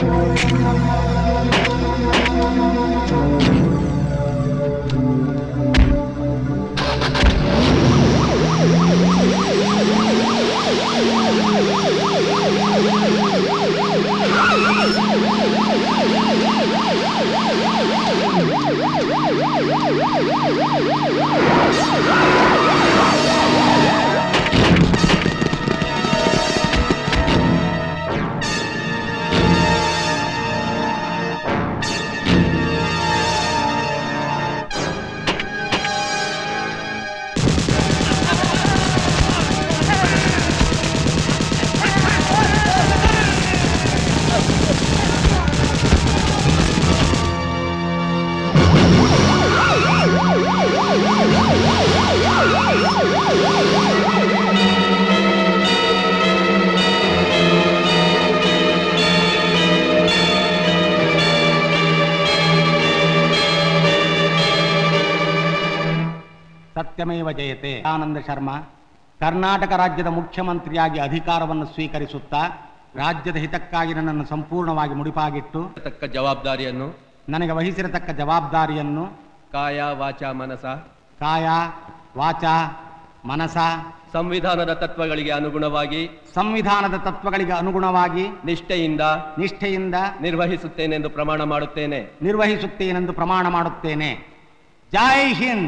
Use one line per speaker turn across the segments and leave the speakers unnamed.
ಸತ್ಯಮೇವ ಜಯತೆ ಆನಂದ ಶರ್ಮಾ ಕರ್ನಾಟಕ ರಾಜ್ಯದ ಮುಖ್ಯಮಂತ್ರಿಯಾಗಿ ಅಧಿಕಾರವನ್ನು ಸ್ವೀಕರಿಸುತ್ತಾ ರಾಜ್ಯದ ಹಿತಕ್ಕಾಗಿ ನನ್ನನ್ನು ಸಂಪೂರ್ಣವಾಗಿ ಮುಡಿಪಾಗಿಟ್ಟು
ತಕ್ಕ ಜವಾಬ್ದಾರಿಯನ್ನು
ನನಗೆ ವಹಿಸಿರತಕ್ಕ ಜವಾಬ್ದಾರಿಯನ್ನು
ಕಾಯ ವಾಚ ಮನಸ
ಕಾಯ ವಾಚ ಮನಸ
ಸಂವಿಧಾನದ ತತ್ವಗಳಿಗೆ ಅನುಗುಣವಾಗಿ
ಸಂವಿಧಾನದ ತತ್ವಗಳಿಗೆ ಅನುಗುಣವಾಗಿ
ನಿಷ್ಠೆಯಿಂದ
ನಿಷ್ಠೆಯಿಂದ
ನಿರ್ವಹಿಸುತ್ತೇನೆಂದು ಪ್ರಮಾಣ ಮಾಡುತ್ತೇನೆ
ನಿರ್ವಹಿಸುತ್ತೇನೆಂದು ಪ್ರಮಾಣ ಮಾಡುತ್ತೇನೆ ಜೈ ಹಿಂದ್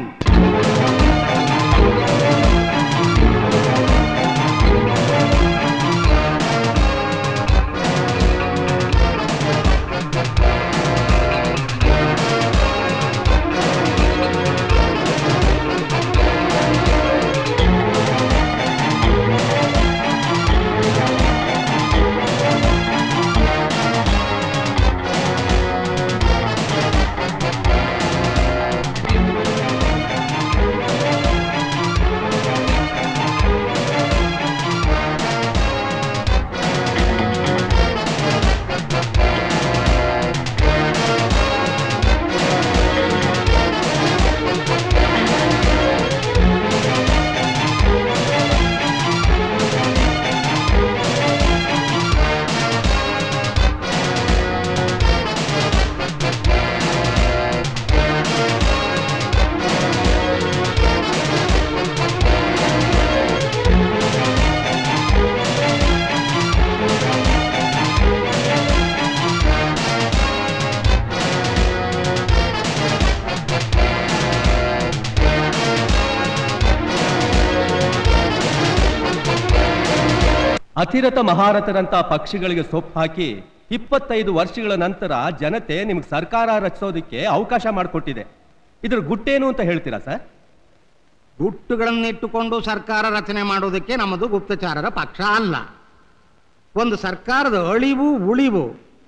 ಅತಿರಥ ಮಹಾರಥರಂತ ಪಕ್ಷಿಗಳಿಗೆ ಸೊಪ್ಪು ಹಾಕಿ ಇಪ್ಪತ್ತೈದು ವರ್ಷಗಳ ನಂತರ ಜನತೆ ನಿಮ್ಗೆ ಸರ್ಕಾರ ರಚಿಸೋದಕ್ಕೆ ಅವಕಾಶ ಮಾಡಿಕೊಟ್ಟಿದೆ ಇದ್ರ ಗುಟ್ಟೇನು ಅಂತ ಹೇಳ್ತೀರಾ ಸರ್
ಗುಟ್ಟುಗಳನ್ನಿಟ್ಟುಕೊಂಡು ಸರ್ಕಾರ ರಚನೆ ಮಾಡೋದಕ್ಕೆ ನಮ್ಮದು ಗುಪ್ತಚಾರರ ಪಕ್ಷ ಅಲ್ಲ ಒಂದು ಸರ್ಕಾರದ ಅಳಿವು ಉಳಿವು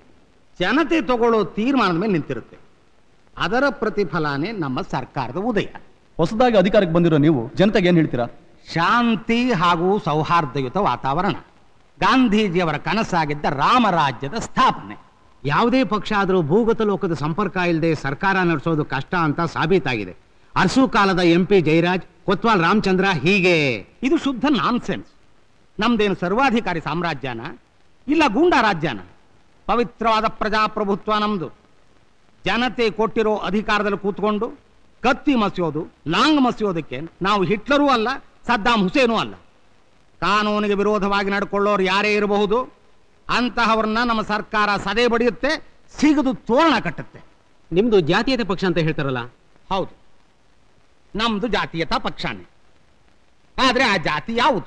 ಜನತೆ ತಗೊಳ್ಳೋ ತೀರ್ಮಾನದ ಮೇಲೆ ನಿಂತಿರುತ್ತೆ ಅದರ ಪ್ರತಿಫಲನೇ ನಮ್ಮ ಸರ್ಕಾರದ ಉದಯ
ಹೊಸದಾಗಿ ಅಧಿಕಾರಕ್ಕೆ ಬಂದಿರೋ ನೀವು ಜನತೆಗೆ ಏನ್ ಹೇಳ್ತೀರಾ
ಶಾಂತಿ ಹಾಗೂ ಸೌಹಾರ್ದಯುತ ವಾತಾವರಣ ಗಾಂಧೀಜಿಯವರ ಕನಸಾಗಿದ್ದ ರಾಮರಾಜ್ಯದ ಸ್ಥಾಪನೆ
ಯಾವುದೇ ಪಕ್ಷ ಆದರೂ ಭೂಗತ ಲೋಕದ ಸಂಪರ್ಕ ಇಲ್ಲದೆ ಸರ್ಕಾರ ನಡೆಸೋದು ಕಷ್ಟ ಅಂತ ಸಾಬೀತಾಗಿದೆ ಅರಸು ಕಾಲದ ಎಂ ಪಿ ಜಯರಾಜ್ ಕೊತ್ವಾಲ್ ರಾಮಚಂದ್ರ ಹೀಗೆ
ಇದು ಶುದ್ಧ ನಾನ್ಸೆನ್ಸ್ ನಮ್ದೇನು ಸರ್ವಾಧಿಕಾರಿ ಸಾಮ್ರಾಜ್ಯನ ಇಲ್ಲ ಗೂಂಡಾ ರಾಜ್ಯನ ಪವಿತ್ರವಾದ ಪ್ರಜಾಪ್ರಭುತ್ವ ನಮ್ದು ಜನತೆ ಕೊಟ್ಟಿರೋ ಅಧಿಕಾರದಲ್ಲಿ ಕೂತ್ಕೊಂಡು ಕತ್ತಿ ಮಸಿಯೋದು ಲಾಂಗ್ ಮಸಿಯೋದಕ್ಕೆ ನಾವು ಹಿಟ್ಲರೂ ಅಲ್ಲ ಸದ್ದಾಂ ಹುಸೇನೂ ಅಲ್ಲ ಕಾನೂನಿಗೆ ವಿರೋಧವಾಗಿ ನಡ್ಕೊಳ್ಳೋರು ಯಾರೇ ಇರಬಹುದು ಅಂತಹವ್ರನ್ನ ನಮ್ಮ ಸರ್ಕಾರ ಸದೆ ಬಡಿಯುತ್ತೆ ಸಿಗದು ತೋರಣ ಕಟ್ಟುತ್ತೆ
ನಿಮ್ದು ಜಾತೀಯತೆ ಪಕ್ಷ ಅಂತ ಹೇಳ್ತಾರಲ್ಲ
ಹೌದು ನಮ್ದು ಜಾತೀಯತಾ ಪಕ್ಷನೇ ಆದ್ರೆ ಆ ಜಾತಿ ಯಾವುದು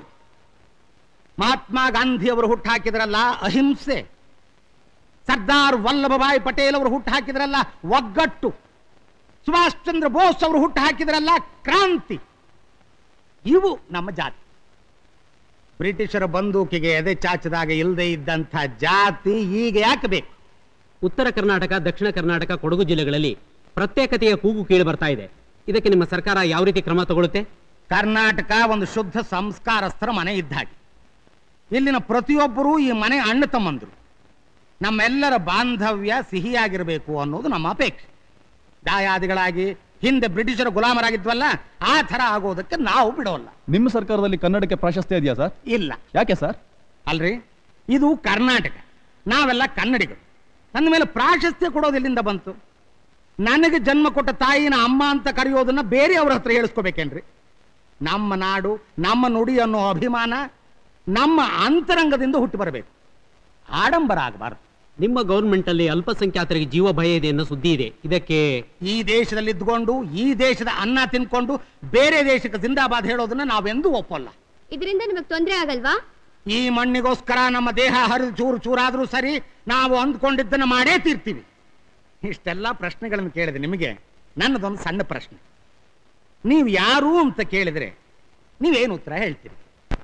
ಮಹಾತ್ಮ ಗಾಂಧಿ ಅವರು ಹುಟ್ಟು ಹಾಕಿದ್ರಲ್ಲ ಅಹಿಂಸೆ ಸರ್ದಾರ್ ವಲ್ಲಭಭಾಯಿ ಪಟೇಲ್ ಅವರು ಹುಟ್ಟು ಹಾಕಿದ್ರಲ್ಲ ಒಗ್ಗಟ್ಟು ಸುಭಾಷ್ ಚಂದ್ರ ಬೋಸ್ ಅವರು ಹುಟ್ಟು ಹಾಕಿದ್ರಲ್ಲ ಕ್ರಾಂತಿ ಇವು ನಮ್ಮ ಜಾತಿ ಬ್ರಿಟಿಷರ ಬಂದೂಕಿಗೆ ಎದೆ ಚಾಚಿದಾಗ ಇಲ್ಲದೆ ಇದ್ದಂಥ ಜಾತಿ ಈಗ ಯಾಕೆ ಬೇಕು
ಉತ್ತರ ಕರ್ನಾಟಕ ದಕ್ಷಿಣ ಕರ್ನಾಟಕ ಕೊಡಗು ಜಿಲ್ಲೆಗಳಲ್ಲಿ ಪ್ರತ್ಯೇಕತೆಯ ಕೂಗು ಕೇಳಿ ಬರ್ತಾ ಇದೆ ಇದಕ್ಕೆ ನಿಮ್ಮ ಸರ್ಕಾರ ಯಾವ ರೀತಿ ಕ್ರಮ ತಗೊಳುತ್ತೆ
ಕರ್ನಾಟಕ ಒಂದು ಶುದ್ಧ ಸಂಸ್ಕಾರಸ್ಥರ ಮನೆ ಇದ್ದ ಹಾಗೆ ಇಲ್ಲಿನ ಪ್ರತಿಯೊಬ್ಬರೂ ಈ ಮನೆ ಅಣ್ಣ ತಮ್ಮಂದ್ರು ನಮ್ಮೆಲ್ಲರ ಬಾಂಧವ್ಯ ಸಿಹಿಯಾಗಿರಬೇಕು ಅನ್ನೋದು ನಮ್ಮ ಅಪೇಕ್ಷೆ ದಾಯಾದಿಗಳಾಗಿ ಹಿಂದೆ ಬ್ರಿಟಿಷರ ಗುಲಾಮರಾಗಿದ್ವಲ್ಲ ಆ ಥರ ಆಗೋದಕ್ಕೆ ನಾವು ಬಿಡೋಲ್ಲ
ನಿಮ್ಮ ಸರ್ಕಾರದಲ್ಲಿ ಕನ್ನಡಕ್ಕೆ ಪ್ರಾಶಸ್ತ್ಯ ಇದೆಯಾ ಸರ್
ಇಲ್ಲ
ಯಾಕೆ ಸರ್
ಅಲ್ರಿ ಇದು ಕರ್ನಾಟಕ ನಾವೆಲ್ಲ ಕನ್ನಡಿಗರು ನನ್ನ ಮೇಲೆ ಪ್ರಾಶಸ್ತ್ಯ ಕೊಡೋದು ಎಲ್ಲಿಂದ ಬಂತು ನನಗೆ ಜನ್ಮ ಕೊಟ್ಟ ತಾಯಿನ ಅಮ್ಮ ಅಂತ ಕರೆಯೋದನ್ನ ಬೇರೆಯವ್ರ ಹತ್ರ ಹೇಳಿಸ್ಕೋಬೇಕೇನ್ರಿ ನಮ್ಮ ನಾಡು ನಮ್ಮ ನುಡಿ ಅನ್ನೋ ಅಭಿಮಾನ ನಮ್ಮ ಅಂತರಂಗದಿಂದ ಹುಟ್ಟಿ ಬರಬೇಕು ಆಡಂಬರ ಆಗಬಾರ್ದು
ನಿಮ್ಮ ಗೌರ್ಮೆಂಟ್ ಅಲ್ಲಿ ಅಲ್ಪಸಂಖ್ಯಾತರಿಗೆ ಜೀವ ಭಯ ಇದೆ ಅನ್ನೋ ಸುದ್ದಿ ಇದೆ ಇದಕ್ಕೆ
ಈ ದೇಶದಲ್ಲಿ ಇದ್ಕೊಂಡು ಈ ದೇಶದ ಅನ್ನ ತಿನ್ಕೊಂಡು ಬೇರೆ ದೇಶಕ್ಕೆ ಜಿಂದಾಬಾದ್ ಹೇಳೋದನ್ನ ನಾವೆಂದೂ ಒಪ್ಪಲ್ಲ
ಇದರಿಂದ ನಿಮಗೆ ತೊಂದರೆ ಆಗಲ್ವಾ
ಈ ಮಣ್ಣಿಗೋಸ್ಕರ ನಮ್ಮ ದೇಹ ಹರಿದು ಚೂರು ಚೂರಾದ್ರೂ ಸರಿ ನಾವು ಅಂದ್ಕೊಂಡಿದ್ದನ್ನ ಮಾಡೇ ತೀರ್ತೀವಿ ಇಷ್ಟೆಲ್ಲ ಪ್ರಶ್ನೆಗಳನ್ನು ಕೇಳಿದೆ ನಿಮಗೆ ನನ್ನದೊಂದು ಸಣ್ಣ ಪ್ರಶ್ನೆ ನೀವು ಯಾರು ಅಂತ ಕೇಳಿದ್ರೆ ನೀವೇನು ಉತ್ತರ ಹೇಳ್ತೀರಿ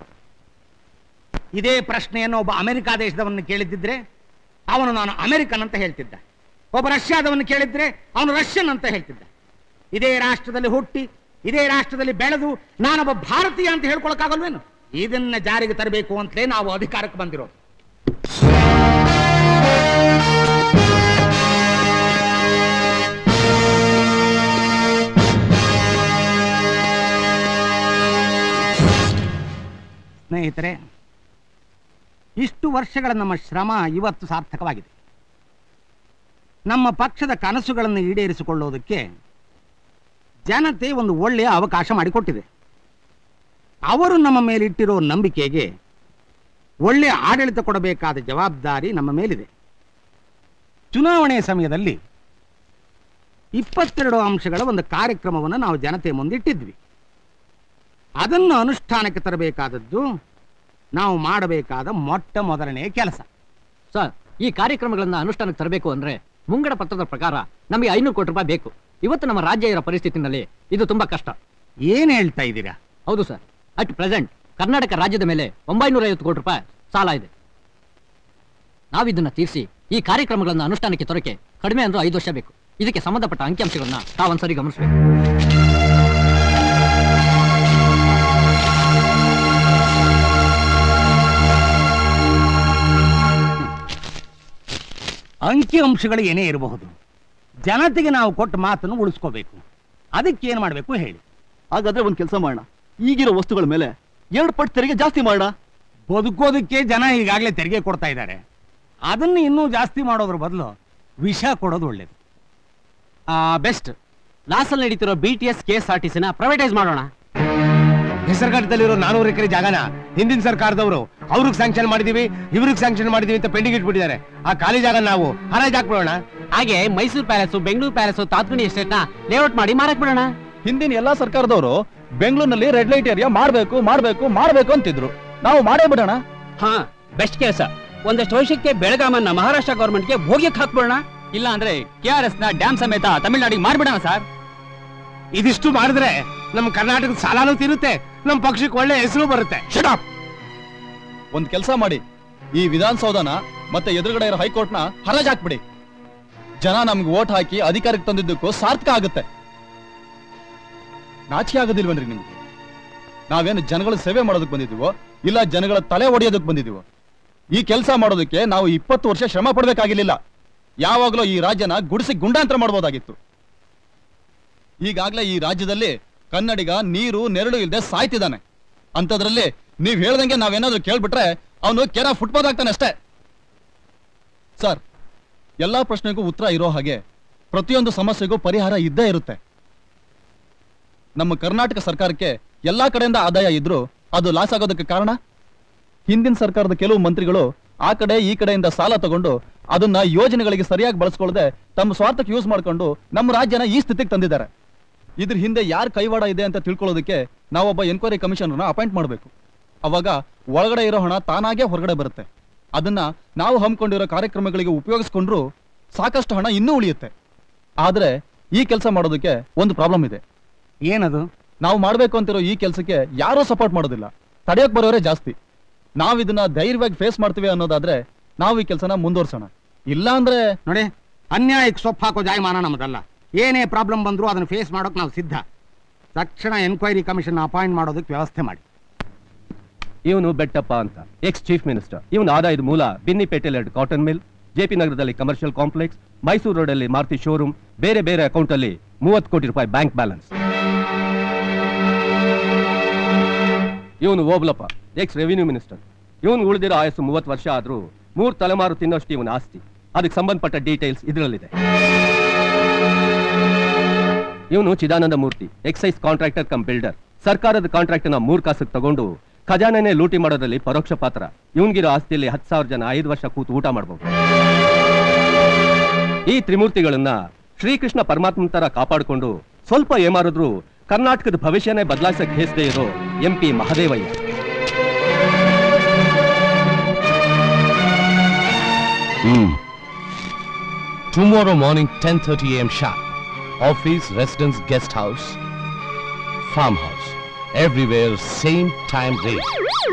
ಇದೇ ಪ್ರಶ್ನೆಯನ್ನು ಒಬ್ಬ ಅಮೆರಿಕಾ ದೇಶದವನ್ನ ಕೇಳಿದ್ದಿದ್ರೆ ಅವನು ನಾನು ಅಮೆರಿಕನ್ ಅಂತ ಹೇಳ್ತಿದ್ದ ಒಬ್ಬ ರಷ್ಯಾದವನ್ನ ಕೇಳಿದ್ರೆ ಅವನು ರಷ್ಯನ್ ಅಂತ ಹೇಳ್ತಿದ್ದ ಇದೇ ರಾಷ್ಟ್ರದಲ್ಲಿ ಹುಟ್ಟಿ ಇದೇ ರಾಷ್ಟ್ರದಲ್ಲಿ ಬೆಳೆದು ನಾನೊಬ್ಬ ಭಾರತೀಯ ಅಂತ ಹೇಳ್ಕೊಳಕ್ಕಾಗಲ್ವೇನು ಇದನ್ನ ಜಾರಿಗೆ ತರಬೇಕು ಅಂತಲೇ ನಾವು ಅಧಿಕಾರಕ್ಕೆ ಬಂದಿರೋದು ಸ್ನೇಹಿತರೆ ಇಷ್ಟು ವರ್ಷಗಳ ನಮ್ಮ ಶ್ರಮ ಇವತ್ತು ಸಾರ್ಥಕವಾಗಿದೆ ನಮ್ಮ ಪಕ್ಷದ ಕನಸುಗಳನ್ನು ಈಡೇರಿಸಿಕೊಳ್ಳೋದಕ್ಕೆ ಜನತೆ ಒಂದು ಒಳ್ಳೆಯ ಅವಕಾಶ ಮಾಡಿಕೊಟ್ಟಿದೆ ಅವರು ನಮ್ಮ ಮೇಲಿಟ್ಟಿರೋ ನಂಬಿಕೆಗೆ ಒಳ್ಳೆಯ ಆಡಳಿತ ಕೊಡಬೇಕಾದ ಜವಾಬ್ದಾರಿ ನಮ್ಮ ಮೇಲಿದೆ ಚುನಾವಣೆ ಸಮಯದಲ್ಲಿ ಇಪ್ಪತ್ತೆರಡು ಅಂಶಗಳ ಒಂದು ಕಾರ್ಯಕ್ರಮವನ್ನು ನಾವು ಜನತೆ ಮುಂದಿಟ್ಟಿದ್ವಿ ಅದನ್ನು ಅನುಷ್ಠಾನಕ್ಕೆ ತರಬೇಕಾದದ್ದು ನಾವು ಮಾಡಬೇಕಾದ ಮೊಟ್ಟ ಮೊದಲನೆಯ ಕೆಲಸ
ಸರ್ ಈ ಕಾರ್ಯಕ್ರಮಗಳನ್ನ ಅನುಷ್ಠಾನಕ್ಕೆ ತರಬೇಕು ಅಂದ್ರೆ ಮುಂಗಡ ಪತ್ರದ ಪ್ರಕಾರ ನಮಗೆ ಐನೂರು ಕೋಟಿ ರೂಪಾಯಿ ಬೇಕು ಇವತ್ತು ನಮ್ಮ ರಾಜ್ಯ ಇರೋ ಪರಿಸ್ಥಿತಿನಲ್ಲಿ ಇದು ತುಂಬಾ ಕಷ್ಟ
ಏನು ಹೇಳ್ತಾ ಇದ್ದೀರಾ
ಹೌದು ಸರ್ ಅಟ್ ಪ್ರೆಸೆಂಟ್ ಕರ್ನಾಟಕ ರಾಜ್ಯದ ಮೇಲೆ ಒಂಬೈನೂರ ಐವತ್ತು ಕೋಟಿ ರೂಪಾಯಿ ಸಾಲ ಇದೆ ನಾವಿದನ್ನ ತೀರಿಸಿ ಈ ಕಾರ್ಯಕ್ರಮಗಳನ್ನು ಅನುಷ್ಠಾನಕ್ಕೆ ತರಕ್ಕೆ ಕಡಿಮೆ ಅಂದ್ರೆ ಐದು ವರ್ಷ ಬೇಕು ಇದಕ್ಕೆ ಸಂಬಂಧಪಟ್ಟ ಅಂಕಿಅಂಶಗಳನ್ನ ತಾವೊಂದ್ಸರಿ ಗಮನಿಸಬೇಕು
ಅಂಕಿ ಅಂಶಗಳು ಏನೇ ಇರಬಹುದು ಜನತೆಗೆ ನಾವು ಕೊಟ್ಟ ಮಾತನ್ನು ಉಳಿಸ್ಕೋಬೇಕು ಅದಕ್ಕೆ ಏನು ಮಾಡಬೇಕು ಹೇಳಿ
ಹಾಗಾದ್ರೆ ಒಂದ್ ಕೆಲಸ ಮಾಡೋಣ ಈಗಿರೋ ವಸ್ತುಗಳ ಮೇಲೆ ಎರಡು ಪಟ್ಟು ತೆರಿಗೆ ಜಾಸ್ತಿ ಮಾಡೋಣ
ಬದುಕೋದಕ್ಕೆ ಜನ ಈಗಾಗಲೇ ತೆರಿಗೆ ಕೊಡ್ತಾ ಇದ್ದಾರೆ ಅದನ್ನು ಇನ್ನೂ ಜಾಸ್ತಿ ಮಾಡೋದ್ರ ಬದಲು ವಿಷ ಕೊಡೋದು ಒಳ್ಳೇದು
ಬೆಸ್ಟ್ ಲಾಸಲ್ಲಿ ನಡೀತಿರೋ B T S K S R T ಸಿನ ಪ್ರೈವೇಟೈಸ್ ಮಾಡೋಣ
ಹೆಸರುಘಟ್ಟದಲ್ಲಿರೋ ನಾನೂರು ಎಕರೆ ಜಾಗನ ಹಿಂದಿನ ಸರ್ಕಾರದವರು ಅವ್ರಿಗೆ ಸ್ಯಾಂಕ್ಷನ್ ಮಾಡಿದೀವಿ ಇವ್ರಿಗೆ ಸ್ಯಾಂಕ್ಷನ್ ಮಾಡಿದೀವಿ ಅಂತ ಪೆಂಡಿಂಗ್ ಇಟ್ಬಿಟ್ಟಿದ್ದಾರೆ ಆ ಖಾಲಿ ಜಾಗ ನಾವು ಹರಾಜ್ ಹಾಕ್ಬಿಡೋಣ
ಹಾಗೆ Mysuru palace Bengaluru palace Tataguni estate ನ ಲೇಔಟ್ ಮಾಡಿ ಮಾರಕ್ ಬಿಡೋಣ
ಹಿಂದಿನ ಎಲ್ಲಾ ಸರ್ಕಾರದವರು ಬೆಂಗಳೂರಿನಲ್ಲಿ ರೆಡ್ ಲೈಟ್ ಏರಿಯಾ ಮಾಡ್ಬೇಕು ಮಾಡ್ಬೇಕು ಮಾಡ್ಬೇಕು ಅಂತಿದ್ರು ನಾವು ಮಾಡೇ ಬಿಡೋಣ
ಹಾ ಬೆಸ್ಟ್ ಕೆಲಸ ಒಂದಷ್ಟು ವರ್ಷಕ್ಕೆ ಬೆಳಗಾಮನ್ನ ಮಹಾರಾಷ್ಟ್ರ ಗೌರ್ಮೆಂಟ್ಗೆ ಭೋಗ್ಯಕ್ಕೆ ಹಾಕ್ಬಿಡೋಣ ಇಲ್ಲ ಅಂದ್ರೆ ಕೆ ಆರ್ ಎಸ್ ನ ಡ್ಯಾಮ್ ಸಮೇತ ತಮಿಳ್ನಾಡಿಗೆ ಮಾಡ್ಬಿಡೋಣ ಸರ್
ಇದಿಷ್ಟು ಮಾಡಿದ್ರೆ ನಮ್ಮ ಕರ್ನಾಟಕದ ಸಾಲಾನು ತೀರುತ್ತೆ ನಮ್ಮ ಪಕ್ಷಕ್ಕೆ ಒಳ್ಳೆ ಹೆಸರು ಬರುತ್ತೆ
ಒಂದ್ ಕೆಲಸ ಮಾಡಿ ಈ ವಿಧಾನಸೌಧನ ಮತ್ತೆ ಎದುರುಗಡೆ ಇರೋ ಹೈಕೋರ್ಟ್ನ ಹರಾಜ್ ಹಾಕ್ಬಿಡಿ ಜನ ನಮ್ಗೆ ಓಟ್ ಹಾಕಿ ಅಧಿಕಾರಕ್ಕೆ ತಂದಿದ್ದಕ್ಕೂ ಸಾರ್ಥಕ ಆಗುತ್ತೆ ನಾಚಿಕೆ ಆಗೋದಿಲ್ವನ್ರಿ ನಿಮ್ಗೆ ನಾವೇನು ಜನಗಳ ಸೇವೆ ಮಾಡೋದಕ್ಕೆ ಬಂದಿದ್ದೀವೋ ಇಲ್ಲ ಜನಗಳ ತಲೆ ಒಡೆಯೋದಕ್ಕೆ ಬಂದಿದ್ದೀವೋ ಈ ಕೆಲಸ ಮಾಡೋದಕ್ಕೆ ನಾವು ಇಪ್ಪತ್ತು ವರ್ಷ ಶ್ರಮ ಪಡ್ಬೇಕಾಗಿರ್ಲಿಲ್ಲ ಯಾವಾಗಲೂ ಈ ರಾಜ್ಯನ ಗುಡಿಸಿ ಗುಂಡಾಂತರ ಮಾಡ್ಬೋದಾಗಿತ್ತು ಈಗಾಗಲೇ ಈ ರಾಜ್ಯದಲ್ಲಿ ಕನ್ನಡಿಗ ನೀರು ನೆರಳು ಇಲ್ಲದೆ ಸಾಯ್ತಿದ್ದಾನೆ ಅಂಥದ್ರಲ್ಲಿ ನೀವ್ ಹೇಳ್ದಂಗೆ ನಾವೇನಾದ್ರೂ ಕೇಳ್ಬಿಟ್ರೆ ಅವನು ಕೆರ ಫುಟ್ಪಾತ್ ಆಗ್ತಾನೆ ಅಷ್ಟೇ ಸರ್ ಎಲ್ಲಾ ಪ್ರಶ್ನೆಗೂ ಉತ್ತರ ಇರೋ ಹಾಗೆ ಪ್ರತಿಯೊಂದು ಸಮಸ್ಯೆಗೂ ಪರಿಹಾರ ಇದ್ದೇ ಇರುತ್ತೆ ನಮ್ಮ ಕರ್ನಾಟಕ ಸರ್ಕಾರಕ್ಕೆ ಎಲ್ಲಾ ಕಡೆಯಿಂದ ಆದಾಯ ಇದ್ರೂ ಅದು ಲಾಸ್ ಆಗೋದಕ್ಕೆ ಕಾರಣ ಹಿಂದಿನ ಸರ್ಕಾರದ ಕೆಲವು ಮಂತ್ರಿಗಳು ಆ ಕಡೆ ಈ ಕಡೆಯಿಂದ ಸಾಲ ತಗೊಂಡು ಅದನ್ನ ಯೋಜನೆಗಳಿಗೆ ಸರಿಯಾಗಿ ಬಳಸ್ಕೊಳ್ಳದೆ ತಮ್ಮ ಸ್ವಾರ್ಥಕ್ಕೆ ಯೂಸ್ ಮಾಡ್ಕೊಂಡು ನಮ್ಮ ರಾಜ್ಯನ ಈ ಸ್ಥಿತಿಗೆ ತಂದಿದ್ದಾರೆ ಇದ್ರ ಹಿಂದೆ ಯಾರ ಕೈವಾಡ ಇದೆ ಅಂತ ತಿಳ್ಕೊಳ್ಳೋದಕ್ಕೆ ನಾವೊಬ್ಬ ಎನ್ಕ್ವೈರಿ ಕಮಿಷನರ್ನ ಅಪಾಯಿಂಟ್ ಮಾಡಬೇಕು ಅವಾಗ ಒಳಗಡೆ ಇರೋ ಹಣ ತಾನಾಗೆ ಹೊರಗಡೆ ಬರುತ್ತೆ ಅದನ್ನ ನಾವು ಹಮ್ಮಿಕೊಂಡಿರೋ ಕಾರ್ಯಕ್ರಮಗಳಿಗೆ ಉಪಯೋಗಿಸ್ಕೊಂಡ್ರು ಸಾಕಷ್ಟು ಹಣ ಇನ್ನೂ ಉಳಿಯುತ್ತೆ ಆದ್ರೆ ಈ ಕೆಲಸ ಮಾಡೋದಕ್ಕೆ ಒಂದು ಪ್ರಾಬ್ಲಮ್ ಇದೆ
ಏನದು
ನಾವು ಮಾಡ್ಬೇಕು ಅಂತಿರೋ ಈ ಕೆಲಸಕ್ಕೆ ಯಾರೂ ಸಪೋರ್ಟ್ ಮಾಡೋದಿಲ್ಲ ತಡೆಯೋಕ್ ಬರೋರೇ ಜಾಸ್ತಿ ನಾವ್ ಇದನ್ನ ಧೈರ್ಯವಾಗಿ ಫೇಸ್ ಮಾಡ್ತೀವಿ ಅನ್ನೋದಾದ್ರೆ ನಾವು ಈ ಕೆಲಸನ ಮುಂದುವರ್ಸೋಣ ಇಲ್ಲ ಅಂದ್ರೆ
ನೋಡಿ ಅನ್ಯಾಯಕ್ಕೆ ಸೊಪ್ಪು ಹಾಕೋ ಜಾಯಮಾನ ನಮ್ಮದಲ್ಲ ಏನೇ ಪ್ರಾಬ್ಲಮ್ ಬಂದರೂ ಅದನ್ನು ಫೇಸ್ ಮಾಡೋಕೆ ನಾವು ಸಿದ್ಧ ತಕ್ಷಣ ಎನ್ಕ್ವೈರಿ ಕಮಿಷನ್ ಅಪಾಯಿಂಟ್ ಮಾಡೋದಕ್ಕೆ ವ್ಯವಸ್ಥೆ ಮಾಡಿ
ಇವನು ಬೆಟ್ಟಪ್ಪ ಅಂತ ಎಕ್ಸ್ ಚೀಫ್ ಮಿನಿಸ್ಟರ್ ಇವನ ಆದಾಯದ ಮೂಲ ಬಿನ್ನಿಪೇಟೆಲ್ ಎರಡು ಕಾಟನ್ ಮಿಲ್ ಜೆಪಿ ನಗರದಲ್ಲಿ ಕಮರ್ಷಿಯಲ್ ಕಾಂಪ್ಲೆಕ್ಸ್ ಮೈಸೂರು ರೋಡಲ್ಲಿ ಮಾರುತಿ ಶೋರೂಮ್ ಬೇರೆ ಬೇರೆ ಅಕೌಂಟ್ ಅಲ್ಲಿ ಮೂವತ್ತು ಕೋಟಿ ರೂಪಾಯಿ ಬ್ಯಾಂಕ್ ಬ್ಯಾಲೆನ್ಸ್ ಇವನು ಓಬ್ಲಪ್ಪ ಎಕ್ಸ್ ರೆವಿನ್ಯೂ ಮಿನಿಸ್ಟರ್ ಇವನು ಉಳಿದಿರೋ ಆಯಸ್ಸು ಮೂವತ್ತು ವರ್ಷ ಆದ್ರೂ ಮೂರು ತಲೆಮಾರು ತಿನ್ನೋಷ್ಟು ಇವನ ಆಸ್ತಿ ಅದಕ್ಕೆ ಸಂಬಂಧಪಟ್ಟ ಡೀಟೇಲ್ಸ್ ಇದರಲ್ಲಿದೆ ಇವನು Chidananda Murthy excise contractor cum builder ಸರ್ಕಾರದ ಕಾಂಟ್ರಾಕ್ಟ್ ನ ಮೂರ್ ಕಾಸಕ್ಕೆ ತಗೊಂಡು ಖಜಾನೆನೆ ಲೂಟಿ ಮಾಡೋದ್ರಲ್ಲಿ ಪರೋಕ್ಷ ಪಾತ್ರ ಇವನ್ಗಿರೋ ಆಸ್ತಿಯಲ್ಲಿ ಹತ್ತು ಸಾವಿರ ಜನ ಐದು ವರ್ಷ ಕೂತು ಊಟ ಮಾಡಬಹುದು ಈ ತ್ರಿಮೂರ್ತಿಗಳನ್ನ ಶ್ರೀಕೃಷ್ಣ ಪರಮಾತ್ಮನ ತರ ಕಾಪಾಡಿಕೊಂಡು ಸ್ವಲ್ಪ ಏಮಾರಿದ್ರು ಕರ್ನಾಟಕದ ಭವಿಷ್ಯನೇ ಬದಲಾಯಿಸಕ್ ಹೇಸದೇ ಇರೋ M P Mahadevaiah
Hmm. Tomorrow morning, 10:30 a.m. sharp. Office, residence, guest house, farmhouse. Everywhere, same time rate.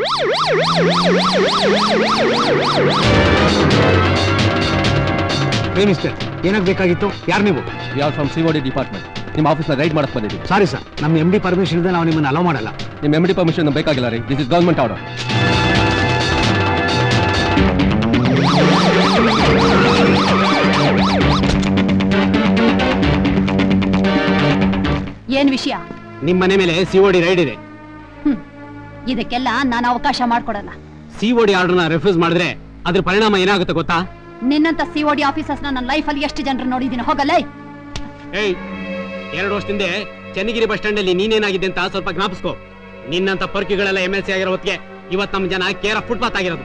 ಏ ಮಿಸ್ಟರ್ ಏನಕ್ಕೆ ಬೇಕಾಗಿತ್ತು ಯಾರು ನೀವು
we are from COD department ನಿಮ್ಮ ಆಫೀಸ್ನ ರೈಡ್ ಮಾಡಕ್ ಬಂದಿದ್ದೀವಿ
ಸಾರಿ ಸರ್ ನಮ್ಮ ಎಂ ಡಿ ಪರ್ಮಿಷನ್ ಇದೆ ನಾವು ನಿಮ್ಮನ್ನು ಅಲೋ ಮಾಡಲ್ಲ
ನಿಮ್ಮ ಎಮ್ ಡಿ ಪರ್ಮಿಷನ್ ಬೇಕಾಗಿಲ್ಲ ರೀ ದಿಸ್ ಇಸ್ ಗೌರ್ಮೆಂಟ್ ಆರ್ಡರ್
ಏನ್ ವಿಷಯ
ನಿಮ್ಮ ಮನೆ ಮೇಲೆ ಸಿ ಡಿ ರೈಡ್ ಇದೆ
ಇದಕ್ಕೆಲ್ಲ ನಾನು ಅವಕಾಶ ಮಾಡ್ಕೊಡಲ್ಲ
ಸಿ ಡಿ ಆರ್ಡರ್ನ ರೆಫ್ಯೂಸ್ ಮಾಡಿದ್ರೆ ಅದ್ರ ಪರಿಣಾಮ ಏನಾಗುತ್ತೆ ಗೊತ್ತಾ
ನಿನ್ನಂತ ಸಿಒಡಿ ಆಫೀಸರ್ಸ್ ನನ್ನ ಲೈಫಲ್ಲಿ ಎಷ್ಟು ಜನರು ನೋಡಿದ್ದೀನಿ ಹೋಗಲ್ಲೇ
ಏಯ್ ಎರಡು ವರ್ಷದಿಂದ ಚನ್ನಗಿರಿ ಬಸ್ ಸ್ಟ್ಯಾಂಡ್ ಅಲ್ಲಿ ನೀನೇನಾಗಿದೆ ಅಂತ ಸ್ವಲ್ಪ ಜ್ಞಾಪಿಸ್ಕೋ ನಿನ್ನಂತ ಪರ್ಕಿಗಳೆಲ್ಲ ಎಮ್ ಎಲ್ ಸಿ ಆಗಿರೋ ಹೊತ್ತಿಗೆ ಇವತ್ತು ನಮ್ಮ ಜನ ಕೇರ ಫುಟ್ಪಾತ್ ಆಗಿರೋದು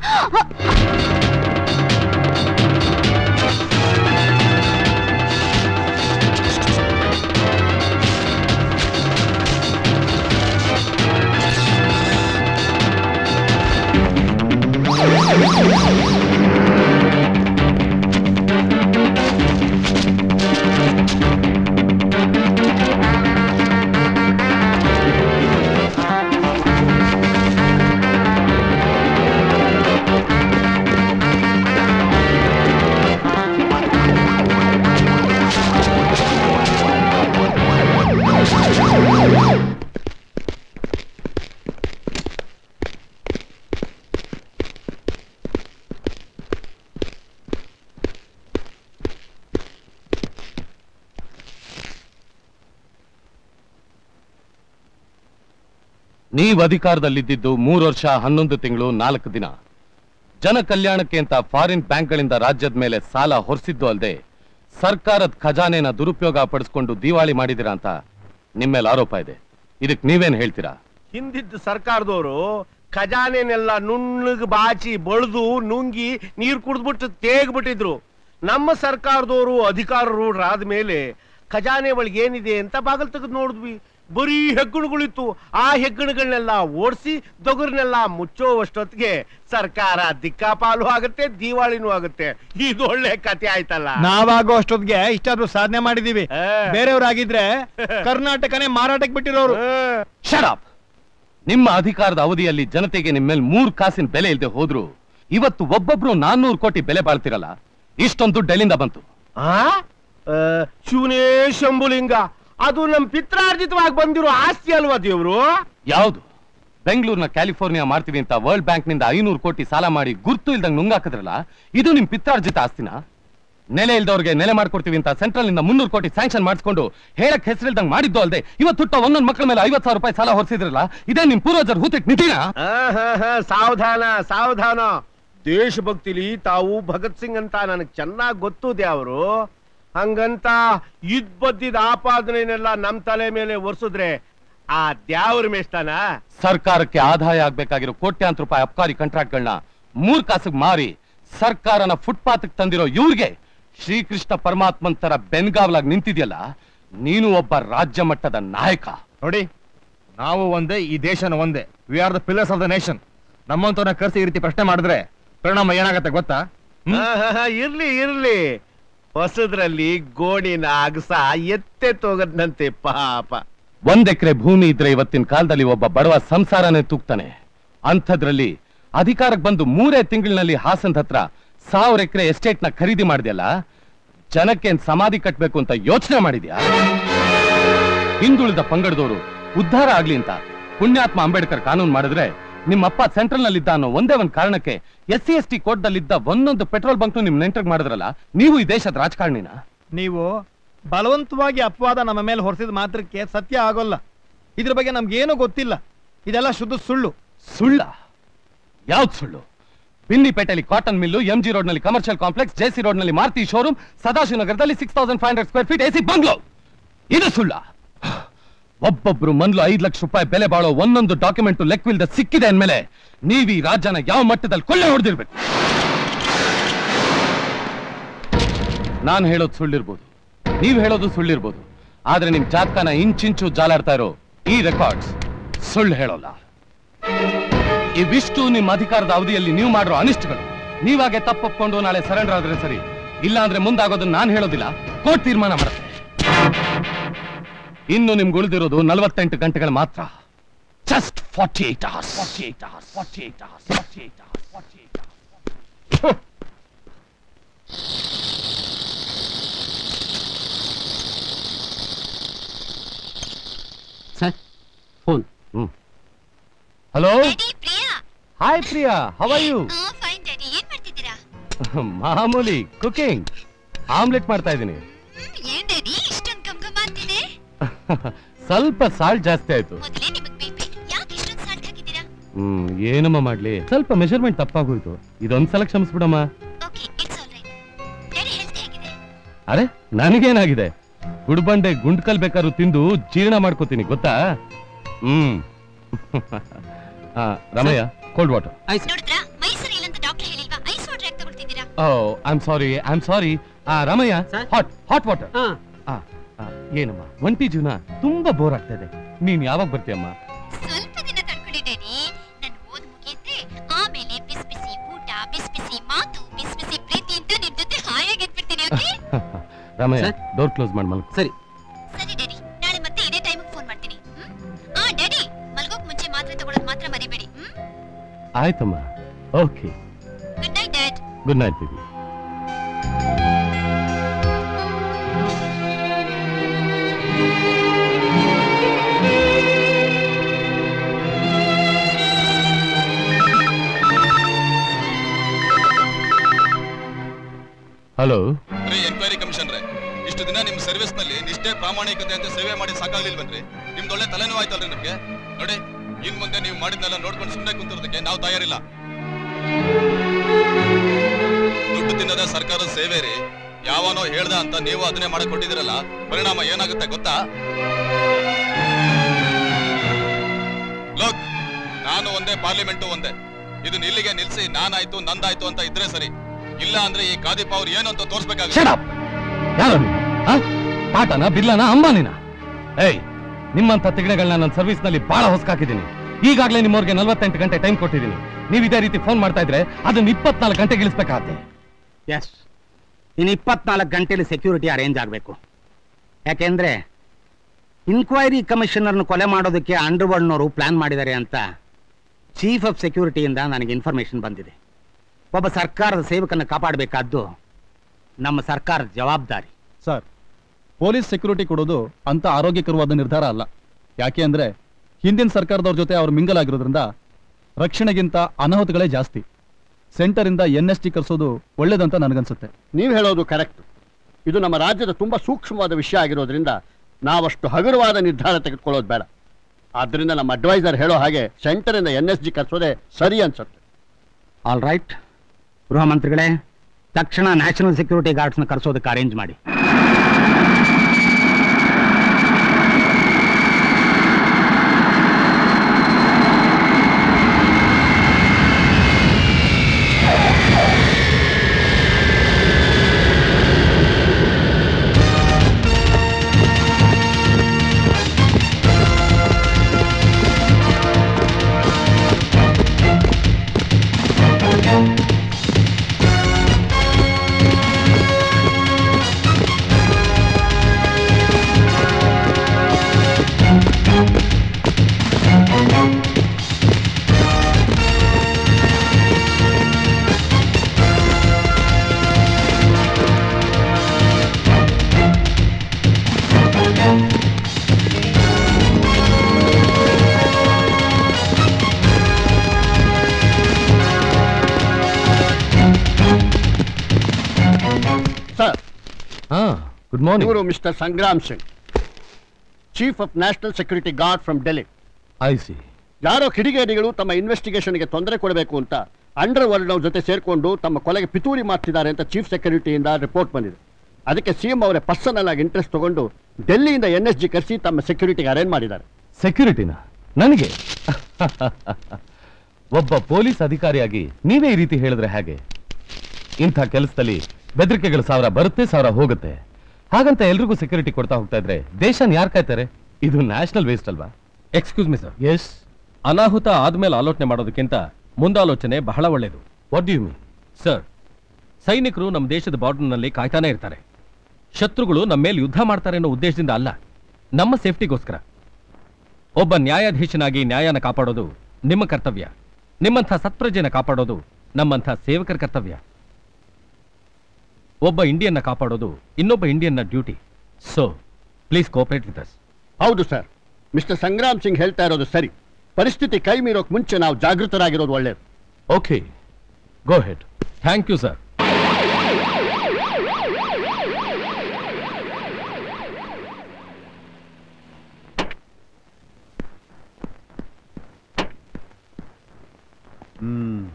ನೀವ್ ಅಧಿಕಾರದಲ್ಲಿದ್ದಿದ್ದು ಮೂರು ವರ್ಷ ಹನ್ನೊಂದು ತಿಂಗಳು ನಾಲ್ಕು ದಿನ ಜನ ಕಲ್ಯಾಣಕ್ಕೆ ಅಂತ ಫಾರಿನ್ ಬ್ಯಾಂಕ್ಗಳಿಂದ ರಾಜ್ಯದ ಮೇಲೆ ಸಾಲ ಹೊರಿಸಿದ್ದು ಅಲ್ಲದೆ ಸರ್ಕಾರದ ಖಜಾನೆನ ದುರುಪಯೋಗ ಪಡಿಸ್ಕೊಂಡು ದಿವಾಳಿ ಮಾಡಿದಿರಾ ಅಂತ ನಿಮ್ಮೇಲೆ ಆರೋಪ ಇದೆ ಇದಕ್ ನೀವೇನ್ ಹೇಳ್ತೀರಾ
ಹಿಂದಿದ್ದ ಸರ್ಕಾರದವರು ಖಜಾನೆನೆಲ್ಲ ನುಣ್ಣಗ್ ಬಾಚಿ ಬಳ್ದು ನುಂಗಿ ನೀರ್ ಕುಡ್ದ್ಬಿಟ್ಟು ತೇಗ್ಬಿಟ್ಟಿದ್ರು ನಮ್ಮ ಸರ್ಕಾರದವರು ಅಧಿಕಾರೂಢರಾದ ಮೇಲೆ ಖಜಾನೆ ಒಳಗೆ ಏನಿದೆ ಅಂತ ಬಾಗಲ್ ತೆಗೆದು ನೋಡಿದ್ವಿ ಬರೀ ಹೆಗ್ಗಣಗಳಿತ್ತು ಆ ಹೆಗ್ಗಣಗಳನ್ನೆಲ್ಲ ಓಡಿಸಿ ದೊಗರ್ನೆಲ್ಲ ಮುಚ್ಚೋವಷ್ಟೊತ್ತಿಗೆ ಸರ್ಕಾರ ದಿಕ್ಕಾಪಾಲು ಆಗುತ್ತೆ ದಿವಾಳಿನೂ ಆಗುತ್ತೆ ಇದು ಒಳ್ಳೆ ಕತೆ ಆಯ್ತಲ್ಲ
ನಾವಾಗೋ ಅಷ್ಟೊತ್ತಿಗೆ ಇಷ್ಟಾದ್ರೂ ಸಾಧನೆ ಮಾಡಿದೀವಿ
ಆ.
ಬೇರೆಯವ್ರಾಗಿದ್ರೆ ಕರ್ನಾಟಕನೇ ಮಾರಾಟಕ್ಕೆ ಬಿಟ್ಟಿರೋರು
ಶಡಪ್ ನಿಮ್ಮ ಅಧಿಕಾರದ ಅವಧಿಯಲ್ಲಿ ಜನತೆಗೆ ನಿಮ್ಮೇಲೆ ಮೂರ್ ಕಾಸಿನ ಬೆಲೆ ಇಲ್ಲದೆ ಹೋದ್ರು ಇವತ್ತು ಒಬ್ಬೊಬ್ರು ನಾನ್ನೂರು ಕೋಟಿ ಬೆಲೆ ಬಾಳ್ತಿರಲ್ಲ ಇಷ್ಟೊಂದು ದುಡ್ಡು ಎಲ್ಲಿಂದ ಬಂತು
ಆ ಆ, ಶಿವನೇ ಶಂಭುಲಿಂಗ ಅದು ನಮ್ ಪಿತ್ರಾರ್ಜಿತವಾಗಿ ಬಂದಿರೋ ಆಸ್ತಿ ಅಲ್ವಾ ದೇವ್ರು
ಯಾವುದು ಬೆಂಗಳೂರಿನ ಕ್ಯಾಲಿಫೋರ್ನಿಯಾ ಮಾಡ್ತೀವಿ ಅಂತ ವರ್ಲ್ಡ್ ಬ್ಯಾಂಕ್ ನಿಂದ ಐನೂರು ಕೋಟಿ ಸಾಲ ಮಾಡಿ ಗುರ್ತು ಇಲ್ದಂಗ್ ನುಂಗಾಕಿದ್ರಲ್ಲ ಇದು ನಿಮ್ ಪಿತ್ರಾರ್ಜಿತ ಆಸ್ತಿನ ನೆಲೆ ಇಲ್ದವ್ರಿಗೆ ನೆಲೆ ಮಾಡ್ಕೊಡ್ತೀವಿ ಅಂತ ಸೆಂಟ್ರಲ್ ನಿಂದ ಮುನ್ನೂರು ಕೋಟಿ ಸ್ಯಾಂಕ್ಷನ್ ಮಾಡಿಸ್ಕೊಂಡು ಹೇಳಕ್ ಹೆಸರಿಲ್ದಂಗ್ ಮಾಡಿದ್ದು ಅಲ್ದೆ ಇವತ್ತು ಹುಟ್ಟ ಒಂದೊಂದು ಮಕ್ಕಳ ಮೇಲೆ ಐವತ್ ಸಾವಿರ ರೂಪಾಯಿ ಸಾಲ ಹೊರಿಸಿದ್ರಲ್ಲ ಇದೇ ನಿಮ್ ಪೂರ್ವಜರು ಹೂತಿಟ್ ನಿಂತಿನ
ಆಹಾಹಾ, ಸಾವಧಾನ ಸಾವಧಾನ ದೇಶಭಕ್ತಿಲಿ ತಾವು ಭಗತ್ ಸಿಂಗ್ ಅಂತ ನನಗೆ ಚೆನ್ನಾಗಿ ಗೊತ್ತು ಅವರು ಹಂಗಂತ ಇದ್ ಬದ್ದಿದ ಆಪಾದನೆನೆಲ್ಲ ನಮ್ ತಲೆ ಮೇಲೆ ಒರ್ಸಿದ್ರೆ ಆ ದ್ಯಾವ್ರ ಮೇಷ್ಟಾನ
ಸರ್ಕಾರಕ್ಕೆ ಆದಾಯ ಆಗ್ಬೇಕಾಗಿರೋ ಕೋಟ್ಯಾಂತರ ರೂಪಾಯಿ ಅಬ್ಕಾರಿ ಕಾಂಟ್ರಾಕ್ಟ್ಗಳನ್ನ ಮೂರ್ ಕಾಸಿಗೆ ಮಾರಿ ಸರ್ಕಾರನ ಫುಟ್ಪಾತ್ ತಂದಿರೋ ಇವ್ರಿಗೆ ಶ್ರೀಕೃಷ್ಣ ಪರಮಾತ್ಮನ್ ತರ ಬೆನ್ಗಾವಲಾಗಿ ನಿಂತಿದ್ಯಲ್ಲ ನೀನು ಒಬ್ಬ ರಾಜ್ಯ ಮಟ್ಟದ ನಾಯಕ
ನೋಡಿ ನಾವು ಒಂದೇ ಈ ದೇಶನ ಒಂದೇ we are the pillars of the nation ನಮ್ಮಂತವ್ರನ್ನ ಕರ್ಸಿ ಈ ರೀತಿ ಪ್ರಶ್ನೆ ಮಾಡಿದ್ರೆ ಪರಿಣಾಮ ಏನಾಗತ್ತೆ ಗೊತ್ತಾ ಹ್ಮ್?
ಆಹಾಹಾ, ಇರ್ಲಿ ಇರ್ಲಿ ಹೊಸದ್ರಲ್ಲಿ ಗೋಣಿನ ಅಗಸ ಎತ್ತೆ ತೋಗದ್ನಂತೆ ಪಾಪ
ಒಂದ್ ಎಕರೆ ಭೂಮಿ ಇದ್ರೆ ಇವತ್ತಿನ ಕಾಲದಲ್ಲಿ ಒಬ್ಬ ಬಡವ ಸಂಸಾರನೇ ತೂಗ್ತಾನೆ ಅಂಥದ್ರಲ್ಲಿ ಅಧಿಕಾರಕ್ಕೆ ಬಂದು ಮೂರೇ ತಿಂಗಳಿನಲ್ಲಿ ಹಾಸನ್ ಹತ್ರ ಸಾವಿರ ಎಕರೆ ಎಸ್ಟೇಟ್ ನ ಖರೀದಿ ಮಾಡಿದ್ಯಲ್ಲ ಜನಕ್ಕೆ ಏನ್ ಸಮಾಧಿ ಕಟ್ಬೇಕು ಅಂತ ಯೋಚನೆ ಮಾಡಿದ್ಯಾ ಹಿಂದುಳಿದ ಪಂಗಡದವರು ಉದ್ಧಾರ ಆಗ್ಲಿ ಅಂತ ಪುಣ್ಯಾತ್ಮ ಅಂಬೇಡ್ಕರ್ ಕಾನೂನು ಮಾಡಿದ್ರೆ ನಿಮ್ಮಪ್ಪ ಸೆಂಟ್ರಲ್ ನಲ್ಲಿದ್ದ ಅನ್ನೋ ಒಂದೇ ಒಂದ್ ಕಾರಣಕ್ಕೆ ಎಸ್ ಸಿ ಎಸ್ ಟಿ ಕೋರ್ಟ್ದಲ್ಲಿದ್ದ ಒಂದೊಂದು ಪೆಟ್ರೋಲ್ ಬಂಕ್ ನಿಮ್ ನೆಂಟ್ರಿಗೆ ಮಾಡಿದ್ರಲ್ಲ ನೀವು ಈ ದೇಶದ ರಾಜಕಾರಣಿನ
ನೀವು ಬಲವಂತವಾಗಿ ಅಪವಾದ ನಮ್ಮ ಮೇಲೆ ಹೊರಿಸಿದ ಮಾತ್ರಕ್ಕೆ ಸತ್ಯ ಆಗೋಲ್ಲ ಇದ್ರ ಬಗ್ಗೆ ನಮ್ಗೇನು ಗೊತ್ತಿಲ್ಲ ಇದೆಲ್ಲ ಶುದ್ಧ ಸುಳ್ಳು
ಸುಳ್ಳ ಯಾವ್ದು ಸುಳ್ಳು ಬಿನ್ನಿಪೇಟೆಯಲ್ಲಿ cotton mill M G road ನಲ್ಲಿ ಕಮರ್ಷಿಯಲ್ ಕಾಂಪ್ಲೆಕ್ಸ್ ಜೆಸಿ ರೋಡ್ ನಲ್ಲಿ ಮಾರುತಿ ಶೋರೂಮ್ ಸದಾಶಿವ ನಗರದಲ್ಲಿ six thousand five hundred square feet AC bungalow ಇದು ಸುಳ್ಳ ಒಬ್ಬೊಬ್ರು ಮೊದಲು ಐದು ಲಕ್ಷ ರೂಪಾಯಿ ಬೆಲೆ ಬಾಳೋ ಒಂದೊಂದು ಡಾಕ್ಯುಮೆಂಟ್ ಲೆಕ್ಕವಿಲ್ಲದೆ ಸಿಕ್ಕಿದೆ ಅಂದ್ಮೇಲೆ ನೀವು ಈ ರಾಜ್ಯನ ಯಾವ ಮಟ್ಟದಲ್ಲಿ ಕೊಳ್ಳೆ ಹೊಡೆದಿರ್ಬೇಕು ನಾನು ಹೇಳೋದು ಸುಳ್ಳಿರ್ಬೋದು ನೀವು ಹೇಳೋದು ಸುಳ್ಳಿರ್ಬೋದು ಆದ್ರೆ ನಿಮ್ ಜಾತಕನ ಇಂಚಿಂಚು ಜಾಲಾಡ್ತಾ ಇರೋ ಈ ರೆಕಾರ್ಡ್ಸ್ ಸುಳ್ಳು ಹೇಳೋಲ್ಲ ಇವಿಷ್ಟು ನಿಮ್ಮ ಅಧಿಕಾರದ ಅವಧಿಯಲ್ಲಿ ನೀವು ಮಾಡಿರೋ ಅನಿಷ್ಟಗಳು ನೀವಾಗೆ ತಪ್ಪೊಪ್ಕೊಂಡು ನಾಳೆ ಸರೆಂಡರ್ ಆದ್ರೆ ಸರಿ ಇಲ್ಲ ಅಂದ್ರೆ ಮುಂದಾಗೋದನ್ನ ನಾನು ಹೇಳೋದಿಲ್ಲ ಕೋರ್ಟ್ ತೀರ್ಮಾನ ಮಾಡುತ್ತೆ ಇನ್ನು ನಿಮ್ಗೆ ಉಳಿದಿರೋದು ನಲವತ್ತೆಂಟು ಗಂಟೆಗಳು ಮಾತ್ರ just forty eight hours forty eight hours forty eight hours forty eight hours forty eight hours
sir phone
hmm hello hi Priya how are you
fine daddy ಏನ್ ಮಾಡ್ತಿದ್ದೀರಾ
ಮಾಮೂಲಿ ಕುಕಿಂಗ್ ಆಮ್ಲೆಟ್ ಮಾಡ್ತಾ ಇದ್ದೀನಿ
ಏನ್ ಡ್ಯಾಡಿ ಇಷ್ಟೊಂದು ಗಮ್ ಗಮ್ ಅಂತಿದೆ
ಸ್ವಲ್ಪ salt ಜಾಸ್ತಿ ಆಯ್ತು
ಮೊದಲೇ ನಿಮಗ್ ಬೇಕು ಯಾಕೆ ಇಷ್ಟೊಂದು ಸಾಲ್ಟ್ ಹಾಕಿದ್ದೀರಾ
ಹ್ಮ್ ಏನಮ್ಮ ಮಾಡ್ಲಿ ಸ್ವಲ್ಪ ಮೆಷರ್ಮೆಂಟ್ ತಪ್ಪಾಗೋಯ್ತು ಇದೊಂದ್ಸಲ ಕ್ಷಮಿಸ್ಬಿಡಮ್ಮ
okay it's all right daddy health ಹೇಗಿದೆ
ಅರೆ ನನಗೇನಾಗಿದೆ ಗುಡ್ಬಂಡೆ ಗುಂಡ್ಕಲ್ ಬೇಕಾದ್ರೂ ತಿಂದು ಜೀರ್ಣ ಮಾಡ್ಕೋತೀನಿ ಗೊತ್ತಾ ಹ್ಮ್ ಆ, ರಮಯ್ಯ ಕೋಲ್ಡ್ ವಾಟರ್
ನೋಡಿದ್ರಾ ಮೈಸೂರು ಇಲ್ಲಂತ ಡಾಕ್ಟರ್ ಹೇಳಿಲ್ವಾ ಐಸ್ ವಾಟರ್ ಯಾಕೆ ತಗೊಳ್ತಿದ್ದೀರಾ
oh I am sorry I am sorry Ramaiah
Sir?
Hot hot water
ಹಾ
ಏನಮ್ಮ ಒಂಟಿ ಜೀವನ ತುಂಬಾ ಬೋರ್ ಆಗ್ತಾ ಇದೆ ನೀನ್ ಯಾವಾಗ ಬರ್ತೀಯಮ್ಮ
ಸ್ವಲ್ಪ ದಿನ ತಡ್ಕೊಳ್ಳಿ ಡ್ಯಾಡಿ ನನ್ ಓದ್ ಮುಗಿಯುತ್ತೆ ಆಮೇಲೆ ಬಿಸಿ ಬಿಸಿ ಊಟ ಬಿಸಿ ಬಿಸಿ ಮಾತು ಬಿಸಿ ಬಿಸಿ ಪ್ರೀತಿ ಅಂತ ನಿಮ್ ಜೊತೆ ಹಾಯಾಗಿ ಇದ್ಬಿಡ್ತೀನಿ okay
Ramaiah
Sir?
Door close ಮಾಡಿ ಮಲ್ಕೊ
ಸರಿ
ಸರಿ ಡ್ಯಾಡಿ ನಾಳೆ ಮತ್ತೆ ಇದೇ ಟೈಮಿಗೆ ಫೋನ್ ಮಾಡ್ತೀನಿ ಹ್ಮ್? ಆ ಡ್ಯಾಡಿ ಮಲ್ಗೋಕ್ ಮುಂಚೆ ಮಾತ್ರೆ ತಗೊಳ್ಳೋದು ಮಾತ್ರ ಮರಿಬೇಡಿ ಹ್ಮ್
ಆಯ್ತಮ್ಮ okay
good night dad
good night baby hello
ರೀ ಎನ್ಕ್ವೈರಿ ಕಮಿಷನ್ರೆ ಇಷ್ಟು ದಿನ ನಿಮ್ ಸರ್ವಿಸ್ ನಲ್ಲಿ ನಿಷ್ಠೆ ಪ್ರಾಮಾಣಿಕತೆ ಅಂತ ಸೇವೆ ಮಾಡಿ ಸಾಕಾಗ್ಲಿಲ್ವನ್ರಿ ನಿಮ್ದು ಒಳ್ಳೆ ತಲೆನೋವು ಆಯ್ತಲ್ರಿ ನಮ್ಗೆ ನೋಡಿ ಇನ್ ಮುಂದೆ ನೀವು ಮಾಡಿದ್ನೆಲ್ಲ ನೋಡ್ಕೊಂಡು ಸುಮ್ಮನೆ ಕುಂತಿರೋದಕ್ಕೆ ನಾವು ತಯಾರಿಲ್ಲ ದುಡ್ಡು ತಿನ್ನದ ಸರ್ಕಾರದ ಸೇವೆ ರೀ ಯಾವನೋ ಹೇಳ್ದ ಅಂತ ನೀವು ಅದನ್ನೇ ಮಾಡಕ್ ಕೊಟ್ಟಿದ್ದೀರಲ್ಲ ಪರಿಣಾಮ ಏನಾಗುತ್ತೆ ಗೊತ್ತಾ ಲೋಕ್ ನಾನು ಒಂದೇ ಪಾರ್ಲಿಮೆಂಟು ಒಂದೇ ಇದನ್ನ ಇಲ್ಲಿಗೆ ನಿಲ್ಸಿ ನಾನಾಯ್ತು ನಂದಾಯ್ತು ಅಂತ ಇದ್ರೆ ಸರಿ ಇಲ್ಲ ಅಂದ್ರೆ ಈ ಕಾದಿಪ್ಪ ಅವ್ರು ಏನು ಅಂತ ತೋರ್ಸ್ಬೇಕಾಗುತ್ತೆ
Shut up! ಯಾರು ನೀವು ಆ? ಪಾಟನ ಬಿಲ್ಲನ ಅಂಬಾನಿನ ಏಯ್ ನಿಮ್ಮಂತ ತಿಗಣೆಗಳನ್ನ ನನ್ನ ಸರ್ವಿಸ್ ನಲ್ಲಿ ಬಹಳ ಹೊಸ್ಕಾಕಿದ್ದೀನಿ ಈಗಾಗಲೇ ನಿಮ್ಮವ್ರಿಗೆ ನಲ್ವತ್ತೆಂಟು ಗಂಟೆ ಟೈಮ್ ಕೊಟ್ಟಿದ್ದೀನಿ ನೀವು ಇದೇ ರೀತಿ ಫೋನ್ ಮಾಡ್ತಾ ಇದ್ರೆ ಅದನ್ನ ಇಪ್ಪತ್ನಾಲ್ಕು ಗಂಟೆಗೆ ಇಳಿಸ್ಬೇಕಾಗತ್ತೆ
ಎಸ್ ಇನ್ನು ಇಪ್ಪತ್ನಾಲ್ಕು ಗಂಟೆಲಿ ಸೆಕ್ಯೂರಿಟಿ ಅರೇಂಜ್ ಆಗಬೇಕು ಯಾಕೆಂದ್ರೆ ಇನ್ಕ್ವೈರಿ ಕಮಿಷನರ್ನ ಕೊಲೆ ಮಾಡೋದಕ್ಕೆ ಅಂಡರ್ವರ್ಡ್ನವರು ಪ್ಲಾನ್ ಮಾಡಿದ್ದಾರೆ ಅಂತ ಚೀಫ್ ಆಫ್ ಸೆಕ್ಯೂರಿಟಿಯಿಂದ ನನಗೆ ಇನ್ಫಾರ್ಮೇಶನ್ ಬಂದಿದೆ ಒಬ್ಬ ಸರ್ಕಾರದ ಸೇವಕನ ಕಾಪಾಡಬೇಕಾದ್ದು ನಮ್ಮ ಸರ್ಕಾರದ ಜವಾಬ್ದಾರಿ
ಸರ್ ಪೊಲೀಸ್ ಸೆಕ್ಯೂರಿಟಿ ಕೊಡೋದು ಅಂತ ಆರೋಗ್ಯಕರವಾದ ನಿರ್ಧಾರ ಅಲ್ಲ ಯಾಕೆ ಅಂದ್ರೆ ಹಿಂದಿನ ಸರ್ಕಾರದವ್ರ ಜೊತೆ ಅವ್ರು ಮಿಂಗಲ್ ಆಗಿರೋದ್ರಿಂದ ರಕ್ಷಣೆಗಿಂತ ಅನಾಹುತಗಳೇ ಜಾಸ್ತಿ ಸೆಂಟರ್ ಇಂದ ಎನ್ ಎಸ್ ಟಿ ಕರ್ಸೋದು ಒಳ್ಳೇದಂತ ನನಗನ್ಸುತ್ತೆ
ನೀವು ಹೇಳೋದು ಕರೆಕ್ಟ್ ಇದು ನಮ್ಮ ರಾಜ್ಯದ ತುಂಬಾ ಸೂಕ್ಷ್ಮವಾದ ವಿಷಯ ಆಗಿರೋದ್ರಿಂದ ನಾವಷ್ಟು ಹಗುರವಾದ ನಿರ್ಧಾರ ತೆಗೆದುಕೊಳ್ಳೋದು ಬೇಡ ಆದ್ರಿಂದ ನಮ್ಮ ಅಡ್ವೈಸರ್ ಹೇಳೋ ಹಾಗೆ ಸೆಂಟರ್ ಇಂದ ಎನ್ ಎಸ್ ಜಿ ಕರ್ಸೋದೇ ಸರಿ ಅನ್ಸುತ್ತೆ
ಆಲ್ ರೈಟ್ ಗೃಹ ಮಂತ್ರಿಗಳೇ ತಕ್ಷಣ ನ್ಯಾಷನಲ್ ಸೆಕ್ಯೂರಿಟಿ ಗಾರ್ಡ್ಸ್ನ ಕರೆಸೋದಕ್ಕೆ ಅರೇಂಜ್ ಮಾಡಿ
ಸರ್
ಹಾ ಗುಡ್ ಮಾರ್ನಿಂಗ್
ಇವರು mister Sangram Singh chief of national security guard from Delhi
I see
ಯಾರೋ ಕಿಡಿಗೇಡಿಗಳು ತಮ್ಮ ಇನ್ವೆಸ್ಟಿಗೇಷನ್ಗೆ ತೊಂದರೆ ಕೊಡಬೇಕು ಅಂತ ಅಂಡರ್ ವರ್ಲ್ಡ್ ಜೊತೆ ಸೇರಿಕೊಂಡು ತಮ್ಮ ಕೊಲೆಗೆ ಪಿತೂರಿ ಮಾಡ್ತಿದ್ದಾರೆ ಅಂತ ಚೀಫ್ ಸೆಕ್ಯೂರಿಟಿಯಿಂದ ರಿಪೋರ್ಟ್ ಬಂದಿದೆ ಅದಕ್ಕೆ ಸಿಎಂ ಅವರೇ ಪರ್ಸನಲ್ ಆಗಿ ಇಂಟ್ರೆಸ್ಟ್ ತಗೊಂಡು ಡೆಲ್ಲಿಯಿಂದ ಎನ್ ಎಸ್ ಜಿ ಕರೆಸಿ ತಮ್ಮ ಸೆಕ್ಯೂರಿಟಿಗೆ ಅರೇಂಜ್ ಮಾಡಿದ್ದಾರೆ
ಸೆಕ್ಯೂರಿಟಿನ ನನಗೆ ಒಬ್ಬ ಪೊಲೀಸ್ ಅಧಿಕಾರಿಯಾಗಿ ನೀವೇ ಈ ರೀತಿ ಹೇಳಿದ್ರೆ ಹೇಗೆ ಇಂಥ ಕೆಲಸದಲ್ಲಿ ಬೆದರಿಕೆಗಳು ಸಾವಿರ ಬರುತ್ತೆ ಸಾವಿರ ಹೋಗುತ್ತೆ ಹಾಗಂತ ಎಲ್ರಿಗೂ ಸೆಕ್ಯೂರಿಟಿ ಕೊಡ್ತಾ ಹೋಗ್ತಾ ಇದ್ರೆ ದೇಶನ ಯಾರು ಕಾಯ್ತಾರೆ ಇದು ನ್ಯಾಷನಲ್ ವೇಸ್ಟ್ ಅಲ್ವಾ
ಎಕ್ಸ್ಕ್ಯೂಸ್ ಮಿ ಸರ್
ಎಸ್
ಅನಾಹುತ ಆದ್ಮೇಲೆ ಆಲೋಚನೆ ಮಾಡೋದಕ್ಕಿಂತ ಮುಂದಾಲೋಚನೆ ಬಹಳ ಒಳ್ಳೆಯದು
ವಾಟ್ ಯು ಮೀನ್
ಸರ್ ಸೈನಿಕರು ನಮ್ಮ ದೇಶದ ಬಾರ್ಡರ್ನಲ್ಲಿ ಕಾಯ್ತಾನೆ ಇರ್ತಾರೆ ಶತ್ರುಗಳು ನಮ್ಮ ಮೇಲೆ ಯುದ್ಧ ಮಾಡ್ತಾರೆ ಅನ್ನೋ ಉದ್ದೇಶದಿಂದ ಅಲ್ಲ ನಮ್ಮ ಸೇಫ್ಟಿಗೋಸ್ಕರ ಒಬ್ಬ ನ್ಯಾಯಾಧೀಶನಾಗಿ ನ್ಯಾಯನ ಕಾಪಾಡೋದು ನಿಮ್ಮ ಕರ್ತವ್ಯ ನಿಮ್ಮಂಥ ಸತ್ಪ್ರಜೆನ ಕಾಪಾಡೋದು ನಮ್ಮಂಥ ಸೇವಕರ ಕರ್ತವ್ಯ ಒಬ್ಬ ಇಂಡಿಯನ್ನ ಕಾಪಾಡೋದು ಇನ್ನೊಬ್ಬ ಇಂಡಿಯನ್ನ duty so please cooperate with us
ಹೌದು ಸರ್ ಮಿಸ್ಟರ್ ಸಂಗ್ರಾಮ್ ಸಿಂಗ್ ಹೇಳ್ತಾ ಇರೋದು ಸರಿ ಪರಿಸ್ಥಿತಿ ಕೈ ಮೀರೋಕ್ ಮುಂಚೆ ನಾವು ಜಾಗೃತರಾಗಿರೋದು ಒಳ್ಳೆಯದು
okay go ahead
thank you sir
ಹ್ಮ್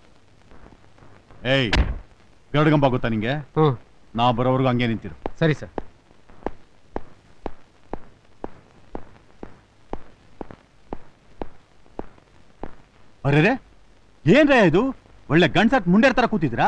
ಏಯ್ ಗರುಡಗಂಬ ಗೊತ್ತಾ ನಿಂಗೆ ನಾ ಬರೋವರೆಗೂ ಹಂಗೆ ನಿಂತಿರು
ಸರಿ ಸರ್
ಅರೆ ಏನ್ರೇ ಇದು ಒಳ್ಳೆ ಗಂಡ್ಸಟ್ ಮುಂಡೇರ್ ತರ ಕೂತಿದ್ರಾ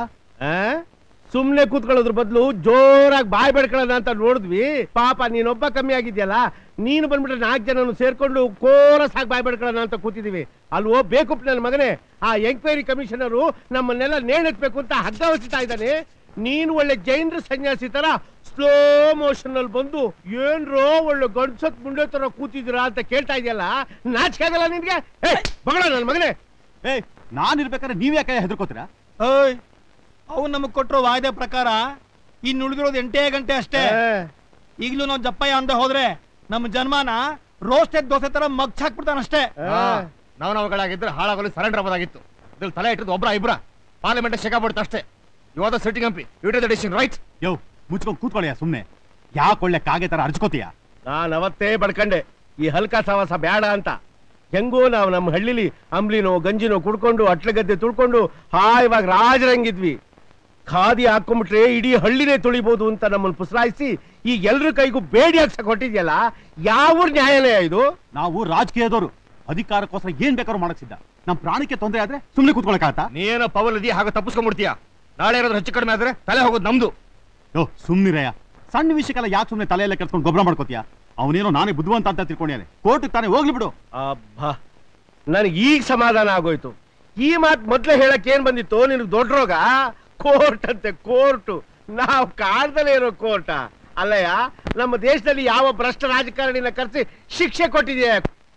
ಸುಮ್ನೆ ಕೂತ್ಕೊಳ್ಳೋದ್ರ ಬದಲು ಜೋರಾಗಿ ಬಾಯ್ ಬೆಡ್ಕೊಳ್ಳೋಣ ಅಂತ ನೋಡಿದ್ವಿ ಪಾಪ ನೀನೊಬ್ಬ ಕಮ್ಮಿ ಆಗಿದ್ಯಲ್ಲ ನೀನು ಬಂದ್ಬಿಟ್ರೆ ನಾಲ್ಕು ಜನನು ಸೇರ್ಕೊಂಡು ಕೋರಸ್ ಆಗಿ ಬಾಯ್ ಬೆಡ್ಕೊಳ್ಳೋಣ ಅಂತ ಕೂತಿದೀವಿ ಅಲ್ವೋ ಬೇಕು ನನ್ನ ಮಗನೇ ಆ ಎಂಕ್ವೈರಿ ಕಮಿಷನರು ನಮ್ಮನ್ನೆಲ್ಲ ನೇಣೆತ್ಬೇಕು ಅಂತ ಹಗ್ಗ ಹೊಸಿತಾ ಇದ್ದಾನೆ ನೀನು ಒಳ್ಳೆ ಜೈನರ ಸನ್ಯಾಸಿ ತರ ಸ್ಲೋ ಮೋಷನ್ ಅಲ್ಲಿ ಬಂದು ಏನ್ರೋ ಒಳ್ಳೆ ಗಂಡ್ಸತ್ ಮುಂಡೆ ತರ ಕೂತಿದ್ದೀರಾ ಅಂತ ಕೇಳ್ತಾ ಇದೆಯಲ್ಲ ನಾಚಿಕೆ ಆಗಲ್ಲ ನಿನ್ಗೆ ಬಗಳ ನನ್ನ ಮಗನೇ
ಏಯ್ ನಾನ್ ಇರ್ಬೇಕಾದ್ರೆ ನೀವ್ ಯಾಕೆ ಹೆದರ್ಕೋತೀರಾ
ಓಯ್ ಅವು ನಮಗ್ ಕೊಟ್ಟಿರೋ ವಾಯ್ದೆ ಪ್ರಕಾರ ಇನ್ನು ಉಳಿದಿರೋದು ಎಂಟೇ ಗಂಟೆ ಅಷ್ಟೇ ಈಗಲೂ ನಾವು ಜಪ್ಪಯ್ಯ ಅಂತ ಹೋದ್ರೆ ನಮ್ಮ ಜನ್ಮನ ರೋಸ್ಟೆಡ್ ದೋಸೆ ತರ ಮಗ್ಚ್ ಹಾಕ್ಬಿಡ್ತಾನಷ್ಟೇ
ನಾವು ನಾವುಗಳಾಗಿದ್ರೆ ಹಾಳಾಗಲು ಸರೆಂಡರ್ ಆಗೋದಾಗಿತ್ತು ಇದ್ರಲ್ಲಿ ತಲೆ ಇಟ್ಟದ್ದು ಒಬ್ರ ಇಬ್ರ ಪಾರ್ಲಿಮೆಂಟ್ ಸಿಕ್ಕಾಬಿಡುತ್ತೆ ಅಷ್ಟೇ ಇವಾದ sitting MP you the decision right
ಯೋ ಮುಚ್ಕೊಂಡ್ ಕೂತ್ಕೊಳ್ಳಿಯ ಸುಮ್ನೆ ಯಾಕೆ ಒಳ್ಳೆ ಕಾಗೆ ತರ ಅರ್ಚ್ಕೋತೀಯ
ನಾನು ಅವತ್ತೇ ಬಡ್ಕಂಡೆ ಈ ಹಲ್ಕ ಸವಾಸ ಬೇಡ ಅಂತ ಹೆಂಗೋ ನಾವು ನಮ್ಮ ಹಳ್ಳಿಲಿ ಅಂಬ್ಲಿನೋ ಗಂಜಿನೋ ಕುಡ್ಕೊಂಡು ಅಟ್ಲಗದ್ದೆ ತುಳ್ಕೊಂಡು ಹಾಯವಾಗಿ ರಾಜರಂಗಿದ್ವಿ ಖಾದಿ ಹಾಕೊಂಡ್ಬಿಟ್ರೆ ಇಡೀ ಹಳ್ಳಿನೇ ತುಳಿಬಹುದು ಅಂತ ನಮ್ಮನ್ನು ಪುಸಲಾಯಿಸಿ ಈಗ ಎಲ್ರ ಕೈಗೂ ಬೇಡಿ ಹಾಕ್ಸಕ್ ಹೊಟ್ಟಿದ್ಯಲ್ಲ ಯಾವ ನ್ಯಾಯಾಲಯ ಇದು
ನಾವು ರಾಜಕೀಯದವರು ಅಧಿಕಾರಕ್ಕೋಸ್ಕರ ಏನ್ ಬೇಕಾದ್ರೂ ಮಾಡಕ್ಸಿದ್ದ ನಮ್ ಪ್ರಾಣಕ್ಕೆ ತೊಂದರೆ ಆದ್ರೆ ಸುಮ್ನೆ ಕೂತ್ಕೊಳಕಾಗತ್ತಾ
ನೀನೋ ಪವರ್ ಇದೆಯಾ ಹಾಗೆ ತಪ್ಪಿಸ್ಕೊಂಡ್ಬಿಡ್ತೀಯ ನಾಳೆ ಏನಾದ್ರು ಹೆಚ್ಚು ಕಡಿಮೆ ಆದ್ರೆ ತಲೆ ಹೋಗೋದು ನಮ್ದು
ಯೋ ಸುಮ್ನಿರಯ್ಯ ಸಣ್ಣ ವಿಷಯಕ್ಕೆಲ್ಲ ಯಾಕೆ ಸುಮ್ನೆ ತಲೆಯೆಲ್ಲ ಕೆಡ್ಸ್ಕೊಂಡು ಗೊಬ್ಬರ ಮಾಡ್ಕೋತೀಯ ಅವನೇನೋ ನಾನೇ ಬುದ್ಧಿವಂತ ಅಂತ ತಿಳ್ಕೊಂಡಿಯಾನೆ ಕೋರ್ಟ್ ತಾನೇ ಹೋಗ್ಲಿ ಬಿಡು
ಅಬ್ಬಾ ನನಗೆ ಈಗ ಸಮಾಧಾನ ಆಗೋಯ್ತು ಈ ಮಾತು ಮೊದ್ಲೇ ಹೇಳಕ್ ಏನ್ ಬಂದಿತ್ತು ನಿನಗೆ ದೊಡ್ಡ ರೋಗ ಕೋರ್ಟ್ ಅಂತೆ ಕೋರ್ಟು ನಾವು ಕಾಡ್ದಲೇ ಇರೋ ಕೋರ್ಟ ಅಲ್ಲಯ್ಯ ನಮ್ಮ ದೇಶದಲ್ಲಿ ಯಾವ ಭ್ರಷ್ಟ ರಾಜಕಾರಣಿನ ಕರೆಸಿ ಶಿಕ್ಷೆ ಕೊಟ್ಟಿದೆಯಾ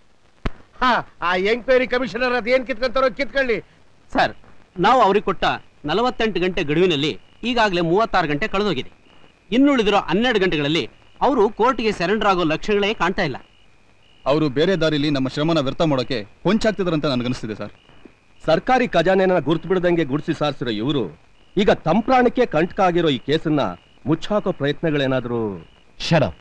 ಹಾ ಆ ಎಂಕ್ವೈರಿ ಕಮಿಷನರ್ ಅದೇನ್ ಕಿತ್ಕೊಂತಾರೋ ಕಿತ್ಕೊಳ್ಳಿ
ಸರ್ ನಾವು ಅವ್ರಿಗೆ ಕೊಟ್ಟ ನಲವತ್ತೆಂಟು ಗಂಟೆ ಗಡುವಿನಲ್ಲಿ ಈಗಾಗಲೇ ಮೂವತ್ತಾರು ಗಂಟೆ ಕಳೆದೋಗಿದೆ ಇನ್ನುಳಿದಿರೋ ಹನ್ನೆರಡು ಗಂಟೆಗಳಲ್ಲಿ ಅವರು ಕೋರ್ಟ್ಗೆ ಸರೆಂಡರ್ ಆಗೋ ಲಕ್ಷಣಗಳೇ ಕಾಣ್ತಾ ಇಲ್ಲ
ಅವರು ಬೇರೆ ದಾರಿಲಿ ನಮ್ಮ ಶ್ರಮನ ವ್ಯರ್ಥ ಮಾಡೋಕೆ ಹೊಂಚಾಗ್ತಿದ್ರಂತ ನನಗನ್ನಿಸ್ತಿದೆ ಸರ್
ಸರ್ಕಾರಿ ಖಜಾನೆನ ಗುರ್ತು ಬಿಡದಂಗೆ ಗುಡಿಸಿ ಸಾರಿಸಿರೋ ಇವರು ಈಗ ತಮ್ಮ ಪ್ರಾಣಕ್ಕೆ ಕಂಟಕ ಆಗಿರೋ ಈ ಕೇಸನ್ನ ಮುಚ್ಚಾಕೋ ಪ್ರಯತ್ನಗಳೇನಾದ್ರೂ
ಶಡಪ್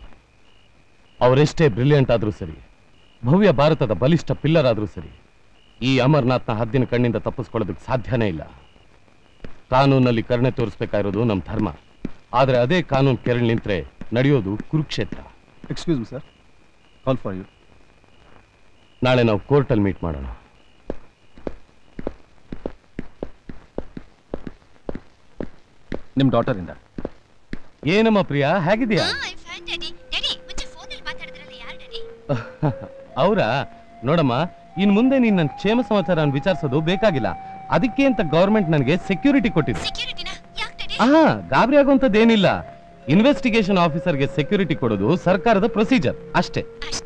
ಅವರೆಷ್ಟೇ ಬ್ರಿಲಿಯಂಟ್ ಆದ್ರೂ ಸರಿ ಭವ್ಯ ಭಾರತದ ಬಲಿಷ್ಠ ಪಿಲ್ಲರ್ ಆದ್ರೂ ಸರಿ ಈ ಅಮರ್ನಾಥ್ನ ಹದ್ದಿನ ಕಣ್ಣಿಂದ ತಪ್ಪಿಸ್ಕೊಳ್ಳೋದಕ್ಕೆ ಸಾಧ್ಯನೇ ಇಲ್ಲ ಕಾನೂನಲ್ಲಿ ಕರುಣೆ ತೋರಿಸ್ಬೇಕಾಗಿರೋದು ನಮ್ಮ ಧರ್ಮ ಆದ್ರೆ ಅದೇ ಕಾನೂನು ಕೆರಳು ನಿಂತ್ರೆ ನಡೆಯೋದು Kurukshetra
excuse me sir call for you
ನಾಳೆ ನಾವು ಕೋರ್ಟಲ್ಲಿ ಮೀಟ್ ಮಾಡೋಣ
ನಿಮ್ ಡಾಟರ್ ಇಂದ
ಏನಮ್ಮ ಪ್ರಿಯಾ ಹೇಗಿದ್ಯಾ ಅವರಾ ನೋಡಮ್ಮ ಇನ್ ಮುಂದೆ ನೀನ್ ನನ್ನ ಕ್ಷೇಮ ಸಮಾಚಾರ ವಿಚಾರಿಸೋದು ಬೇಕಾಗಿಲ್ಲ ಅದಕ್ಕೆ ಅಂತ ಗವರ್ಮೆಂಟ್ ನನಗೆ ಸೆಕ್ಯೂರಿಟಿ ಕೊಟ್ಟಿದೆ ಹಾ ಗಾಬರಿ ಆಗುವಂತದ್ದೇನಿಲ್ಲ ಇನ್ವೆಸ್ಟಿಗೇಷನ್ ಆಫೀಸರ್ಗೆ ಸೆಕ್ಯೂರಿಟಿ ಕೊಡೋದು ಸರ್ಕಾರದ ಪ್ರೊಸೀಜರ್ ಅಷ್ಟೇ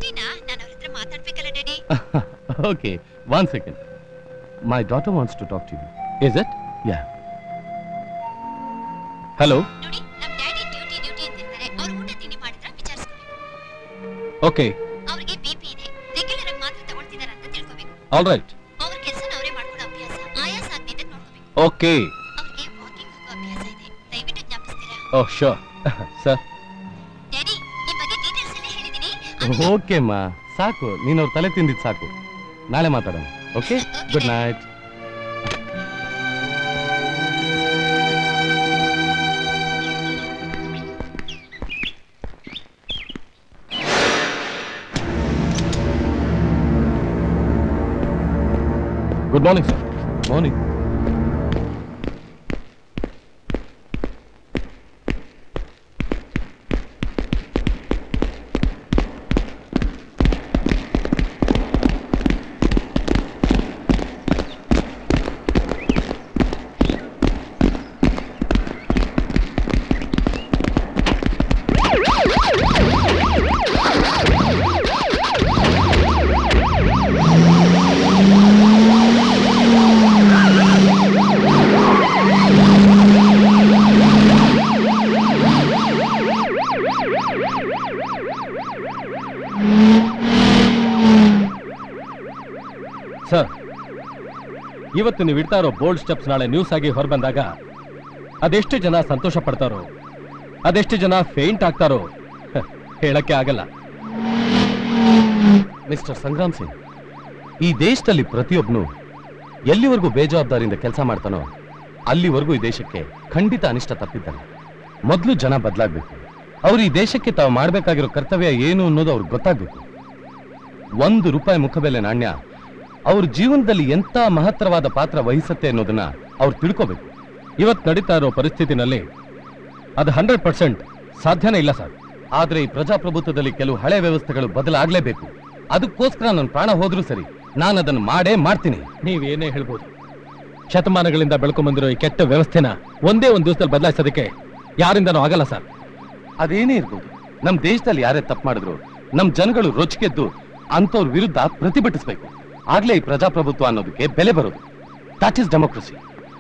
okay one second my daughter wants to talk to you
is it
yeah
hello okay
ಅವ್ರಿಗೆ ಬಿಪಿ ಇದೆ ರೆಗ್ಯುಲರ್ ಆಗಿ ಮಾತ್ರ ತಗೊಳ್ತಿದಾರ ಅಂತ ತಿಳ್ಕೊಬೇಕು
ಆಲ್ ರೈಟ್
ಅವ್ರ ಕೆಲಸನ ಅವರೇ ಮಾಡ್ಕೊಳ್ಳೋ ಅಭ್ಯಾಸ ಆಯಾಸ ಆಗ್ತಿದೆ ನೋಡ್ಕೋಬೇಕು
ಓಕೆ
ಅವ್ರಿಗೆ ವಾಕಿಂಗ್ ಹೋಗೋ ಅಭ್ಯಾಸ ಇದೆ ದಯವಿಟ್ಟು ಜ್ಞಾಪಿಸ್ತೀರಾ
ಓಹ್ ಶೋರ್ ಸರ್
ಡ್ಯಾಡಿ ನಿಮ್ ಬಗ್ಗೆ ಡೀಟೇಲ್ಸ್ ಎಲ್ಲ ಹೇಳಿದೀನಿ
ಓಕೆ ಅಮ್ಮ ಸಾಕು ನೀನು ಅವ್ರ ತಲೆ ತಿಂದಿದ್ ಸಾಕು ನಾಳೆ ಮಾತಾಡೋಣ okay good night good morning sir morning sir ಇವತ್ತು ನೀವು ಇಡ್ತಾ ಇರೋ ಬೋಲ್ಡ್ ಸ್ಟೆಪ್ಸ್ ನಾಳೆ ನ್ಯೂಸ್ ಆಗಿ ಹೊರಬಂದಾಗ ಅದೆಷ್ಟು ಜನ ಸಂತೋಷ ಪಡ್ತಾರೋ ಅದೆಷ್ಟು ಜನ ಫೇಂಟ್ ಆಗ್ತಾರೋ ಹ, ಹೇಳಕ್ಕೆ ಆಗಲ್ಲ ಮಿಸ್ಟರ್ ಸಂಗ್ರಾಮ್ ಸಿಂಗ್ ಈ ದೇಶದಲ್ಲಿ ಪ್ರತಿಯೊಬ್ಬನು ಎಲ್ಲಿವರೆಗೂ ಬೇಜವಾಬ್ದಾರಿಯಿಂದ ಕೆಲಸ ಮಾಡ್ತಾನೋ ಅಲ್ಲಿವರೆಗೂ ಈ ದೇಶಕ್ಕೆ ಖಂಡಿತ ಅನಿಷ್ಟ ತಪ್ಪಿದ್ದಾನೆ ಮೊದಲು ಜನ ಬದಲಾಗಬೇಕು ಅವ್ರು ಈ ದೇಶಕ್ಕೆ ತಾವು ಮಾಡಬೇಕಾಗಿರೋ ಕರ್ತವ್ಯ ಏನು ಅನ್ನೋದು ಅವ್ರಿಗೆ ಗೊತ್ತಾಗಬೇಕು ಒಂದು ರೂಪಾಯಿ ಮುಖಬೆಲೆ ನಾಣ್ಯ ಅವ್ರ ಜೀವನದಲ್ಲಿ ಎಂತ ಮಹತ್ತರವಾದ ಪಾತ್ರ ವಹಿಸುತ್ತೆ ಅನ್ನೋದನ್ನ ಅವ್ರು ತಿಳ್ಕೋಬೇಕು ಇವತ್ತು ನಡೀತಾ ಇರೋ ಪರಿಸ್ಥಿತಿನಲ್ಲಿ ಅದು ಹಂಡ್ರೆಡ್ ಪರ್ಸೆಂಟ್ ಸಾಧ್ಯನೇ ಇಲ್ಲ ಸರ್ ಆದ್ರೆ ಈ ಪ್ರಜಾಪ್ರಭುತ್ವದಲ್ಲಿ ಕೆಲವು ಹಳೆ ವ್ಯವಸ್ಥೆಗಳು ಬದಲಾಗಲೇಬೇಕು ಅದಕ್ಕೋಸ್ಕರ ನನ್ನ ಪ್ರಾಣ ಹೋದ್ರೂ ಸರಿ ನಾನು ಅದನ್ನು ಮಾಡೇ ಮಾಡ್ತೀನಿ ನೀವೇನೇ ಹೇಳ್ಬೋದು ಶತಮಾನಗಳಿಂದ ಬೆಳ್ಕೊಂಬಂದಿರೋ ಈ ಕೆಟ್ಟ ವ್ಯವಸ್ಥೆನ ಒಂದೇ ಒಂದು ದಿವಸದಲ್ಲಿ ಬದಲಾಯಿಸೋದಕ್ಕೆ ಯಾರಿಂದನೂ ಆಗಲ್ಲ ಸರ್ ಅದೇನೇ ಇರ್ಬೋದು ನಮ್ ದೇಶದಲ್ಲಿ ಯಾರೇ ತಪ್ಪು ಮಾಡಿದ್ರು ನಮ್ ಜನಗಳು ರೊಚ್ಚಿಗೆದ್ದು ಅಂತವ್ರ ವಿರುದ್ಧ ಪ್ರತಿಭಟಿಸಬೇಕು ಆಗ್ಲೇ ಈ ಪ್ರಜಾಪ್ರಭುತ್ವ ಅನ್ನೋದಕ್ಕೆ ಬೆಲೆ ಬರೋದು ದಟ್ ಇಸ್ ಡೆಮೋಕ್ರಸಿ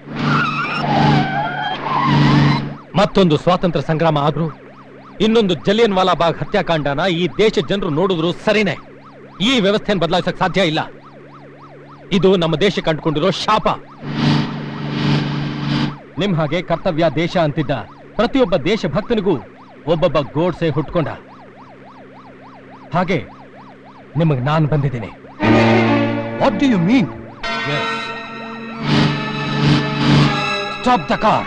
ಮತ್ತೊಂದು ಸ್ವಾತಂತ್ರ್ಯ ಸಂಗ್ರಾಮ ಆದ್ರೂ ಇನ್ನೊಂದು ಜಲಿಯನ್ ವಾಲಾಬಾಗ್ ಹತ್ಯಾಕಾಂಡನ ಈ ದೇಶದ ಜನರು ನೋಡಿದ್ರು ಸರಿನೇ ಈ ವ್ಯವಸ್ಥೆಯನ್ನು ಬದಲಾಯಿಸಕ್ ಸಾಧ್ಯ ಇಲ್ಲ ಇದು ನಮ್ಮ ದೇಶ ಕಂಡುಕೊಂಡಿರೋ ಶಾಪ ನಿಮ್ ಹಾಗೆ ಕರ್ತವ್ಯ ದೇಶ ಅಂತಿದ್ದ ಪ್ರತಿಯೊಬ್ಬ ದೇಶಭಕ್ತನಿಗೂ ಒಬ್ಬೊಬ್ಬ ಗೋಡ್ಸೆ ಹುಟ್ಕೊಂಡ ಹಾಗೆ ನಿಮಗ್ ನಾನ್ ಬಂದಿದ್ದೀನಿ what do you mean stop the car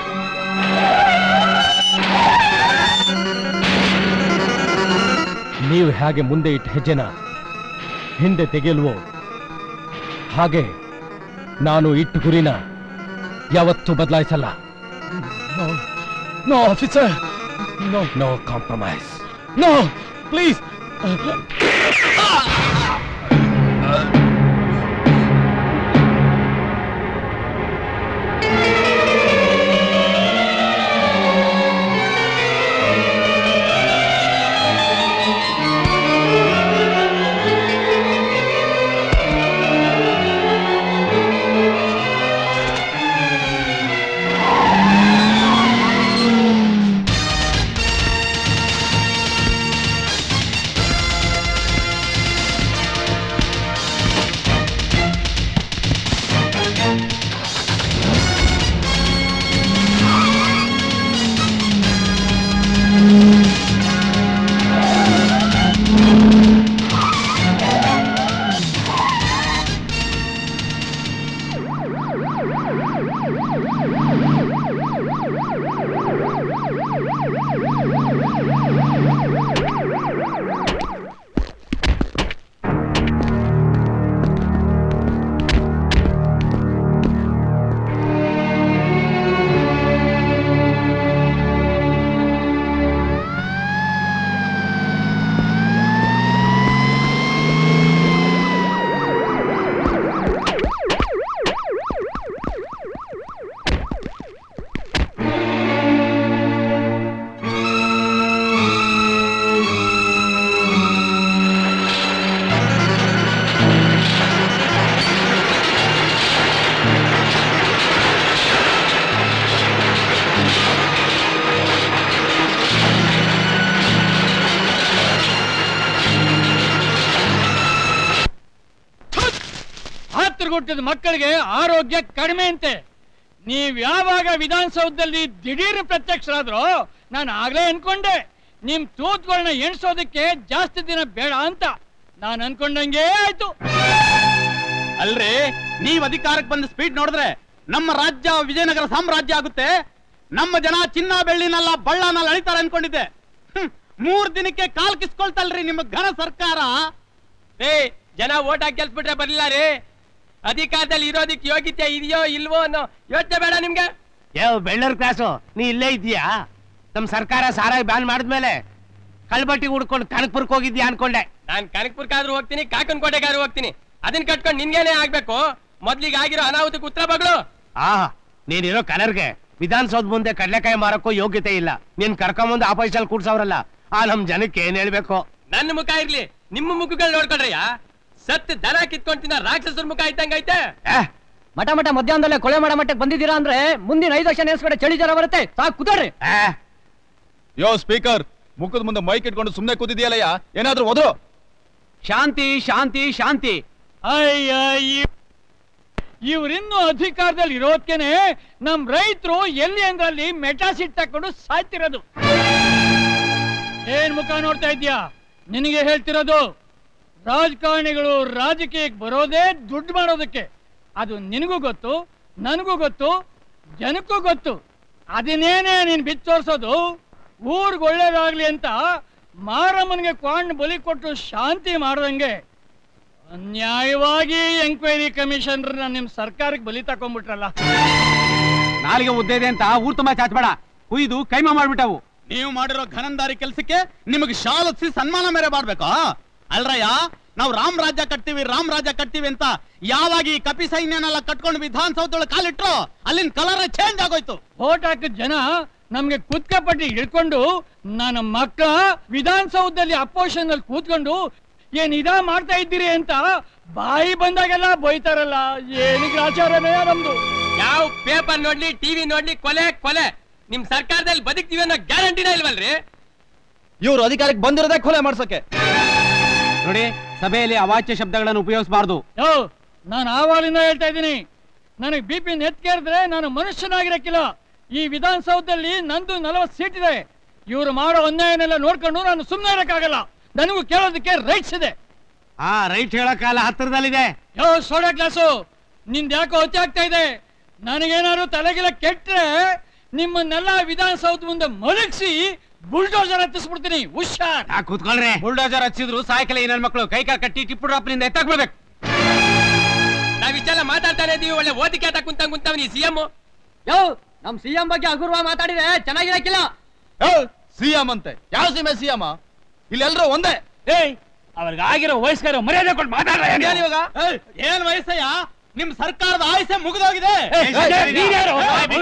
ನೀವು ಹೇಗೆ ಮುಂದೆ ಇಟ್ಟ ಹೆಜ್ಜೆನ ಹಿಂದೆ ತೆಗೆಯಲ್ವೋ ಹಾಗೆ ನಾನು ಇಟ್ಟು ಗುರಿನ ಯಾವತ್ತೂ ಬದಲಾಯಿಸಲ್ಲ no officer no no compromise no please
ಹತ್ತಿರಗುಟ್ಟಿದ ಮಕ್ಕಳಿಗೆ ಆರೋಗ್ಯ ಕಡಿಮೆ ಅಂತೆ ನೀವ್ ಯಾವಾಗ ವಿಧಾನಸೌಧದಲ್ಲಿ ದಿಢೀರ್ ಪ್ರತ್ಯಕ್ಷರಾದ್ರೋ ನಾನು ಆಗ್ಲೇ ಅನ್ಕೊಂಡೆ ನಿಮ್ ತೂತ್ಗಳನ್ನ ಎಣಿಸೋದಕ್ಕೆ ಜಾಸ್ತಿ ದಿನ ಬೇಡ ಅಂತ ನಾನು ಅನ್ಕೊಂಡಂಗೆ ಆಯ್ತು
ಅಲ್ರಿ ನೀವ್ ಅಧಿಕಾರಕ್ಕೆ ಬಂದ ಸ್ಪೀಡ್ ನೋಡಿದ್ರೆ ನಮ್ಮ ರಾಜ್ಯ ವಿಜಯನಗರ ಸಾಮ್ರಾಜ್ಯ ಆಗುತ್ತೆ ನಮ್ಮ ಜನ ಚಿನ್ನ ಬೆಳ್ಳಿನೆಲ್ಲ ಬಳ್ಳನ ಅಳಿತಾರೆ ಅನ್ಕೊಂಡಿದ್ದೆ ಹ್ಮ್, ಮೂರ್ ದಿನಕ್ಕೆ ಕಾಲ್ ಕಿಸ್ಕೊಳ್ತಲ್ರಿ ನಿಮ್ಮ ಘನ ಸರ್ಕಾರ ಏ ಜನ ಓಟ್ ಹಾಕಿ ಗೆಲ್ಸ್ಬಿಟ್ರೆ ಬರ್ಲಿಲ್ಲ ರೀ
ಅಧಿಕಾರದಲ್ಲಿ ಇರೋದಕ್ಕೆ ಯೋಗ್ಯತೆ ಇದೆಯೋ ಇಲ್ವೋ ಅನ್ನೋ ಯೋಚನೆ ಬೇಡ ನಿಮ್ಗೆ
ಯಾವ ಬೆಳ್ಳರ್ ಕ್ಲಾಸು ನೀ ಇಲ್ಲೇ ಇದೀಯಾ ನಮ್ ಸರ್ಕಾರ ಸಾರಾಯಿ ಬ್ಯಾನ್ ಮಾಡಿದ್ಮೇಲೆ ಕಳ್ಬಟ್ಟಿ ಹುಡ್ಕೊಂಡು ಕನಕ್ಪುರಕ್ಕೆ ಹೋಗಿದ್ಯಾ ಅನ್ಕೊಂಡೆ
ನಾನ್ ಕನಕಪುರಕ್ಕಾದ್ರೂ ಹೋಗ್ತೀನಿ ಕಾಕನ್ ಕೋಟೆಗಾದ್ರೂ ಹೋಗ್ತೀನಿ ಅದನ್ನ ಕಟ್ಕೊಂಡು ನಿನ್ಗೇನೆ ಆಗ್ಬೇಕು ಮೊದ್ಲಿಗೆ ಆಗಿರೋ ಅನಾಹುತಕ್ಕೆ ಉತ್ತರ ಬಗಳು
ಆ ನೀನಿರೋ ಕಲರ್ಗೆ ವಿಧಾನಸೌಧ ಮುಂದೆ ಕಡ್ಲೆಕಾಯಿ ಮಾರಕ್ಕೂ ಯೋಗ್ಯತೆ ಇಲ್ಲ ನೀನ್ ಕರ್ಕೊಂಬಂದು ಆಪೋಸಿಷನ್ ಕೂಡ್ಸವ್ರಲ್ಲ ಆ ನಮ್ ಜನಕ್ಕೆ ಏನ್ ಹೇಳ್ಬೇಕು
ನನ್ನ ಮುಖ ಇರ್ಲಿ ನಿಮ್ಮ ಮುಖಗಳು ನೋಡ್ಕೊಳ್ರಯ್ಯ ಸತ್ ದನ ಕಿತ್ಕೊಂಡ್ ತಿನ್ನ ರಾಕ್ಷಸರ ಮುಖ ಇದ್ದಂಗೈತೆ
ಮಠ ಮಠ ಮಧ್ಯಾಹ್ನದಲ್ಲೇ ಕೊಲೆ ಮಾಡೋ ಮಟ್ಟಕ್ಕೆ ಬಂದಿದ್ದೀರಾ ಅಂದ್ರೆ ಮುಂದಿನ ಐದು ವರ್ಷ ನೆನೆಸ್ಕೊಂಡೆ ಚಳಿ ಜ್ವರ ಬರುತ್ತೆ ಸಾಕು ಕುದರ್ರಿ
ಯೋ ಸ್ಪೀಕರ್ ಮುಖದ ಮುಂದೆ ಮೈಕ್ ಇಟ್ಕೊಂಡು ಸುಮ್ನೆ ಕೂತಿದ್ಯಲ್ಲಯ್ಯ ಏನಾದ್ರೂ ಹೋದ್ರು
ಶಾಂತಿ ಶಾಂತಿ ಶಾಂತಿ
ಅಯ್ಯ ಇವರಿನ್ನು ಅಧಿಕಾರದಲ್ಲಿ ಇರೋದ್ಕೇನೆ ನಮ್ ರೈತರು ಎಲ್ಲಿ ಅಂದ್ರಲ್ಲಿ ಮೆಟಾಸಿಟ್ ತಕೊಂಡು ಸಾಯ್ತಿರೋದು ಏನ್ ಮುಖ ನೋಡ್ತಾ ಇದ್ಯಾ ನಿನಗೆ ಹೇಳ್ತಿರೋದು ರಾಜಕಾರಣಿಗಳು ರಾಜಕೀಯಕ್ಕೆ ಬರೋದೇ ದುಡ್ಡು ಮಾಡೋದಕ್ಕೆ ಅದು ನಿನಗೂ ಗೊತ್ತು ನನಗೂ ಗೊತ್ತು ಜನಕ್ಕೂ ಗೊತ್ತು ಅದನ್ನೇನೆ ನೀನ್ ಬಿಚ್ಚೋರ್ಸೋದು ಊರ್ಗ್ ಒಳ್ಳೇದಾಗ್ಲಿ ಅಂತ ಮಾರಮ್ಮನಿಗೆ ಕ್ವಾಂಡ್ ಬಲಿ ಕೊಟ್ಟು ಶಾಂತಿ ಮಾಡ್ದಂಗೆ ಅನ್ಯಾಯವಾಗಿ ಎಂಕ್ವೈರಿ ಕಮಿಷನರ್ ನಿಮ್ ಸರ್ಕಾರಕ್ಕೆ ಬಲಿ ತಕೊಂಡ್ಬಿಟ್ರಲ್ಲ
ನಾಲಿಗೆ ಉದ್ದ ಇದೆ ಅಂತ ಊರ್ ತುಂಬಾ ಚಾಚಬೇಡ ಕುಯ್ದು ಕೈಮಾ ಮಾಡ್ಬಿಟ್ಟವು ನೀವು ಮಾಡಿರೋ ಘನಂದಾರಿ ಕೆಲಸಕ್ಕೆ ನಿಮಗೆ ಶಾಲ್ ಹೊತ್ಸಿ ಸನ್ಮಾನ ಮೇರೆ ಮಾಡ್ಬೇಕಾ ಅಲ್ರಯ್ಯ ನಾವು ರಾಮ್ ರಾಜ್ಯ ಕಟ್ತೀವಿ ರಾಮ್ ರಾಜ್ಯ ಕಟ್ತೀವಿ ಅಂತ ಯಾವಾಗ ಈ ಕಪಿ ಸೈನ್ಯನೆಲ್ಲ ಕಟ್ಕೊಂಡು ವಿಧಾನಸೌಧದೊಳಗೆ ಕಾಲಿಟ್ರು ಅಲ್ಲಿನ ಕಲರ್ ಚೇಂಜ್ ಆಗೋಯ್ತು
ಓಟ್ ಹಾಕಿದ ಜನ ನಮ್ಗೆ ಕುತ್ಕಪಟ್ಟಿ ಹಿಡ್ಕೊಂಡು ನನ್ನ ಮಕ್ಕ ವಿಧಾನಸೌಧದಲ್ಲಿ ಅಪೋಸಿಷನ್ ಅಲ್ಲಿ ಕೂತ್ಕೊಂಡು ಏನ್ ಇದಾ ಮಾಡ್ತಾ ಇದ್ದೀರಿ ಅಂತ ಬಾಯಿ ಬಂದಾಗೆಲ್ಲ ಬೈತಾರಲ್ಲ ಏನಿಗೆ ಆಚಾರನೇ ನಮ್ದು
ಯಾವ ಪೇಪರ್ ನೋಡ್ಲಿ ಟಿವಿ ನೋಡ್ಲಿ ಕೊಲೆ ಕೊಲೆ ನಿಮ್ ಸರ್ಕಾರದಲ್ಲಿ ಬದುಕ್ತೀವಿ ಅನ್ನೋ ಗ್ಯಾರಂಟಿನೇ ಇಲ್ವಲ್ರಿ
ಇವ್ರು ಅಧಿಕಾರಕ್ಕೆ ಬಂದಿರೋದೇ ಕೊಲೆ ಮಾಡ್ಸಕ್ಕೆ
ನೋಡಿ ಸಭೆಯಲ್ಲಿ ಅವಾಚ್ಯ ಶಬ್ದಗಳನ್ನು ಉಪಯೋಗಿಸಬಾರ್ದು
ಯೋ ನಾನು ಆವಾಗಲಿಂದ ಹೇಳ್ತಾ ಇದ್ದೀನಿ ನನಗೆ ಬಿ ಪಿ ನೆತ್ಕೇರಿದ್ರೆ ನಾನು ಮನುಷ್ಯನಾಗಿರಕ್ಕಿಲ್ಲ ಈ ವಿಧಾನಸೌಧದಲ್ಲಿ ನಂದು ನಲವತ್ತು ಸೀಟ್ ಇದೆ ಇವರು ಮಾಡೋ ಅನ್ಯಾಯನೆಲ್ಲ ನೋಡ್ಕೊಂಡು ನಾನು ಸುಮ್ಮನೆ ಇರಕ್ಕಾಗಲ್ಲ ನನಗೂ ಕೇಳೋದಕ್ಕೆ ರೈಟ್ಸ್ ಇದೆ
ಆ ರೈಟ್ ಹೇಳಕ್ಕಾಲ ಹತ್ತಿರದಲ್ಲಿದೆ
ಯೋ ಸೋಡಾ ಕ್ಲಾಸು ನಿಂದ ಯಾಕೋ ಹೊಚ್ಚೆ ಆಗ್ತಾ ಇದೆ ನನಗೇನಾದ್ರು ತಲೆಗಿಲ ಕೆಟ್ರೆ ನಿಮ್ಮನ್ನೆಲ್ಲ ವಿಧಾನಸೌಧ ಮುಂದೆ ಮಲಗಿಸಿ ಬುಲ್ಡೋಸರ್ ಹತ್ತಿಸ್ಬಿಡ್ತೀನಿ ಹುಷಾರ್
ಕೂತ್ಕೊಳ್ರಿ
ಬುಲ್ಡೋಜರ್ ಹಚ್ಚಿದ್ರು ಸಾಯಕಲ ಈ ನನ್ನ ಮಕ್ಕಳು ಕೈ ಕಾಲು ಕಟ್ಟಿ ಟಿಪ್ಪು ಡ್ರಾಪ್ನಿಂದ ಎತ್ತಾಕ್ಬಿಡ್ಬೇಕು
ನಾವ್ ಇಷ್ಟೆಲ್ಲ ಮಾತಾಡ್ತಾನೆ ಇದೀವಿ ಒಳ್ಳೆ ಓದಿಕೆ ಆಟ ಕುಂತ ಕುಂತವ್ ನೀ ಸಿಎಂ
ಯೋ ನಮ್ ಸಿಎಂ ಬಗ್ಗೆ ಹಗುರವ ಮಾತಾಡಿದ್ರೆ ಚೆನ್ನಾಗಿರಕ್ಕಿಲ್ಲ
ಸಿಎಂ ಅಂತೆ ಯಾವ ಸೀಮೆ ಸಿಎಂ ಇಲ್ಲೆಲ್ಲರೂ ಒಂದೇ
ಏಯ್ ಅವ್ರಿಗೆ ಆಗಿರೋ ವಯಸ್ಕರ ಮರ್ಯಾದೆ ಕೊಟ್ಟು ಮಾತಾಡ್ರ
ಏನ್ ಇವಾಗ?
ಏನ್ ವಯಸ್ಸಯ್ಯ ನಿಮ್ ಸರ್ಕಾರದ ಆಯುಷ್ಯ ಮುಗಿದೋಗಿದೆ
ನೀನ್ಯಾರು?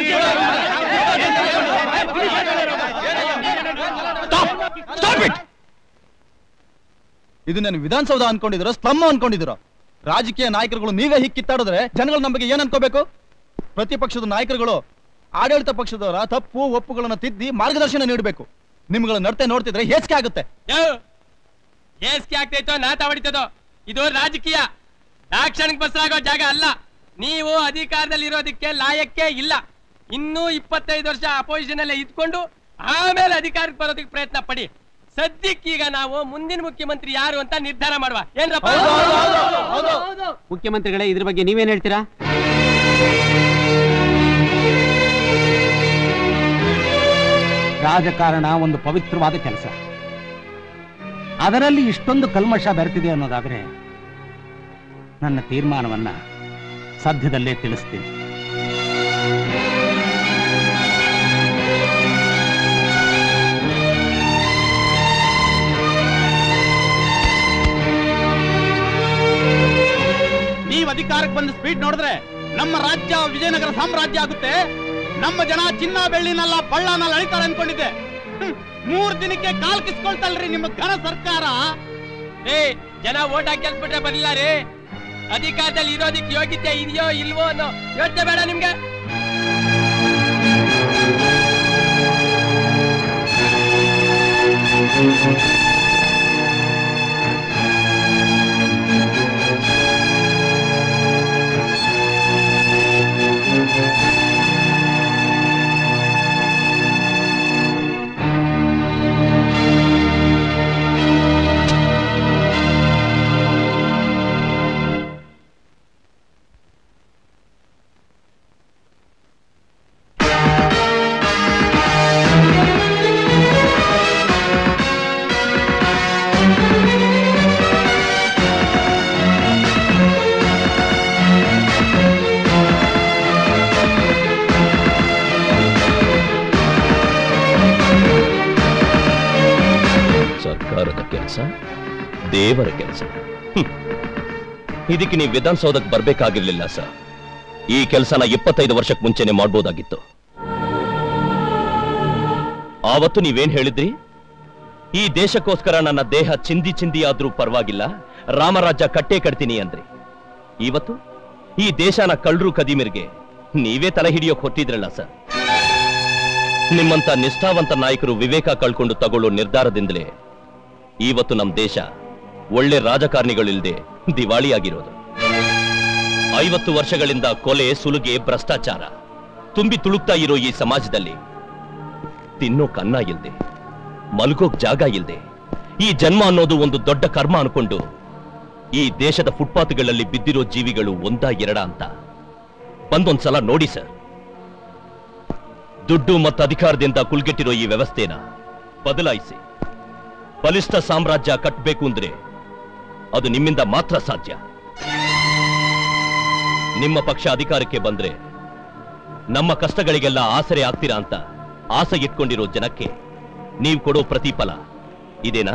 ಇದು ನಾನು ವಿಧಾನಸೌಧ ಅನ್ಕೊಂಡಿದಿರೋ ಸ್ತಂಭ ಅನ್ಕೊಂಡಿದಿರೋ ರಾಜಕೀಯ ನಾಯಕರುಗಳು ನೀವೇ ಹೀಗೆ ಕಿತ್ತಾಡಿದ್ರೆ ಜನಗಳು ನಮಗೆ ಏನ್ ಅನ್ಕೋಬೇಕು ಪ್ರತಿಪಕ್ಷದ ನಾಯಕರುಗಳು ಆಡಳಿತ ಪಕ್ಷದವರ ತಪ್ಪು ಒಪ್ಪುಗಳನ್ನ ತಿದ್ದಿ ಮಾರ್ಗದರ್ಶನ ನೀಡಬೇಕು ನಿಮ್ಗಳ ನಡತೆ ನೋಡ್ತಿದ್ರೆ ಹೇಸಿಗೆ ಆಗುತ್ತೆ
ಏಸ್ಕೆ ಆಗ್ತೈತೋ ನಾತ ಹೊಡಿತದೋ ಇದು ರಾಜಕೀಯ ದಾಕ್ಷಣಿಕ ಬಸ್ಸಾಗೋ ಜಾಗ ಅಲ್ಲ ನೀವು ಅಧಿಕಾರದಲ್ಲಿ ಇರೋದಕ್ಕೆ ಲಾಯಕ್ಕೆ ಇಲ್ಲ ಇನ್ನೂ ಇಪ್ಪತ್ತೈದು ವರ್ಷ ಅಪೋಸಿಷನ್ ಅಲ್ಲೇ ಇದ್ಕೊಂಡು ಆಮೇಲೆ ಅಧಿಕಾರಕ್ಕೆ ಬರೋದಕ್ಕೆ ಪ್ರಯತ್ನ ಪಡಿ ಸದ್ಯಕ್ಕೀಗ ನಾವು ಮುಂದಿನ ಮುಖ್ಯಮಂತ್ರಿ ಯಾರು ಅಂತ ನಿರ್ಧಾರ ಮಾಡುವ ಏನ್ರಪ್ಪ
ಮುಖ್ಯಮಂತ್ರಿಗಳೇ ಇದ್ರ ಬಗ್ಗೆ ನೀವೇನ್ ಹೇಳ್ತೀರಾ
ರಾಜಕಾರಣ ಒಂದು ಪವಿತ್ರವಾದ ಕೆಲಸ ಅದರಲ್ಲಿ ಇಷ್ಟೊಂದು ಕಲ್ಮಶ ಬೆರೆತಿದೆ ಅನ್ನೋದಾದ್ರೆ ನನ್ನ ತೀರ್ಮಾನವನ್ನ ಸದ್ಯದಲ್ಲೇ ತಿಳಿಸ್ತೀನಿ
ನೀವ್ ಅಧಿಕಾರಕ್ಕೆ ಬಂದ ಸ್ಪೀಡ್ ನೋಡಿದ್ರೆ ನಮ್ಮ ರಾಜ್ಯ ವಿಜಯನಗರ ಸಾಮ್ರಾಜ್ಯ ಆಗುತ್ತೆ ನಮ್ಮ ಜನ ಚಿನ್ನ ಬೆಳ್ಳಿನೆಲ್ಲ ಬಳ್ಳನೆಲ್ಲ ಅಳಿತಾರೆ ಅನ್ಕೊಂಡಿದ್ದೆ ಹ್ಮ್, ಮೂರ್ ದಿನಕ್ಕೆ ಕಾಲ್ ಕಿಸ್ಕೊಳ್ತಲ್ರಿ ನಿಮ್ಮ ಘನ ಸರ್ಕಾರ
ಏ ಜನ ಓಟ್ ಹಾಕಿ ಗೆಲ್ಸ್ಬಿಟ್ರೆ ಬರಲಿಲ್ಲ ರೀ ಅಧಿಕಾರದಲ್ಲಿ ಇರೋದಕ್ಕೆ ಯೋಗ್ಯತೆ ಇದೆಯೋ ಇಲ್ವೋ ಅನ್ನೋ ಯೋಚನೆ ಬೇಡ ನಿಮ್ಗೆ
ಸರ್ಕಾರದ ಕೆಲಸ ದೇವರ ಕೆಲಸ ಇದಕ್ಕೆ ನೀವು ವಿಧಾನಸೌಧಕ್ಕೆ ಬರ್ಬೇಕಾಗಿರ್ಲಿಲ್ಲ ಸರ್ ಈ ಕೆಲಸನ ಇಪ್ಪತ್ತೈದು ವರ್ಷಕ್ಕೆ ಮುಂಚೆನೆ ಮಾಡ್ಬೋದಾಗಿತ್ತು ಆವತ್ತು ನೀವೇನ್ ಹೇಳಿದ್ರಿ ಈ ದೇಶಕ್ಕೋಸ್ಕರ ನನ್ನ ದೇಹ ಚಿಂದಿ ಚಿಂದಿ ಆದ್ರೂ ಪರವಾಗಿಲ್ಲ ರಾಮರಾಜ್ಯ ಕಟ್ಟೇ ಕಟ್ತೀನಿ ಅಂದ್ರಿ ಇವತ್ತು ಈ ದೇಶನ ಕಳ್ಳರು ಕದೀಮಿರ್ಗೆ ನೀವೇ ತಲೆ ಹಿಡಿಯೋಕ್ ಹೊಟ್ಟಿದ್ರಲ್ಲ ಸರ್ ನಿಮ್ಮಂತ ನಿಷ್ಠಾವಂತ ನಾಯಕರು ವಿವೇಕ ಕಳ್ಕೊಂಡು ತಗೊಳ್ಳೋ ನಿರ್ಧಾರದಿಂದಲೇ ಇವತ್ತು ನಮ್ಮ ದೇಶ ಒಳ್ಳೆ ರಾಜಕಾರಣಿಗಳಿಲ್ದೆ ದಿವಾಳಿಯಾಗಿರೋದು ಐವತ್ತು ವರ್ಷಗಳಿಂದ ಕೊಲೆ ಸುಲಿಗೆ ಭ್ರಷ್ಟಾಚಾರ ತುಂಬಿ ತುಳುಕ್ತಾ ಇರೋ ಈ ಸಮಾಜದಲ್ಲಿ ತಿನ್ನೋ ಕನ್ನ ಇಲ್ದೆ ಮಲ್ಗೋಕ್ ಜಾಗ ಇಲ್ದೆ ಈ ಜನ್ಮ ಅನ್ನೋದು ಒಂದು ದೊಡ್ಡ ಕರ್ಮ ಅನ್ಕೊಂಡು ಈ ದೇಶದ ಫುಟ್ಪಾತ್ಗಳಲ್ಲಿ ಬಿದ್ದಿರೋ ಜೀವಿಗಳು ಒಂದ ಎರಡ ಅಂತ ಬಂದೊಂದ್ಸಲ ನೋಡಿ ಸರ್ ದುಡ್ಡು ಮತ್ತು ಅಧಿಕಾರದಿಂದ ಕುಲ್ಗೆಟ್ಟಿರೋ ಈ ವ್ಯವಸ್ಥೆನ ಬದಲಾಯಿಸಿ ಬಲಿಷ್ಠ ಸಾಮ್ರಾಜ್ಯ ಕಟ್ಟಬೇಕು ಅಂದ್ರೆ ಅದು ನಿಮ್ಮಿಂದ ಮಾತ್ರ ಸಾಧ್ಯ ನಿಮ್ಮ ಪಕ್ಷ ಅಧಿಕಾರಕ್ಕೆ ಬಂದ್ರೆ ನಮ್ಮ ಕಷ್ಟಗಳಿಗೆಲ್ಲ ಆಸರೆ ಆಗ್ತೀರಾ ಅಂತ ಆಸೆ ಇಟ್ಕೊಂಡಿರೋ ಜನಕ್ಕೆ ನೀವು ಕೊಡೋ ಪ್ರತಿಫಲ ಇದೇನಾ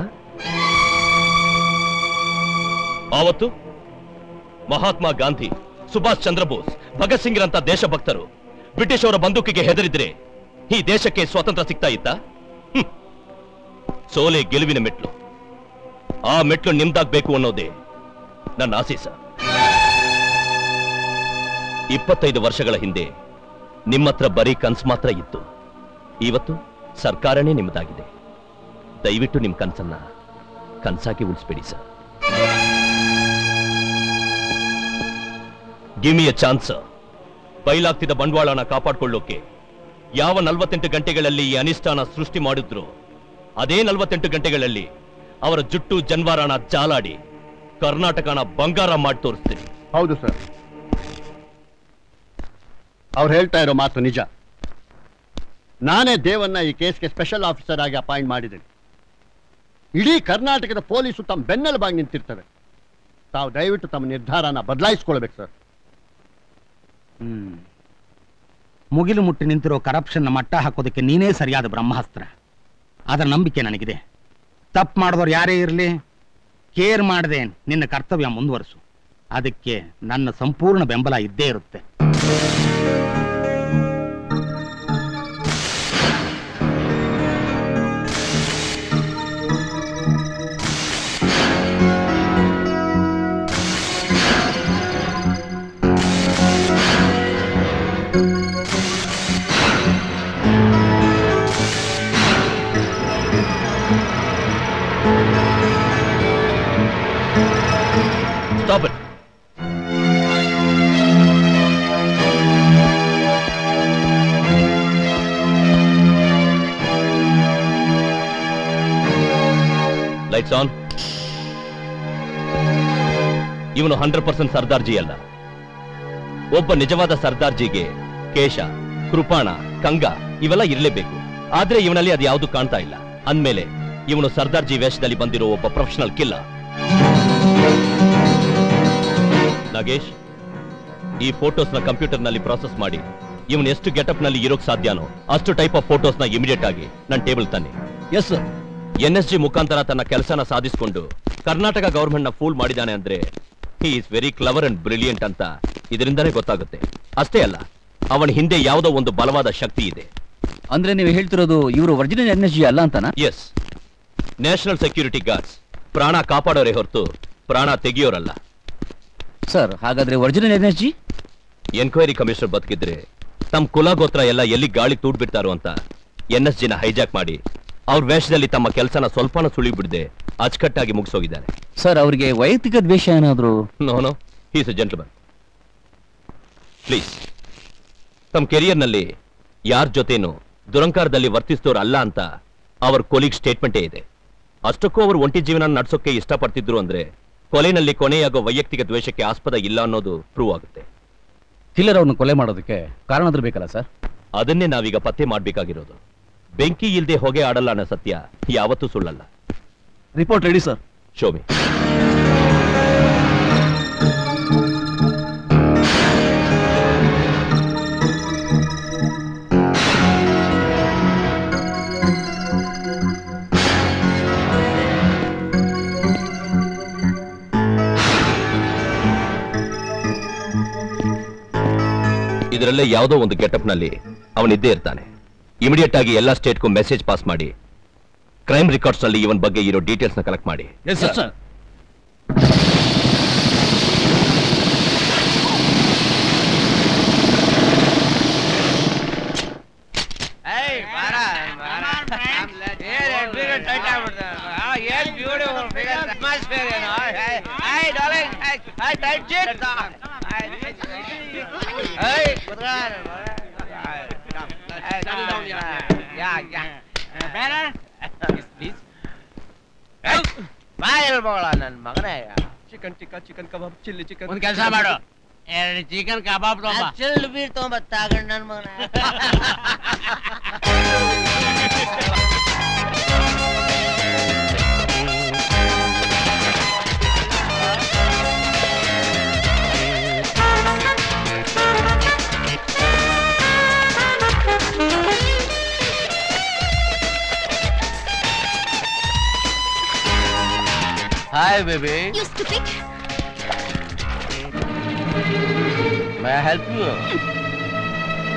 ಆವತ್ತು ಮಹಾತ್ಮ ಗಾಂಧಿ ಸುಭಾಷ್ ಚಂದ್ರ ಬೋಸ್ ಭಗತ್ ಸಿಂಗ್ರಂತ ದೇಶಭಕ್ತರು ಬ್ರಿಟಿಷ್ ಅವರ ಬಂದೂಕಿಗೆ ಹೆದರಿದ್ರೆ ಈ ದೇಶಕ್ಕೆ ಸ್ವಾತಂತ್ರ್ಯ ಸಿಗ್ತಾ ಇತ್ತ ಸೋಲೆ ಗೆಲುವಿನ ಮೆಟ್ಲು ಆ ಮೆಟ್ಲು ನಿಮ್ದಾಗ್ಬೇಕು ಅನ್ನೋದೇ ನನ್ನ ಆಸೆ ಸರ್ ಇಪ್ಪತ್ತೈದು ವರ್ಷಗಳ ಹಿಂದೆ ನಿಮ್ಮತ್ರ ಬರೀ ಕನ್ಸು ಮಾತ್ರ ಇತ್ತು ಇವತ್ತು ಸರ್ಕಾರನೇ ನಿಮ್ಮದಾಗಿದೆ ದಯವಿಟ್ಟು ನಿಮ್ ಕನ್ಸನ್ನ ಕನ್ಸಾಗಿ ಉಳಿಸ್ಬೇಡಿ sir give me a chance ಬಯಲಾಗ್ತಿದ್ದ ಬಂಡವಾಳನ ಕಾಪಾಡ್ಕೊಳ್ಳೋಕೆ ಯಾವ ನಲವತ್ತೆಂಟು ಗಂಟೆಗಳಲ್ಲಿ ಈ ಅನಿಷ್ಟಾನ ಸೃಷ್ಟಿ ಮಾಡಿದ್ರು ಅದೇ ನಲವತ್ತೆಂಟು ಗಂಟೆಗಳಲ್ಲಿ ಅವರ ಜುಟ್ಟು ಜನ್ವಾರನ ಜಾಲಾಡಿ ಕರ್ನಾಟಕನ ಬಂಗಾರ ಮಾಡಿ ತೋರಿಸ್ತೀನಿ
ಹೌದು ಸರ್ ಅವ್ರು ಹೇಳ್ತಾ ಇರೋ ಮಾತು ನಿಜ ನಾನೇ ದೇವನ್ನ ಈ ಕೇಸ್ಗೆ ಸ್ಪೆಷಲ್ ಆಫೀಸರ್ ಆಗಿ ಅಪಾಯಿಂಟ್ ಮಾಡಿದ್ದೀನಿ ಇಡೀ ಕರ್ನಾಟಕದ ಪೊಲೀಸು ತಮ್ಮ ಬೆನ್ನೆಲುಬಾಗಿ ನಿಂತಿರ್ತವೆ ತಾವು ದಯವಿಟ್ಟು ತಮ್ಮ ನಿರ್ಧಾರನ ಬದಲಾಯಿಸ್ಕೊಳ್ಬೇಕು ಸರ್
ಹ್ಮ್ ಮುಗಿಲು ಮುಟ್ಟಿ ನಿಂತಿರೋ ಕರಪ್ಷನ್ ಮಟ್ಟ ಹಾಕೋದಕ್ಕೆ ನೀನೇ ಸರಿಯಾದ ಬ್ರಹ್ಮಾಸ್ತ್ರ ಅದರ ನಂಬಿಕೆ ನನಗಿದೆ ತಪ್ಪು ಮಾಡಿದವ್ರು ಯಾರೇ ಇರಲಿ ಕೇರ್ ಮಾಡದೆ ನಿನ್ನ ಕರ್ತವ್ಯ ಮುಂದುವರಿಸು ಅದಕ್ಕೆ ನನ್ನ ಸಂಪೂರ್ಣ ಬೆಂಬಲ ಇದ್ದೇ ಇರುತ್ತೆ
Stop it. ಲೈಟ್ಸ್ ಆನ್ ಇವನು ಹಂಡ್ರೆಡ್ ಪರ್ಸೆಂಟ್ ಸರ್ದಾರ್ಜಿ ಅಲ್ಲ ಒಬ್ಬ ನಿಜವಾದ ಸರ್ದಾರ್ಜಿಗೆ ಕೇಶ ಕೃಪಾಣ ಕಂಗ ಇವೆಲ್ಲ ಇರಲೇಬೇಕು ಆದ್ರೆ ಇವನಲ್ಲಿ ಅದು ಯಾವುದು ಕಾಣ್ತಾ ಇಲ್ಲ ಅಂದ್ಮೇಲೆ ಇವನು ಸರ್ದಾರ್ಜಿ ವೇಷದಲ್ಲಿ ಬಂದಿರೋ ಒಬ್ಬ ಪ್ರೊಫೆಷನಲ್ ಕಿಲ್ಲ ನಾಗೇಶ್ ಈ ಫೋಟೋಸ್ನ ಕಂಪ್ಯೂಟರ್ನಲ್ಲಿ ಪ್ರಾಸೆಸ್ ಮಾಡಿ ಇವನು ಎಷ್ಟು ಗೆಟಪ್ ನಲ್ಲಿ ಇರೋಕ್ ಸಾಧ್ಯನೋ ಅಷ್ಟು ಟೈಪ್ ಆಫ್ ಫೋಟೋಸ್ನ ಇಮಿಡಿಯೇಟ್ ಆಗಿ ನನ್ನ ಟೇಬಲ್ ತನ್ನಿ yes sir N S G ಮುಖಾಂತರ ತನ್ನ ಕೆಲಸನ ಸಾಧಿಸಿಕೊಂಡು ಕರ್ನಾಟಕ ಗವರ್ಮೆಂಟ್ ನ ಫೂಲ್ ಮಾಡಿದಾನೆ ಅಂದ್ರೆ he is very clever and brilliant ಅಂತ ಇದರಿಂದನೇ ಗೊತ್ತಾಗುತ್ತೆ ಅಷ್ಟೇ ಅಲ್ಲ ಅವನ ಹಿಂದೆ ಯಾವುದೋ ಒಂದು ಬಲವಾದ ಶಕ್ತಿ ಇದೆ
ಅಂದ್ರೆ ನೀವು ಹೇಳ್ತಿರೋದು ಇವರು ಒರಿಜಿನಲ್ ಎನ್ ಎಸ್ ಜಿ ಅಲ್ಲ ಅಂತಾನ
ಎಸ್ ನ್ಯಾಷನಲ್ ಸೆಕ್ಯೂರಿಟಿ ಗಾರ್ಡ್ಸ್ ಪ್ರಾಣ ಕಾಪಾಡೋರೇ ಹೊರತು ಪ್ರಾಣ ತೆಗೆಯೋರಲ್ಲ
ಸರ್ ಹಾಗಾದ್ರೆ original N S G
enquiry commissioner ಬದುಕಿದ್ರೆ ತಮ್ಮ ಕುಲ ಗೋತ್ರ ಎಲ್ಲ ಎಲ್ಲಿ ಗಾಳಿ ತೂಡ್ ಬಿಡ್ತಾರೋ ಅಂತ ಎನ್ ಎಸ್ ಜಿನ ಹೈಜಾಕ್ ಮಾಡಿ ಅವ್ರ ವೇಷದಲ್ಲಿ ತಮ್ಮ ಕೆಲಸನ ಸ್ವಲ್ಪನ ಸುಳಿ ಬಿಡದೆ ಅಚ್ಚುಕಟ್ಟಾಗಿ ಮುಗಿಸೋಗಿದ್ದಾರೆ
ಸರ್ ಅವರಿಗೆ ವೈಯಕ್ತಿಕ ದ್ವೇಷ ಏನಾದ್ರು
no no he's a gentleman please ತಮ್ಮ ಕೆರಿಯರ್ನಲ್ಲಿ ಯಾರ ಜೊತೆನೂ ದುರಂಕಾರದಲ್ಲಿ ವರ್ತಿಸಿದವ್ರು ಅಲ್ಲ ಅಂತ ಅವರ ಕೊಲೀಗ್ ಸ್ಟೇಟ್ಮೆಂಟೇ ಇದೆ ಅಷ್ಟಕ್ಕೂ ಅವರು ಒಂಟಿ ಜೀವನ ನಡ್ಸೋಕೆ ಇಷ್ಟಪಡ್ತಿದ್ರು ಅಂದ್ರೆ ಕೊಲೆನಲ್ಲಿ ಕೊನೆಯಾಗೋ ವೈಯಕ್ತಿಕ ದ್ವೇಷಕ್ಕೆ ಆಸ್ಪದ ಇಲ್ಲ ಅನ್ನೋದು ಪ್ರೂವ್ ಆಗುತ್ತೆ
ಕಿಲ್ಲರ್ ಅವ್ರನ್ನ ಕೊಲೆ ಮಾಡೋದಕ್ಕೆ ಕಾರಣಾದ್ರೂ ಬೇಕಲ್ಲ ಸರ್
ಅದನ್ನೇ ನಾವೀಗ ಪತ್ತೆ ಮಾಡ್ಬೇಕಾಗಿರೋದು ಬೆಂಕಿ ಇಲ್ದೆ ಹೊಗೆ ಆಡಲ್ಲ ಅನ್ನೋ ಸತ್ಯ ಯಾವತ್ತೂ ಸುಳ್ಳಲ್ಲ
ರಿಪೋರ್ಟ್ ರೆಡಿ ಸರ್
ಶೋಮಿ ಇದರಲ್ಲೇ ಯಾವುದೋ ಒಂದು ಗೆಟಪ್ ನಲ್ಲಿ ಅವನಿದ್ದೇ ಇರ್ತಾನೆ ಇಮಿಡಿಯೇಟ್ ಆಗಿ ಎಲ್ಲಾ ಸ್ಟೇಟ್ಗೂ ಮೆಸೇಜ್ ಪಾಸ್ ಮಾಡಿ ಕ್ರೈಮ್ ರೆಕಾರ್ಡ್ಸ್ ಅಲ್ಲಿ ಇವನ್ ಬಗ್ಗೆ ಇರೋ ಡೀಟೇಲ್ಸ್ ನ ಕಲೆಕ್ಟ್ ಮಾಡಿ
ಏನ್ ಬ್ಯೂಟಿಫುಲ್ ಫಿಗರ್ ಅಟ್ಮಾಸ್ಫಿಯರ್ ಏನು ಹೈ ಡಾರ್ಲಿಂಗ್ ಹೈ ಟೈಟ್ ಜಿಟ್ ಹೈ ಯಾ ಯಾ ಬೇರೆ ಪ್ಲೀಸ್ ಬಾ ಹೇಳ್ಬೋಳ ನನ್ನ ಮಗನೇ
chicken tikka chicken kebab chilli chicken
ಒಂದ್ ಕೆಲಸ ಮಾಡು ಎರಡು ಚಿಕನ್ ಕಬಾಬ್ ತಗೊಂಬ ಚಿಲ್ ಬೀರ್ ತಗೊಂಬ ತಾಗಣ್ಣ ನನ್ನ ಮಗನೇ Hi, baby.
You stupid.
May I help you?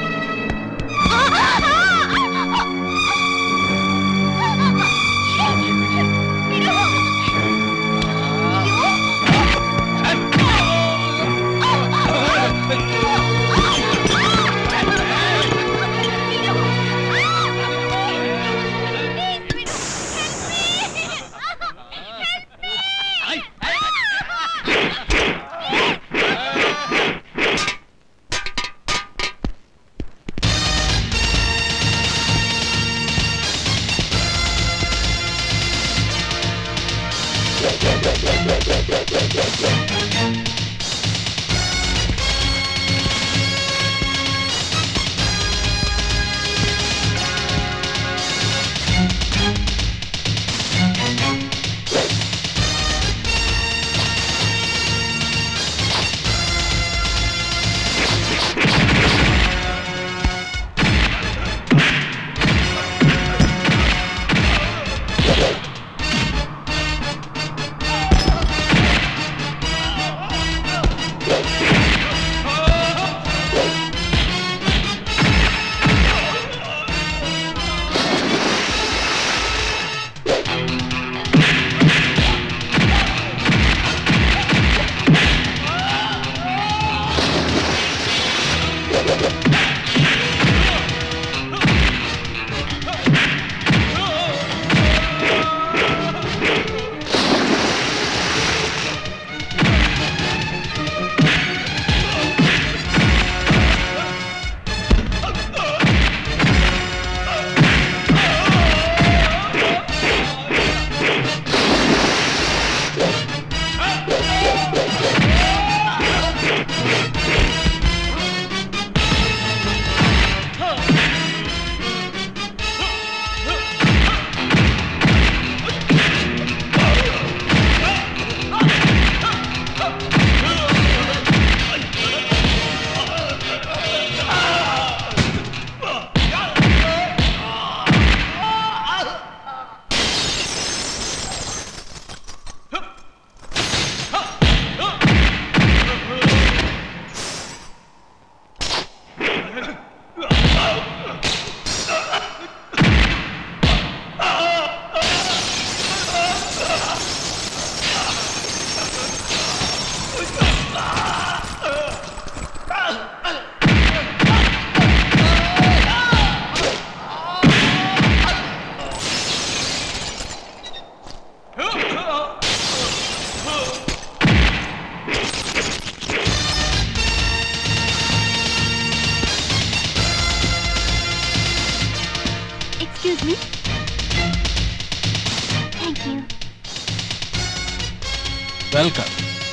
Excuse me. Thank you.
Welcome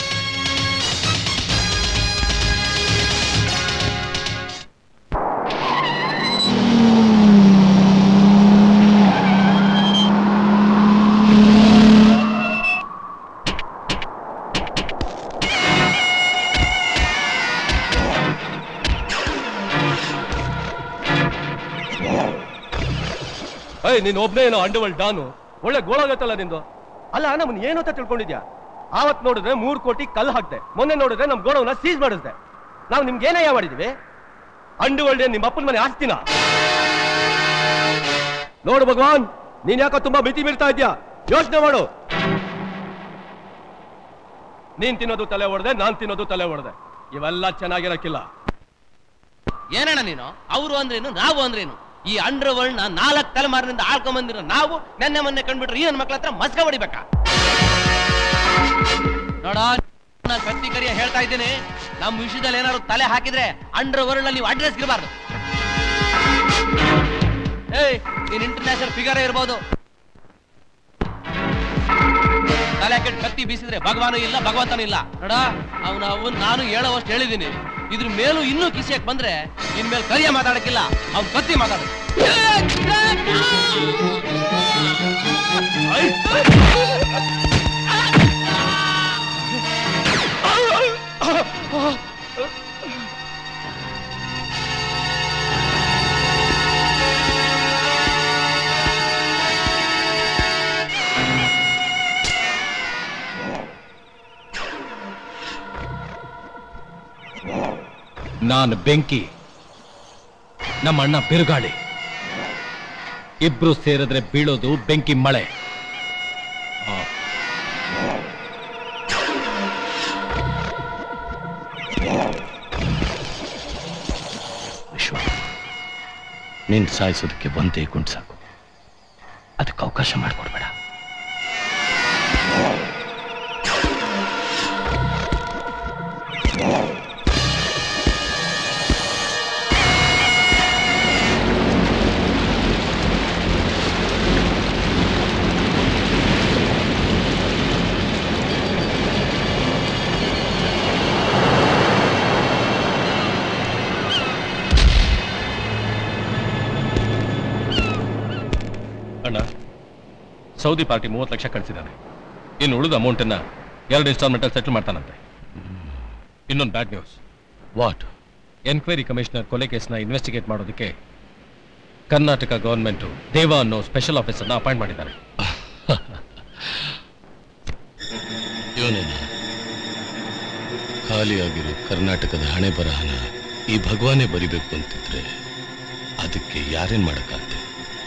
ಏಯ್ ನೀನ್ ಒಬ್ನೇ ಏನೋ ಅಂಡವಲ್ ಡಾನು ಒಳ್ಳೆ ಗೋಳಾಗತ್ತಲ್ಲ ನಿಂದು ಅಲ್ಲ ನಮ್ಮನ್ ಏನು ಅಂತ ತಿಳ್ಕೊಂಡಿದ್ಯಾ ಆವತ್ ನೋಡಿದ್ರೆ ಮೂರ್ ಕೋಟಿ ಕಲ್ ಹಾಕ್ದೆ ಮೊನ್ನೆ ನೋಡಿದ್ರೆ ನಮ್ ಗೋಡೌನ ಸೀಸ್ ಮಾಡಿಸ್ದೆ ನಾವು ನಿಮ್ಗೆ ಏನಯ್ಯ ಮಾಡಿದ್ವಿ ಅಂಡು ಒಳ್ಳೆ ನಿಮ್ಮ ಅಪ್ಪನ ಮನೆ ಆಸ್ತಿನ ನೋಡು ಭಗವಾನ್ ನೀನ್ ಯಾಕೋ ತುಂಬಾ ಮಿತಿ ಮೀರ್ತಾ ಇದ್ಯಾ ಯೋಚನೆ ಮಾಡು ನೀನ್ ತಿನ್ನೋದು ತಲೆ ಹೊಡೆದೆ ನಾನ್ ತಿನ್ನೋದು ತಲೆ ಹೊಡೆದೆ ಇವೆಲ್ಲ ಚೆನ್ನಾಗಿರಕ್ಕಿಲ್ಲ
ಏನಣ್ಣ ನೀನು ಅವರು ಅಂದ್ರೇನು ನಾವು ಅಂದ್ರೇನು ಈ ಅಂಡರ್ ವರ್ಲ್ಡ್ ನ ನಾಲ್ಕು ತಲೆಮಾರಿನಿಂದ ಆಳ್ಕೊಂಡ್ ಬಂದಿರೋ ನಾವು ನೆನ್ನೆ ಮೊನ್ನೆ ಕಂಡ್ಬಿಟ್ರೆ ಈ ನನ್ನ ಮಕ್ಳ ಹತ್ರ ಮಸ್ಕ ಹೊಡಿಬೇಕಾ ನೋಡ ನಾನು ಕತ್ತಿ ಕರಿಯ ಹೇಳ್ತಾ ಇದ್ದೀನಿ ನಮ್ಮ ವಿಷಯದಲ್ಲಿ ಏನಾದ್ರು ತಲೆ ಹಾಕಿದ್ರೆ ಅಂಡರ್ ವರ್ಲ್ಡ್ ಅಲ್ಲಿ ನೀವು ಅಡ್ರೆಸ್ ಇರಬಾರ್ದು ಏಯ್ ನೀನ್ ಇಂಟರ್ನ್ಯಾಷನಲ್ ಫಿಗರ್ ಇರ್ಬೋದು ತಲೆ ಕೆಟ್ಟ ಕತ್ತಿ ಬೀಸಿದ್ರೆ ಭಗವಾನು ಇಲ್ಲ ಭಗವಂತನೂ ಇಲ್ಲ ನೋಡ ಅವನ ಅವನ್ ನಾನು ಹೇಳೋವಷ್ಟು ಹೇಳಿದ್ದೀನಿ ಇದ್ರ ಮೇಲೂ ಇನ್ನೂ ಕಿಸಿಯಕ್ ಬಂದ್ರೆ ಇನ್ಮೇಲೆ ಕರಿಯ ಮಾತಾಡಕ್ಕಿಲ್ಲ ಅವ್ನ್ ಕತ್ತಿ ಮಾತಾಡ
ನಾನು ಬೆಂಕಿ ನಮ್ಮ ಅಣ್ಣ ಬಿರುಗಾಳಿ ಇಬ್ರು ಸೇರಿದ್ರೆ ಬೀಳೋದು ಬೆಂಕಿ ಮಳೆ ಆ.
ವಿಶ್ವ ನಿನ್ ಸಾಯಿಸೋದಕ್ಕೆ ಒಂದೇ ಗುಂಡ್ ಸಾಕು ಅದಕ್ಕೆ ಅವಕಾಶ ಮಾಡಿಕೊಡ್ಬೇಡ
ಅಣ್ಣ ಸೌದಿ ಪಾರ್ಟಿ ಮೂವತ್ತು ಲಕ್ಷ ಕಳಿಸಿದ್ದಾನೆ ಇನ್ನು ಉಳಿದ ಅಮೌಂಟನ್ನ ಎರಡು ಇನ್ಸ್ಟಾಲ್ಮೆಂಟ್ ಅಲ್ಲಿ ಸೆಟಲ್ ಮಾಡ್ತಾನಂತೆ ಇನ್ನೊಂದು bad news
what
enquiry commissioner ಕೊಲೆ ಕೇಸ್ನ ಇನ್ವೆಸ್ಟಿಗೇಟ್ ಮಾಡೋದಕ್ಕೆ ಕರ್ನಾಟಕ ಗವರ್ಮೆಂಟು ದೇವಾ ಅನ್ನೋ ಸ್ಪೆಷಲ್ ಆಫೀಸರ್ನ ಅಪಾಯಿಂಟ್ ಮಾಡಿದ್ದಾರೆ
ಇವನೇನ ಖಾಲಿಯಾಗಿರೋ ಕರ್ನಾಟಕದ ಹಣೆ ಬರಹನ ಈ ಭಗವಾನೇ ಬರಿಬೇಕು ಅಂತಿದ್ರೆ ಅದಕ್ಕೆ ಯಾರೇನ್ ಮಾಡಕ್ಕಾಗ್ತದೆ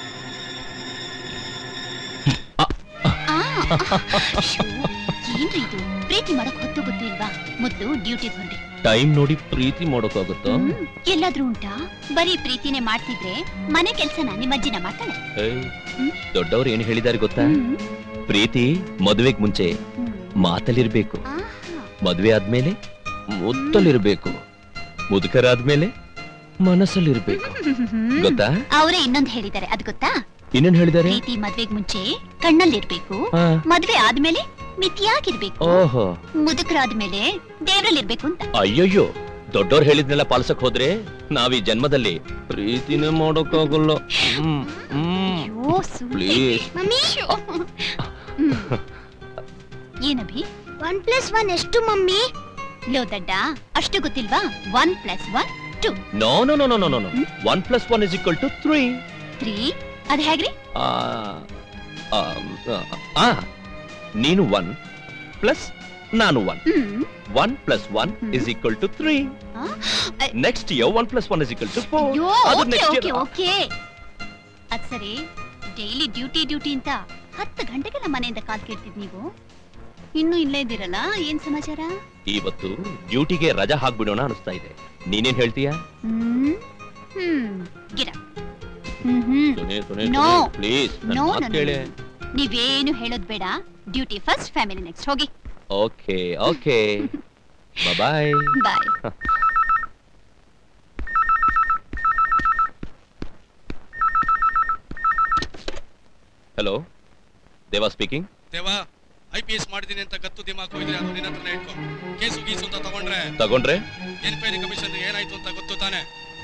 ಏನ್ರಿ ಇದು ಪ್ರೀತಿ ಮಾಡಕ್ ಹೊತ್ತು ಗೊತ್ತು ಇಲ್ವಾ ಮೊದ್ಲು ಡ್ಯೂಟಿ ಹೊರಡಿ
ಟೈಮ್ ನೋಡಿ ಪ್ರೀತಿ ಮಾಡೋಕ್ಕಾಗುತ್ತಾ
ಎಲ್ಲಾದ್ರೂ ಉಂಟಾ ಬರೀ ಪ್ರೀತಿನೇ ಮಾಡ್ತಿದ್ರೆ ಮನೆ ಕೆಲ್ಸನ ನಿಮ್ಮ ಅಜ್ಜಿನ ಮಾಡ್ತಾಳೆ
ಏಯ್, ದೊಡ್ಡವ್ರು ಏನ್ ಹೇಳಿದಾರೆ ಗೊತ್ತಾ ಪ್ರೀತಿ ಮದುವೆಗ್ ಮುಂಚೆ ಮಾತಲ್ಲಿರ್ಬೇಕು ಮದುವೆ ಆದ್ಮೇಲೆ ಮುತ್ತಲ್ಲಿರ್ಬೇಕು ಮುದುಕರಾದ್ಮೇಲೆ ಮನಸ್ಸಲ್ಲಿರ್ಬೇಕು ಗೊತ್ತಾ
ಅವರೇ ಇನ್ನೊಂದ್ ಹೇಳಿದ್ದಾರೆ ಅದ್ ಗೊತ್ತಾ
ಇನ್ನೇನ್ ಹೇಳಿದಾರೆ
ಪ್ರೀತಿ ಮದ್ವೆಗ್ ಮುಂಚೆ ಕಣ್ಣಲ್ಲಿರ್ಬೇಕು
ಹಾ.
ಮದ್ವೆ ಆದ್ಮೇಲೆ ಮಿತಿಯಾಗಿರ್ಬೇಕು
ಓಹೋ
ಮುದುಕರಾದ್ಮೇಲೆ ದೇವ್ರಲ್ಲಿರ್ಬೇಕು ಅಂತ
ಅಯ್ಯಯ್ಯೋ ದೊಡ್ಡವ್ರು ಹೇಳಿದ್ನೆಲ್ಲ ಪಾಲಿಸಕ್ ಹೋದ್ರೆ ನಾವ್ ಈ ಜನ್ಮದಲ್ಲಿ ಪ್ರೀತಿನೇ ಮಾಡೋಕ್ಕಾಗಲ್ಲ ಹ್ಮ್, ಹ್ಮ್.
ಅಯ್ಯೋ, ಸುಮ್ನೆ.
Please.
ಮಮ್ಮಿ ಹ್ಮ್. ಏನಭಿ ಒನ್ ಪ್ಲಸ್ ಒನ್ ಎಷ್ಟು ಮಮ್ಮಿ ಲೋ ದಡ್ಡ ಅಷ್ಟು ಗೊತ್ತಿಲ್ವಾ one plus one two
no no no no no no one plus one is equal to three
three ಅದ್ ಹೇಗ್ರಿ
ನೀನು ಒನ್ ಪ್ಲಸ್ ನಾನು ಒನ್
ಹ್ಮ್
one plus one is equal to three
ಆ?
Next year one plus one is equal to four
ಅಯ್ಯೋ
ಅದು
okay
next
okay
year
okay ಅದ್ ಸರಿ ಡೈಲಿ ಡ್ಯೂಟಿ ಡ್ಯೂಟಿ ಅಂತ ಹತ್ತು ಗಂಟೆಗೆಲ್ಲ ಮನೆಯಿಂದ ಕಾಲ್ ಕೇಳ್ತಿದ್ ನೀವು ಇನ್ನು ಇಲ್ಲೇ ಇದ್ದೀರಲ್ಲ ಏನ್ ಸಮಾಚಾರ
ಇವತ್ತು ಡ್ಯೂಟಿಗೆ ರಜಾ ಹಾಕ್ಬಿಡೋಣ ಅನಿಸ್ತಾ ಇದೆ ನೀನೇನ್ ಹೇಳ್ತೀಯಾ
ಹ್ಮ್ ಹ್ಮ್ ಗಿಡ ಹ್ಮ್ ಹ್ಮ್
ಸುನೆ ಸುನೆ
No.
ಪ್ಲೀಸ್
No,
ನನ್ನ
no,
ಕೇಳಿ
ನೀವೇನು ಹೇಳೋದ್ ಬೇಡ ಡ್ಯೂಟಿ ಫಸ್ಟ್ ಫ್ಯಾಮಿಲಿ ನೆಕ್ಸ್ಟ್ ಹೋಗಿ
okay okay bye
bye
hello Deva speaking
Deva I P S ಮಾಡಿದೀನಿ ಅಂತ ಗತ್ತು ದಿಮಾಕು ಇದ್ರೆ ಅದು ನಿನ್ನ ಹತ್ರನೇ ಇಟ್ಕೋ ಕೇಸು ಗೀಸು ಅಂತ ತಗೊಂಡ್ರೆ
ತಗೊಂಡ್ರೆ
ಎನ್ಕ್ವೈರಿ ಕಮಿಷನ್ ಏನಾಯ್ತು ಅಂತ ಗೊತ್ತು ತಾನೆ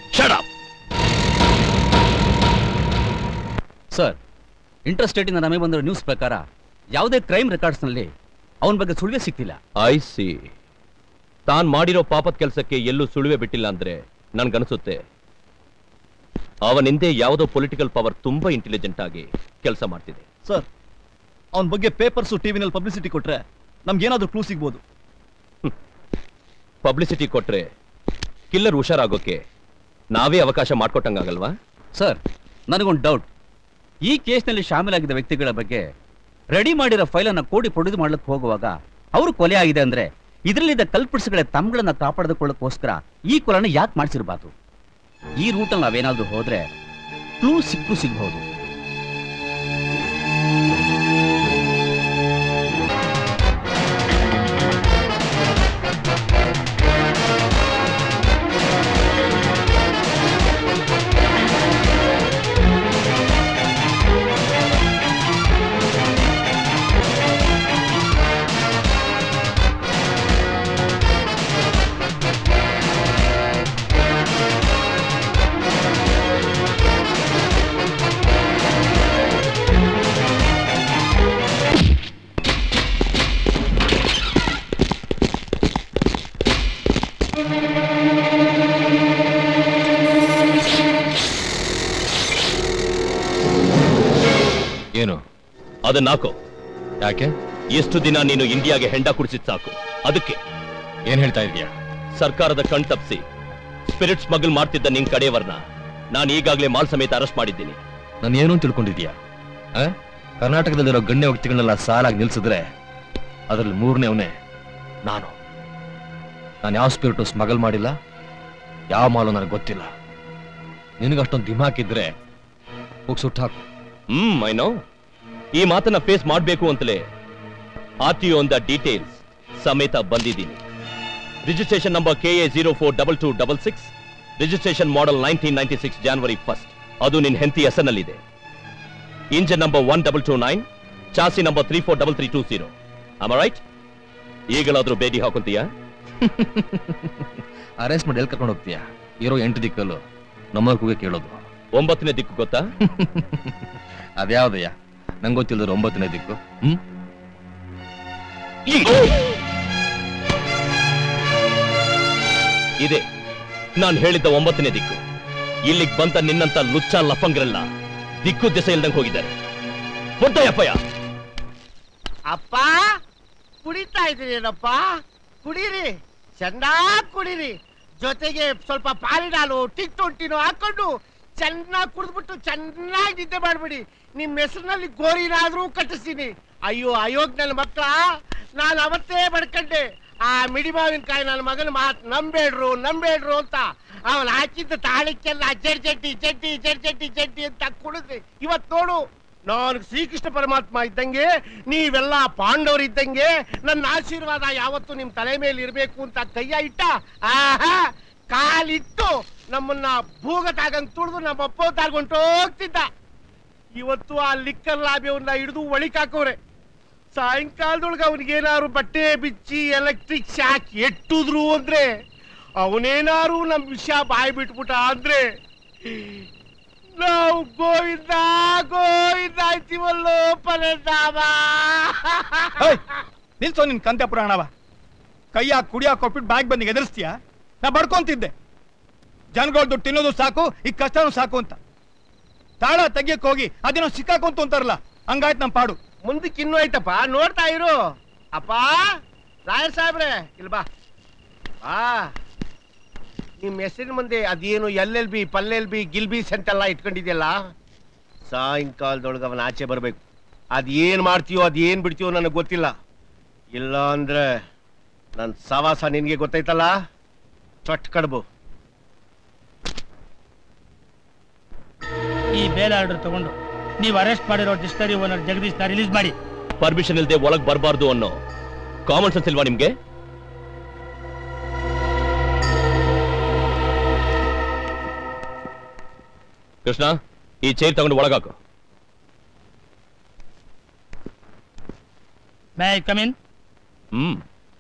ಸರ್ ಇಂಟರ್ಸ್ಟೇಟಿಂದ ನಮಗೆ ಬಂದಿರೋ ನ್ಯೂಸ್ ಪ್ರಕಾರ ಯಾವುದೇ ಕ್ರೈಮ್ ರೆಕಾರ್ಡ್ಸ್ನಲ್ಲಿ ಅವನ ಬಗ್ಗೆ ಸುಳಿವೆ ಸಿಕ್ತಿಲ್ಲ
ಐ ಸಿ ತಾನ್ ಮಾಡಿರೋ ಪಾಪದ ಕೆಲಸಕ್ಕೆ ಎಲ್ಲೂ ಸುಳಿವೆ ಬಿಟ್ಟಿಲ್ಲ ಅಂದ್ರೆ ನನ್ಗನ್ಸುತ್ತೆ ಅವನಿಂದೆ ಯಾವುದೋ ಪೊಲಿಟಿಕಲ್ ಪವರ್ ತುಂಬಾ ಇಂಟೆಲಿಜೆಂಟ್ ಆಗಿ ಕೆಲಸ ಮಾಡ್ತಿದೆ
ಸರ್ ಅವನ ಬಗ್ಗೆ ಪೇಪರ್ಸು ಟಿವಿನಲ್ಲಿ ಪಬ್ಲಿಸಿಟಿ ಕೊಟ್ರೆ ನಮ್ಗೇನಾದ್ರೂ ಕ್ಲೂ ಸಿಗ್ಬೋದು
ಪಬ್ಲಿಸಿಟಿ ಕೊಟ್ರೆ ಕಿಲ್ಲರ್ ಹುಷಾರಾಗೋಕೆ ನಾವೇ ಅವಕಾಶ ಮಾಡ್ಕೊಟ್ಟಂಗಾಗಲ್ವಾ
ಸರ್ ನನಗೊಂದು ಡೌಟ್ ಈ ಕೇಸ್ನಲ್ಲಿ ಶಾಮೀಲಾಗಿದ್ದ ವ್ಯಕ್ತಿಗಳ ಬಗ್ಗೆ ರೆಡಿ ಮಾಡಿರೋ ಫೈಲನ್ನು ಕೋಡಿ ಪ್ರೊಡ್ಯೂಸ್ ಮಾಡ್ಲಿಕ್ಕೆ ಹೋಗುವಾಗ ಅವರು ಕೊಲೆ ಆಗಿದೆ ಅಂದ್ರೆ ಇದರಲ್ಲಿದ್ದ ಕಲ್ಪಿಟ್ಸ್ಗಳ ತಮ್ಗಳನ್ನ ಕಾಪಾಡಿಕೊಳ್ಳೋಕ್ಕೋಸ್ಕರ ಈ ಕೊಲೆನ ಯಾಕೆ ಮಾಡಿಸಿರ್ಬಾರ್ದು ಈ ರೂಟಲ್ಲಿ ನಾವೇನಾದ್ರೂ ಹೋದ್ರೆ ಕ್ಲೂ ಸಿಕ್ಕು ಸಿಗ್ಬಹುದು
ಏನು ಅದನ್ನ ಹಾಕೋ ಯಾಕೆ ಎಷ್ಟು ದಿನ ನೀನು ಇಂಡಿಯಾಗೆ ಹೆಂಡ ಕುಡಿಸಿದ್ ಸಾಕು ಅದಕ್ಕೆ ಏನ್ ಹೇಳ್ತಾ ಇದೀಯಾ ಸರ್ಕಾರದ ಕಣ್ ತಪ್ಪಿಸಿ ಸ್ಪಿರಿಟ್ ಸ್ಮಗಲ್ ಮಾಡ್ತಿದ್ದ ನಿನ್ ಕಡೆಯವರ್ನ ನಾನು ಈಗಾಗಲೇ ಮಾಲ್ ಸಮೇತ ಅರೆಸ್ಟ್ ಮಾಡಿದ್ದೀನಿ
ನಾನು ಏನು ತಿಳ್ಕೊಂಡಿದ್ಯಾ ಆ? ಕರ್ನಾಟಕದಲ್ಲಿರೋ ಗಣ್ಯ ವ್ಯಕ್ತಿಗಳನ್ನೆಲ್ಲ ಸಾಲಾಗಿ ನಿಲ್ಸಿದ್ರೆ ಅದರಲ್ಲಿ ಮೂರನೇ ಅವನೇ ನಾನು ನಾನು ಯಾವ ಸ್ಪಿರಿಟು ಸ್ಮಗಲ್ ಮಾಡಿಲ್ಲ ಯಾವ ಮಾಲು ನನಗೆ ಗೊತ್ತಿಲ್ಲ ನಿನಗಷ್ಟೊಂದು ದಿಮಾಕಿದ್ರೆ ಹೋಗಿ ಸುಟ್ಟು ಹಾಕು
ಹ್ಮ್ ಐ ನೋ ಈ ಮಾತನ್ನ ಫೇಸ್ ಮಾಡ್ಬೇಕು ಅಂತಲೇ ಆರ್ ಆನ್ ದ ಡೀಟೇಲ್ಸ್ ಸಮೇತ ಬಂದಿದ್ದೀನಿ registration number K A zero four double two double six registration model nineteen ninety six January first ಅದು ನಿನ್ ಹೆಂಡತಿ ಹೆಸರಿನಲ್ಲಿದೆ engine number one double two nine chassis number three four double three two zero right ಈಗಲಾದ್ರೂ ಭೇಟಿ ಹಾಕೊಂತೀಯಾ
arrest ಮಾಡಿ ಎಲ್ಲಿ ಕರ್ಕೊಂಡು ಹೋಗ್ತೀಯಾ ಇರೋ ಎಂಟು ದಿಕ್ಕಲ್ಲೂ ನಮ್ಮ ಕೂಗೆ ಕೇಳೋದು
ಒಂಬತ್ತನೇ ದಿಕ್ಕು ಗೊತ್ತಾ
ಅದ್ಯಾವ್ದಯ್ಯ ನಂಗೆ ಗೊತ್ತಿಲ್ಲದ್ರು ಒಂಬತ್ತನೇ ದಿಕ್ಕು ಹ್ಮ್
ಇದೆ ನಾನು ಹೇಳಿದ್ದ ಒಂಬತ್ತನೇ ದಿಕ್ಕು ಇಲ್ಲಿಗೆ ಬಂತ ನಿನ್ನಂತ ಲುಚ್ಚ ಲಫಂಗ್ರೆಲ್ಲ ದಿಕ್ಕು ದಿಸೆ ಇಲ್ದಂಗೆ ಹೋಗಿದ್ದಾರೆ ಹೊಟ್ಟೆಯಪ್ಪಯ್ಯ
ಅಪ್ಪ ಕುಡಿತಾ ಇದ್ದೀರೇನಪ್ಪ ಕುಡೀರಿ ಚೆನ್ನಾಗಿ ಕುಡೀರಿ ಜೊತೆಗೆ ಸ್ವಲ್ಪ ಪಾಲಿನ ಹಾಲು ಟಿಕ್ ಟೊಂಟಿನೂ ಹಾಕೊಂಡು ಚೆನ್ನಾಗಿ ಕುಡಿದ್ಬಿಟ್ಟು ಚೆನ್ನಾಗಿ ನಿದ್ದೆ ಮಾಡ್ಬಿಡಿ ನಿಮ್ಮ ಹೆಸರಿನಲ್ಲಿ ಗೋರಿನಾದ್ರೂ ಕಟ್ಟಿಸ್ತೀನಿ ಅಯ್ಯೋ ಅಯೋಗ್ ನನ್ನ ಮಕ್ಕಳ ನಾನು ಅವತ್ತೇ ಬಡ್ಕಂಡೆ ಆ ಮಿಡಿಮಾವಿನಕಾಯಿ ನನ್ನ ಮಗನ ಮಾತು ನಂಬೇಡ್ರು ನಂಬೇಡ್ರು ಅಂತ ಅವನು ಹಾಕಿದ್ದ ತಾಳಿಕ್ಕೆಲ್ಲ ಜಡ್ ಜಡ್ಡಿ ಜಡ್ಡಿ ಜಡ್ ಜಡ್ಡಿ ಜಡ್ಡಿ ಅಂತ ಕುಡಿದ್ರಿ ಇವತ್ ನೋಡು ನಾನು ಶ್ರೀಕೃಷ್ಣ ಪರಮಾತ್ಮ ಇದ್ದಂಗೆ ನೀವೆಲ್ಲ ಪಾಂಡವರು ಇದ್ದಂಗೆ ನನ್ನ ಆಶೀರ್ವಾದ ಯಾವತ್ತು ನಿಮ್ ತಲೆ ಮೇಲೆ ಇರಬೇಕು ಅಂತ ಕೈಯ ಇಟ್ಟ ಆಹಾ ಕಾಲಿಟ್ಟು ನಮ್ಮನ್ನ ಭೂಗತಾಗಂಗ್ ತುಳಿದು ನಮ್ಮ ಅಪ್ಪ ತಾರ್ಗೊಂಡು ಹೋಗ್ತಿದ್ದ ಇವತ್ತು ಆ ಲಿಕ್ಕರ್ ಲಾಬಿಯವನ್ನ ಹಿಡಿದು ಒಳಿಕಾಕವ್ರೆ ಸಾಯಂಕಾಲದೊಳಗೆ ಅವನಿಗೇನಾದ್ರು ಬಟ್ಟೆ ಬಿಚ್ಚಿ ಎಲೆಕ್ಟ್ರಿಕ್ ಶಾಕ್ ಎಟ್ಟುದ್ರು ಅಂದ್ರೆ ಅವನೇನಾರು ನಮ್ ವಿಷಯ ಬಾಯಿ ಬಿಟ್ಬಿಟ್ಟ ಅಂದ್ರೆ ನಾವು ಗೋವಿಂದ ಗೋವಿಂದ ಆಯ್ತೀವಲ್ಲೋ ಪರದಾಮ
ನಿಲ್ಸೋ ನಿನ್ ಕಂತೆ ಪುರಾಣವ ಕೈಯಾಗ ಕುಡಿಯಾಕ ಕೊಟ್ಬಿಟ್ಟು ಬ್ಯಾಗ್ ಬಂದು ಎದುರಿಸ್ತೀಯ ನಾ ಬಡ್ಕೊಂತಿದ್ದೆ ಜನಗಳು ದುಡ್ಡು ತಿನ್ನೋದು ಸಾಕು ಈ ಕಷ್ಟನೂ ಸಾಕು ಅಂತ ತಾಳ ತೆಗಿಯಕ್ ಹೋಗಿ ಅದೇನೋ ಸಿಕ್ಕಾಕೊಂತು ಅಂತಾರಲ್ಲ ಹಂಗಾಯ್ತು ನಮ್ ಪಾಡು
ಮುಂದಕ್ಕೆ ಇನ್ನೂ ಐತಪ್ಪ ನೋಡ್ತಾ ಇರು ಅಪ್ಪ ರಾಯರ್ ಸಾಹೇಬ್ರೆ ಇಲ್ಲಿ ಬಾ ಬಾ ನಿಮ್ ಹೆಸರಿನ ಮುಂದೆ ಅದೇನು ಎಲ್ ಎಲ್ ಬಿ ಪಲ್ಲೆಲ್ ಬಿ ಗಿಲ್ಬೀಸ್ ಅಂತೆಲ್ಲ ಇಟ್ಕೊಂಡಿದ್ಯಲ್ಲ ಸಾಯಂಕಾಲದೊಳಗೆ ಅವನ ಆಚೆ ಬರ್ಬೇಕು ಅದೇನ್ ಮಾಡ್ತೀಯೋ ಅದೇನ್ ಬಿಡ್ತೀಯೋ ನನಗೆ ಗೊತ್ತಿಲ್ಲ ಇಲ್ಲ ಅಂದ್ರೆ ನನ್ ಸವಾಸ ನಿನ್ಗೆ ಗೊತ್ತೈತಲ್ಲ ಚೊಟ್ ಕಡ್ಬು
ಈ ಬೇಲ್ ಆರ್ಡರ್ ತಗೊಂಡು ನೀವು ಅರೆಸ್ಟ್ ಮಾಡಿರೋ ಡಿಸ್ಟರಿ ಓನರ್ ಜಗದೀಶ್ ನ ರಿಲೀಸ್ ಮಾಡಿ
ಪರ್ಮಿಷನ್ ಇಲ್ಲದೆ ಒಳಗ್ ಬರಬಾರ್ದು ಅನ್ನೋ ಕಾಮನ್ ಸೆನ್ಸ್ ಇಲ್ವಾ ನಿಮ್ಗೆ ಕೃಷ್ಣ ಈ ಚೇರ್ ತಗೊಂಡು ಒಳಗಾಕು
may I come in
hmm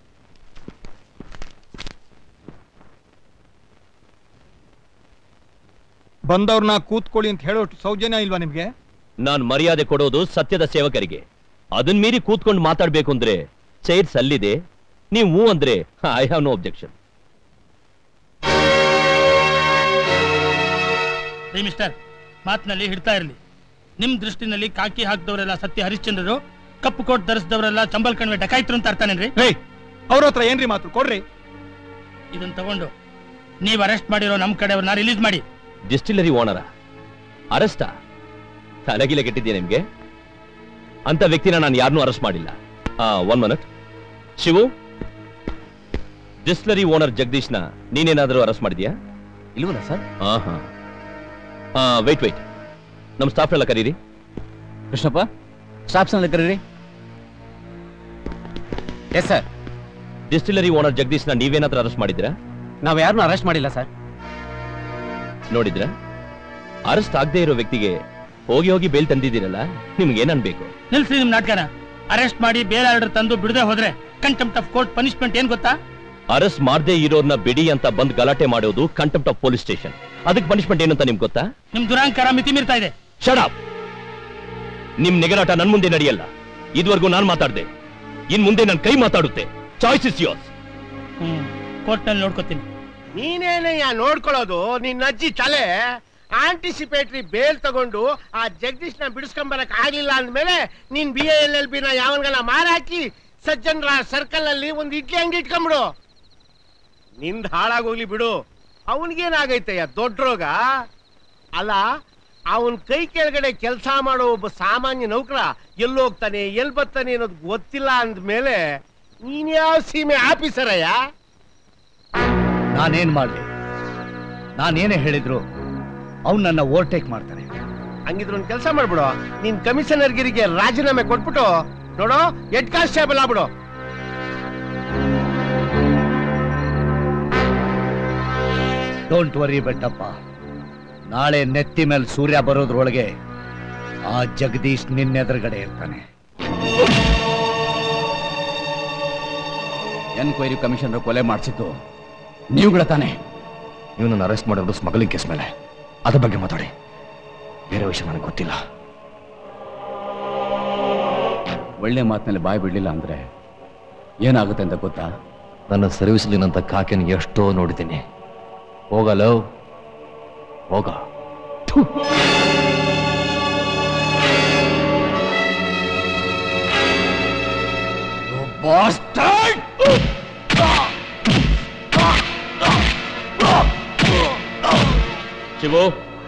ಬಂದವ್ರನ್ನ ಕೂತ್ಕೊಳ್ಳಿ ಅಂತ ಹೇಳೋಷ್ಟು ಸೌಜನ್ಯ ಇಲ್ವಾ ನಿಮ್ಗೆ
ನಾನ್ ಮರ್ಯಾದೆ ಕೊಡೋದು ಸತ್ಯದ ಸೇವಕರಿಗೆ ಅದನ್ ಮೀರಿ ಕೂತ್ಕೊಂಡು ಮಾತಾಡ್ಬೇಕು ಅಂದ್ರೆ ಚೈರ್ಸ್ ಅಲ್ಲಿದೆ ನೀವು ಹ್ಞೂ ಅಂದ್ರೆ ಐ ಹ್ಯಾವ್ ನೋ ಅಬ್ಜೆಕ್ಷನ್
ರೀ ಮಿಸ್ಟರ್ ಮಾತಿನಲ್ಲಿ ಹಿಡ್ತಾ ಇರಲಿ ನಿಮ್ ದೃಷ್ಟಿನಲ್ಲಿ ಕಾಕಿ ಹಾಕಿದವರೆಲ್ಲ ಸತ್ಯ ಹರಿಶ್ಚಂದ್ರರು ಕಪ್ಪು ಕೋಟ್ ಧರಿಸಿದವರೆಲ್ಲ ಚಂಬಲ್ ಕಣ್ವೆ ಡಕಾಯ್ತರು ಅಂತ ಅರ್ಥನೇನ್ರಿ
ಅವ್ರ ಹತ್ರ ಏನ್ರಿ ಮಾತು ಕೊಡ್ರಿ
ಇದನ್ನ ತಗೊಂಡು ನೀವ್ ಅರೆಸ್ಟ್ ಮಾಡಿರೋ ನಮ್ ಕಡೆಯವ್ರನ್ನ ರಿಲೀಸ್ ಮಾಡಿ
ಡಿಸ್ಟಿಲರಿ ಓನರ ಅರೆಸ್ಟಾ ತಲೆಗಿಲೆ ಕೆಟ್ಟಿದ್ಯಾ ನಿಮ್ಗೆ ಅಂತ ವ್ಯಕ್ತಿನ ನಾನು ಯಾರನ್ನೂ ಅರೆಸ್ಟ್ ಮಾಡಿಲ್ಲ one minute Shivu distillery owner ಜಗದೀಶ್ನ ನೀನೇನಾದರೂ ಅರೆಸ್ಟ್ ಮಾಡಿದ್ಯಾ
ಇಲ್ವಲ್ಲ ಸರ್
ಹಾ ಹಾ ವೆಯ್ಟ್ ವೆಯ್ಟ್ ನಮ್ಮ ಸ್ಟಾಫ್ ಎಲ್ಲ ಕರೀರಿ
ಕೃಷ್ಣಪ್ಪ ಸ್ಟಾಫ್ಸ್ನೆಲ್ಲ ಕರೀರಿ ಎಸ್ ಸರ್
ಡಿಸ್ಟಿಲರಿ ಓನರ್ ಜಗದೀಶ್ನ ನೀವೇನಾದ್ರೂ ಅರೆಸ್ಟ್ ಮಾಡಿದ್ರಾ
ನಾವ್ ಯಾರನ್ನೂ ಅರೆಸ್ಟ್ ಮಾಡಿಲ್ಲ ಸರ್
ನೋಡಿದ್ರ ಅರೆಸ್ಟ್ ಆಗದೆ ಇರೋ ವ್ಯಕ್ತಿಗೆ ಹೋಗಿ ಹೋಗಿ ಬೇಲ್ ತಂದಿದ್ದೀರಲ್ಲ ನಿಮ್ಗೆ ಏನ್ ಅನ್ಬೇಕು
ನಿಲ್ಸಿ ನಿಮ್ ನಾಟಕನ ಅರೆಸ್ಟ್ ಮಾಡಿ ಬೇರೆ ಆರ್ಡರ್ ತಂದು ಬಿಡದೆ ಹೋದ್ರೆ ಕಂಟೆಂಪ್ಟ್ ಆಫ್ ಕೋರ್ಟ್ ಪನಿಷ್ಮೆಂಟ್ ಏನ್ ಗೊತ್ತಾ
ಅರೆಸ್ಟ್ ಮಾಡದೇ ಇರೋರ್ನ ಬಿಡಿ ಅಂತ ಬಂದ್ ಗಲಾಟೆ ಮಾಡೋದು ಕಂಟೆಂಪ್ಟ್ ಆಫ್ ಪೊಲೀಸ್ ಸ್ಟೇಷನ್ ಅದಕ್ಕೆ ಪನಿಷ್ಮೆಂಟ್ ಏನು ಅಂತ ನಿಮ್ಗೆ ಗೊತ್ತಾ
ನಿಮ್ ದುರಾಂಕಾರ ಮಿತಿ ಮೀರ್ತಾ ಇದೆ
ಶಡಪ್ ನಿಮ್ ನೆಗಲಾಟ ನನ್ ಮುಂದೆ ನಡೆಯಲ್ಲ ಇದುವರೆಗೂ ನಾನ್ ಮಾತಾಡ್ದೆ ಇನ್ ಮುಂದೆ ನನ್ ಕೈ ಮಾತಾಡುತ್ತೆ choice is yours
hmm court ನಲ್ಲಿ ನೋಡ್ಕೋತೀನಿ
ನೀನೇನಯ್ಯ ನೋಡ್ಕೊಳ್ಳೋದು ನಿನ್ನ ಅಜ್ಜಿ ತಲೆ ಆಂಟಿಸಿಪೇಟರಿ ಬೇಲ್ ತಗೊಂಡು ಆ ಜಗದೀಶ್ನ ಬಿಡಿಸ್ಕೊಂಬರಕ್ ಆಗ್ಲಿಲ್ಲ ಅಂದ್ಮೇಲೆ ನೀನ್ ಬಿ ಎಲ್ ಎಲ್ ಬಿನ ಯಾವನ್ಗನ ಮಾರಾಕಿ ಸಜ್ಜನ್ರ ಸರ್ಕಲ್ ನಲ್ಲಿ ಒಂದ್ ಇಡ್ಲಿ ಅಂಗಡಿ ಇಟ್ಕೊಂಬಿಡು ನಿಂದ್ ಹಾಳಾಗೋಗ್ಲಿ ಬಿಡು ಅವನಿಗೇನಾಗೈತಯ್ಯ ದೊಡ್ಡ ರೋಗ ಅಲ್ಲ ಅವನ್ ಕೈ ಕೆಳಗಡೆ ಕೆಲಸ ಮಾಡೋ ಒಬ್ಬ ಸಾಮಾನ್ಯ ನೌಕರ ಎಲ್ಲೋಗ್ತಾನೆ ಎಲ್ ಬರ್ತಾನೆ ಅನ್ನೋದು ಗೊತ್ತಿಲ್ಲ ಅಂದ್ಮೇಲೆ ನೀನ್ಯಾವ ಸೀಮೆ ಆಫೀಸರಯ್ಯ
ನಾನೇನ್ ಮಾಡ್ಲಿ ನಾನೇನೇ ಹೇಳಿದ್ರು ಅವ್ನು ನನ್ನ ಓವರ್ಟೇಕ್ ಮಾಡ್ತಾನೆ
ಹಂಗಿದ್ರೆ ಒಂದ್ ಕೆಲಸ ಮಾಡ್ಬಿಡು ನೀನ್ ಕಮಿಷನರ್ ಗಿರಿಗೆ ರಾಜೀನಾಮೆ ಕೊಟ್ಬಿಟ್ಟು ನೋಡು ಹೆಡ್ ಕಾನ್ಸ್ಟೇಬಲ್ ಆಗ್ಬಿಡು
ಡೋಂಟ್ ವರಿ ಬೆಟ್ಟಪ್ಪ ನಾಳೆ ನೆತ್ತಿ ಮೇಲೆ ಸೂರ್ಯ ಬರೋದ್ರೊಳಗೆ ಆ ಜಗದೀಶ್ ನಿನ್ನೆದುರುಗಡೆ ಇರ್ತಾನೆ
ಎನ್ಕ್ವೈರಿ ಕಮಿಷನರ್ ಕೊಲೆ ಮಾಡಿಸಿದ್ದು ನೀವುಗಳ ತಾನೆ
ಇವನನ್ನು ಅರೆಸ್ಟ್ ಮಾಡೋದು ಸ್ಮಗ್ಲಿಂಗ್ ಕೇಸ್ ಮೇಲೆ ಅದ್ರ ಬಗ್ಗೆ ಮಾತಾಡಿ ಬೇರೆ ವಿಷಯ ನನಗೆ ಗೊತ್ತಿಲ್ಲ
ಒಳ್ಳೆ ಮಾತಿನಲ್ಲಿ ಬಾಯಿ ಬಿಡ್ಲಿಲ್ಲ ಅಂದ್ರೆ ಏನಾಗುತ್ತೆ ಅಂತ ಗೊತ್ತಾ
ನನ್ನ ಸರ್ವಿಸ್ಲಿನಂತ ಕಾಕೆನ ಎಷ್ಟೋ ನೋಡಿದ್ದೀನಿ ಹೋಗಲೋ ಹೋಗ
ಶಿವು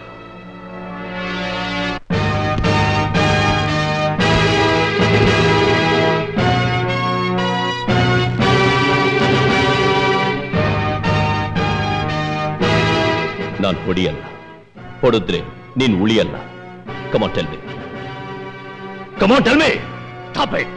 ನಾನು ಹೊಡಿಯಲ್ಲ ಹೊಡೆದ್ರೆ ನೀನ್ ಉಳಿಯಲ್ಲ come on tell me come on tell me stop it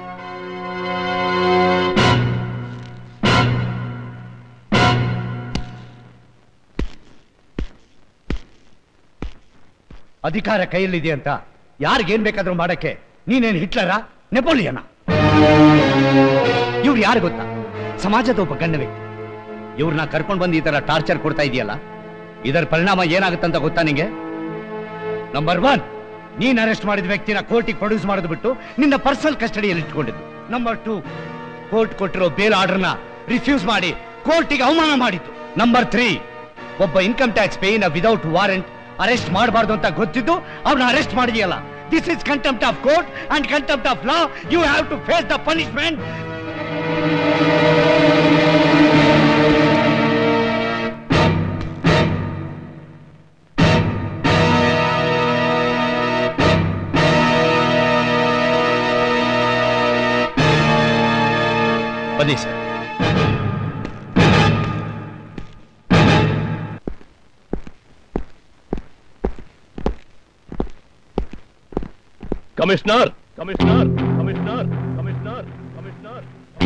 ಅಧಿಕಾರ ಕೈಯಲ್ಲಿದೆ ಅಂತ ಯಾರಿಗೇನ್ ಬೇಕಾದ್ರೂ ಮಾಡಕ್ಕೆ ನೀನೇನ್ ಹಿಟ್ಲರ ನೆಪೋಲಿಯನ ಇವ್ರು ಯಾರು ಗೊತ್ತಾ ಸಮಾಜದ ಒಬ್ಬ ಗಣ್ಯ ವ್ಯಕ್ತಿ ಇವ್ರನ್ನ ಕರ್ಕೊಂಡು ಬಂದು ಈ ತರ ಟಾರ್ಚರ್ ಕೊಡ್ತಾ ಇದೆಯಲ್ಲ ಇದರ ಪರಿಣಾಮ ಏನಾಗುತ್ತಂತ ಗೊತ್ತಾ ನಿಂಗೆ ನಂಬರ್ ಒನ್ ನೀನ್ ಅರೆಸ್ಟ್ ಮಾಡಿದ ವ್ಯಕ್ತಿನ ಕೋರ್ಟಿಗೆ ಪ್ರೊಡ್ಯೂಸ್ ಮಾಡೋದು ಬಿಟ್ಟು ನಿನ್ನ ಪರ್ಸನಲ್ ಕಸ್ಟಡಿಯಲ್ಲಿ ಇಟ್ಕೊಂಡಿದ್ದು ನಂಬರ್ ಟೂ ಕೋರ್ಟ್ ಕೊಟ್ಟಿರೋ ಬೇಲ್ ಆರ್ಡರ್ನ ರಿಫ್ಯೂಸ್ ಮಾಡಿ ಕೋರ್ಟಿಗೆ ಅವಮಾನ ಮಾಡಿತ್ತು ನಂಬರ್ ತ್ರೀ ಒಬ್ಬ ಇನ್ಕಮ್ ಟ್ಯಾಕ್ಸ್ ಪೇಯಿನ ವಿದೌಟ್ ವಾರೆಂಟ್ ಅರೆಸ್ಟ್ ಮಾಡಬಾರ್ದು ಅಂತ ಗೊತ್ತಿದ್ದು ಅವ್ರನ್ನ ಅರೆಸ್ಟ್ ಮಾಡಿದೆಯಲ್ಲ this is contempt of court and contempt of law you have to face the punishment
ಬನ್ನಿ sir
commissioner commissioner commissioner commissioner commissioner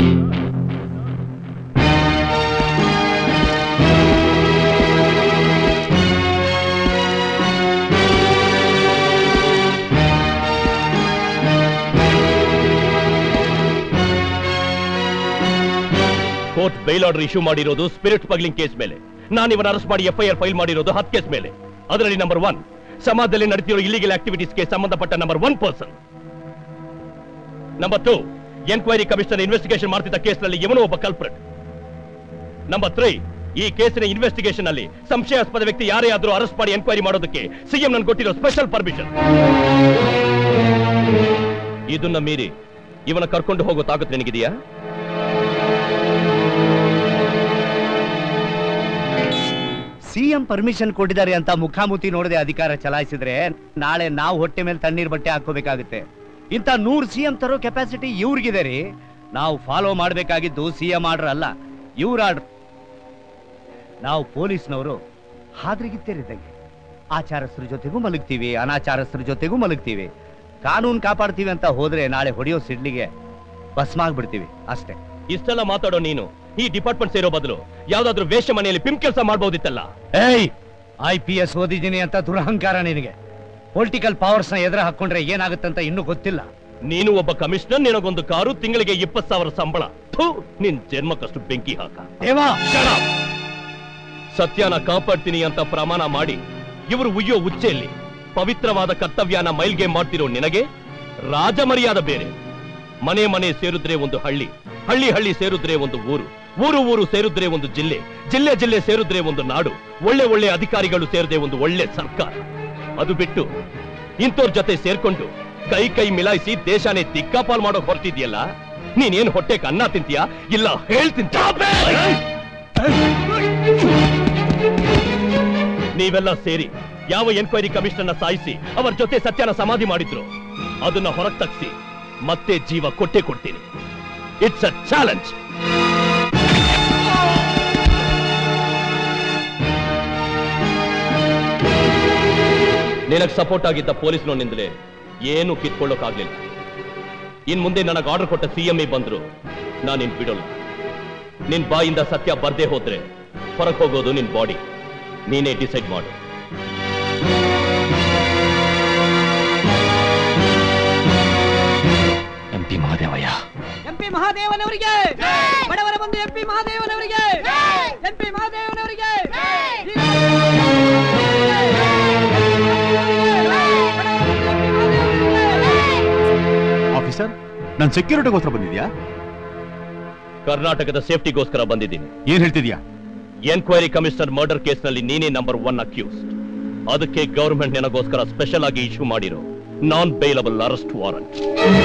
court bail order issue ಮಾಡಿರೋದು spirit smuggling case ಮೇಲೆ ನಾನು ಇವನ ಅರೆಸ್ಟ್ ಮಾಡಿ ಎಫ್ಐಆರ್ ಫೈಲ್ ಮಾಡಿರೋದು ಹತ್ತು case ಮೇಲೆ ಅದರಲ್ಲಿ ನಂಬರ್ ಒನ್ ಸಮಾಜದಲ್ಲಿ ನಡೆದಿರೋ ಇಲ್ಲಿಗಲ್ ಆಕ್ಟಿವಿಟೀಸ್ಗೆ ಸಂಬಂಧಪಟ್ಟ number one person number two enquiry commissioner investigation ಮಾಡ್ತಿದ್ದ ಕೇಸ್ನಲ್ಲಿ ಇವನು ಒಬ್ಬ ಕಲ್ಪ್ರೆಟ್ ನಂಬರ್ ತ್ರೀ ಈ ಕೇಸಿನ ಇನ್ವೆಸ್ಟಿಗೇಷನ್ ಅಲ್ಲಿ ಸಂಶಯಾಸ್ಪದ ವ್ಯಕ್ತಿ ಯಾರೇ ಆದ್ರೂ ಅರೆಸ್ಟ್ ಮಾಡಿ ಎನ್ಕ್ವೈರಿ ಮಾಡೋದಕ್ಕೆ ಸಿಎಂ ನನ್ ಕೊಟ್ಟಿರೋ ಸ್ಪೆಷಲ್ ಪರ್ಮಿಷನ್ ಇದನ್ನ ಮೀರಿ ಇವನ ಕರ್ಕೊಂಡು ಹೋಗೋ ತಾಕತ್ ನಿನಗಿದೆಯಾ
ಸಿಎಂ ಪರ್ಮಿಷನ್ ಕೊಟ್ಟಿದ್ದಾರೆ ಅಂತ ಮುಖಾಮುಖಿ ನೋಡದೆ ಅಧಿಕಾರ ಚಲಾಯಿಸಿದ್ರೆ ನಾಳೆ ನಾವು ಹೊಟ್ಟೆ ಮೇಲೆ ತಣ್ಣೀರ್ ಬಟ್ಟೆ ಹಾಕೋಬೇಕಾಗುತ್ತೆ ಇಂಥ ನೂರು ಸಿಎಂ ತರೋ ಕೆಪಾಸಿಟಿ ಇವ್ರಿಗಿದೆ ರೀ ನಾವು ಫಾಲೋ ಮಾಡಬೇಕಾಗಿದ್ದು ಸಿಎಂ ಆರ್ಡರ್ ಅಲ್ಲ ಇವ್ರ ಆರ್ಡರ್ ನಾವು ಪೊಲೀಸ್ನವರು ಹಾದ್ರಿಗಿತ್ತೇರಿದ್ದಂಗೆ ಆಚಾರಸ್ಥರ ಜೊತೆಗೂ ಮಲಗ್ತೀವಿ ಅನಾಚಾರಸ್ಥರ ಜೊತೆಗೂ ಮಲಗ್ತೀವಿ ಕಾನೂನು ಕಾಪಾಡ್ತೀವಿ ಅಂತ ಹೋದ್ರೆ ನಾಳೆ ಹೊಡೆಯೋ ಸಿಡ್ಲಿಗೆ ಭಸ್ಮ ಆಗ್ಬಿಡ್ತೀವಿ ಅಷ್ಟೇ
ಇಷ್ಟೆಲ್ಲ ಮಾತಾಡೋ ನೀನು ಈ ಡಿಪಾರ್ಟ್ಮೆಂಟ್ ಸೇರೋ ಬದಲು ಯಾವ್ದಾದ್ರು ವೇಷ ಮನೆಯಲ್ಲಿ ಪಿಮ್ ಕೆಲಸ ಮಾಡ್ಬೋದಿತ್ತಲ್ಲ
ಏಯ್ ಐ ಪಿ ಎಸ್ ಓದಿದ್ದೀನಿ ಅಂತ ದುರಹಂಕಾರ ನಿನಗೆ ಪೊಲಿಟಿಕಲ್ ಪವರ್ಸ್ ನ ಎದುರ ಹಾಕೊಂಡ್ರೆ ಏನಾಗುತ್ತಂತ ಇನ್ನೂ ಗೊತ್ತಿಲ್ಲ
ನೀನು ಒಬ್ಬ ಕಮಿಷನರ್ ನಿನಗೊಂದು ಕಾರು ತಿಂಗಳಿಗೆ ಇಪ್ಪತ್ ಸಾವಿರ ಸಂಬಳ ಥು, ನಿನ್ ಜನ್ಮಕ್ಕಷ್ಟು ಬೆಂಕಿ ಹಾಕ
ದೇವಾ
Shut up! ಸತ್ಯನ ಕಾಪಾಡ್ತೀನಿ ಅಂತ ಪ್ರಮಾಣ ಮಾಡಿ ಇವರು ಉಯ್ಯೋ ಉಚ್ಚೆಯಲ್ಲಿ ಪವಿತ್ರವಾದ ಕರ್ತವ್ಯನ ಮೈಲ್ಗೆ ಮಾಡ್ತಿರೋ ನಿನಗೆ ರಾಜಮರ್ಯಾದ ಬೇರೆ ಮನೆ ಮನೆ ಸೇರಿದ್ರೆ ಒಂದು ಹಳ್ಳಿ ಹಳ್ಳಿ ಹಳ್ಳಿ ಸೇರಿದ್ರೆ ಒಂದು ಊರು ಊರು ಊರು ಸೇರಿದ್ರೆ ಒಂದು ಜಿಲ್ಲೆ ಜಿಲ್ಲೆ ಜಿಲ್ಲೆ ಸೇರಿದ್ರೆ ಒಂದು ನಾಡು ಒಳ್ಳೆ ಒಳ್ಳೆ ಅಧಿಕಾರಿಗಳು ಸೇರದೆ ಒಂದು ಒಳ್ಳೆ ಸರ್ಕಾರ ಅದು ಬಿಟ್ಟು ಇಂಥವ್ರ ಜೊತೆ ಸೇರ್ಕೊಂಡು ಕೈ ಕೈ ಮಿಲಾಯಿಸಿ ದೇಶನೇ ದಿಕ್ಕಾಪಾಲ್ ಮಾಡೋಕ್ ಹೊರಟಿದ್ಯಲ್ಲ ನೀನೇನ್ ಹೊಟ್ಟೆಗೆ ಅನ್ನ ತಿಂತೀಯಾ ಇಲ್ಲ ಹೇಳ್ತೀನಿ ನೀವೆಲ್ಲ ಸೇರಿ ಯಾವ ಎನ್ಕ್ವೈರಿ ಕಮಿಷನರ್ನ ಸಾಯಿಸಿ ಅವರ ಜೊತೆ ಸತ್ಯನ ಸಮಾಧಿ ಮಾಡಿದ್ರು ಅದನ್ನ ಹೊರಗೆ ತಗ್ಸಿ ಮತ್ತೆ ಜೀವ ಕೊಟ್ಟೆ ಕೊಡ್ತೀನಿ ಇಟ್ಸ್ ಅ ಚಾಲೆಂಜ್ ನಿನಗ್ ಸಪೋರ್ಟ್ ಆಗಿದ್ದ ಪೊಲೀಸ್ನವನಿಂದಲೇ ಏನು ಕಿತ್ಕೊಳ್ಳೋಕಾಗ್ಲಿಲ್ಲ ಇನ್ ಮುಂದೆ ನನಗೆ ಆರ್ಡರ್ ಕೊಟ್ಟ ಸಿಎಂಇ ಬಂದ್ರು ನಾನು ನಿನ್ ಬಿಡೋಲ್ಲ ನಿನ್ ಬಾಯಿಂದ ಸತ್ಯ ಬರ್ದೇ ಹೋದ್ರೆ ಹೊರಗೆ ಹೋಗೋದು ನಿನ್ ಬಾಡಿ ನೀನೇ ಡಿಸೈಡ್ ಮಾಡು
ಎಂ ಪಿ ಮಹಾದೇವಯ್ಯ
ಎಂಪಿ ಮಹಾದೇವನವರಿಗೆ ಬಡವರ ಬಂಧು ಎಂಪಿ ಮಹಾದೇವನವರಿಗೆ ಎಂಪಿ ಮಹಾದೇವನವರಿಗೆ
ಆಫೀಸರ್ ನಾನು ಸೆಕ್ಯೂರಿಟಿಗೋಸ್ಕರ ಬಂದಿದ್ಯಾ
ಕರ್ನಾಟಕದ ಸೇಫ್ಟಿಗೋಸ್ಕರ ಬಂದಿದ್ದೀನಿ
ಏನ್ ಹೇಳ್ತಿದ್ಯಾ
ಎನ್ಕ್ವೈರಿ ಕಮಿಷನರ್ ಮರ್ಡರ್ ಕೇಸ್ನಲ್ಲಿ ನೀನೇ ನಂಬರ್ ಒನ್ ಅಕ್ಯೂಸ್ ಅದಕ್ಕೆ ಗವರ್ಮೆಂಟ್ ನಿನಗೋಸ್ಕರ ಸ್ಪೆಷಲ್ ಆಗಿ ಇಶ್ಯೂ ಮಾಡಿರೋ ನಾನ್ ಬೈಲಬಲ್ ಅರೆಸ್ಟ್ ವಾರಂಟ್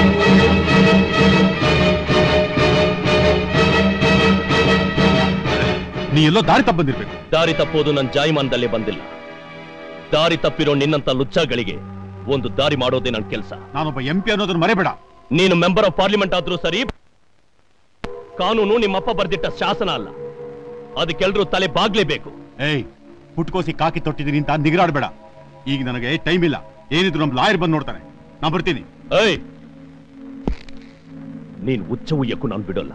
ನೀ ಎಲ್ಲೋ ದಾರಿ ತಪ್ಪ ಬಂದಿರ್ಬೇಕು
ದಾರಿ ತಪ್ಪೋದು ನನ್ನ ಜಾಯಮಾನದಲ್ಲೇ ಬಂದಿಲ್ಲ ದಾರಿ ತಪ್ಪಿರೋ ನಿನ್ನಂತ ಲುಚ್ಚಗಳಿಗೆ ಒಂದು ದಾರಿ ಮಾಡೋದೇ ನನ್ನ ಕೆಲಸ
ನಾನೊಬ್ಬ ಎಂ ಪಿ ಅನ್ನೋದನ್ನ ಮರೆಬೇಡ
ನೀನು ಮೆಂಬರ್ ಆಫ್ ಪಾರ್ಲಿಮೆಂಟ್ ಆದ್ರೂ ಸರಿ ಕಾನೂನು ನಿಮ್ಮಪ್ಪ ಬರ್ದಿಟ್ಟ ಶಾಸನ ಅಲ್ಲ ಅದಕ್ಕೆಲ್ರೂ ತಲೆ ಬಾಗ್ಲೇಬೇಕು
ಏಯ್ ಪುಟ್ಕೋಸಿ ಕಾಕಿ ತೊಟ್ಟಿದ್ದೀನಿ ಅಂತ ನಿಗರಾಡ್ಬೇಡ ಈಗ ನನಗೆ ಟೈಮ್ ಇಲ್ಲ ಏನಿದ್ರು ನಮ್ ಲಾಯರ್ ಬಂದು ನೋಡ್ತಾನೆ ನಾ ಬರ್ತೀನಿ
ಏಯ್ ನೀನ್ ಉಚ್ಚ ಉಯ್ಯಕ್ಕೂ ನಾನು ಬಿಡೋಲ್ಲ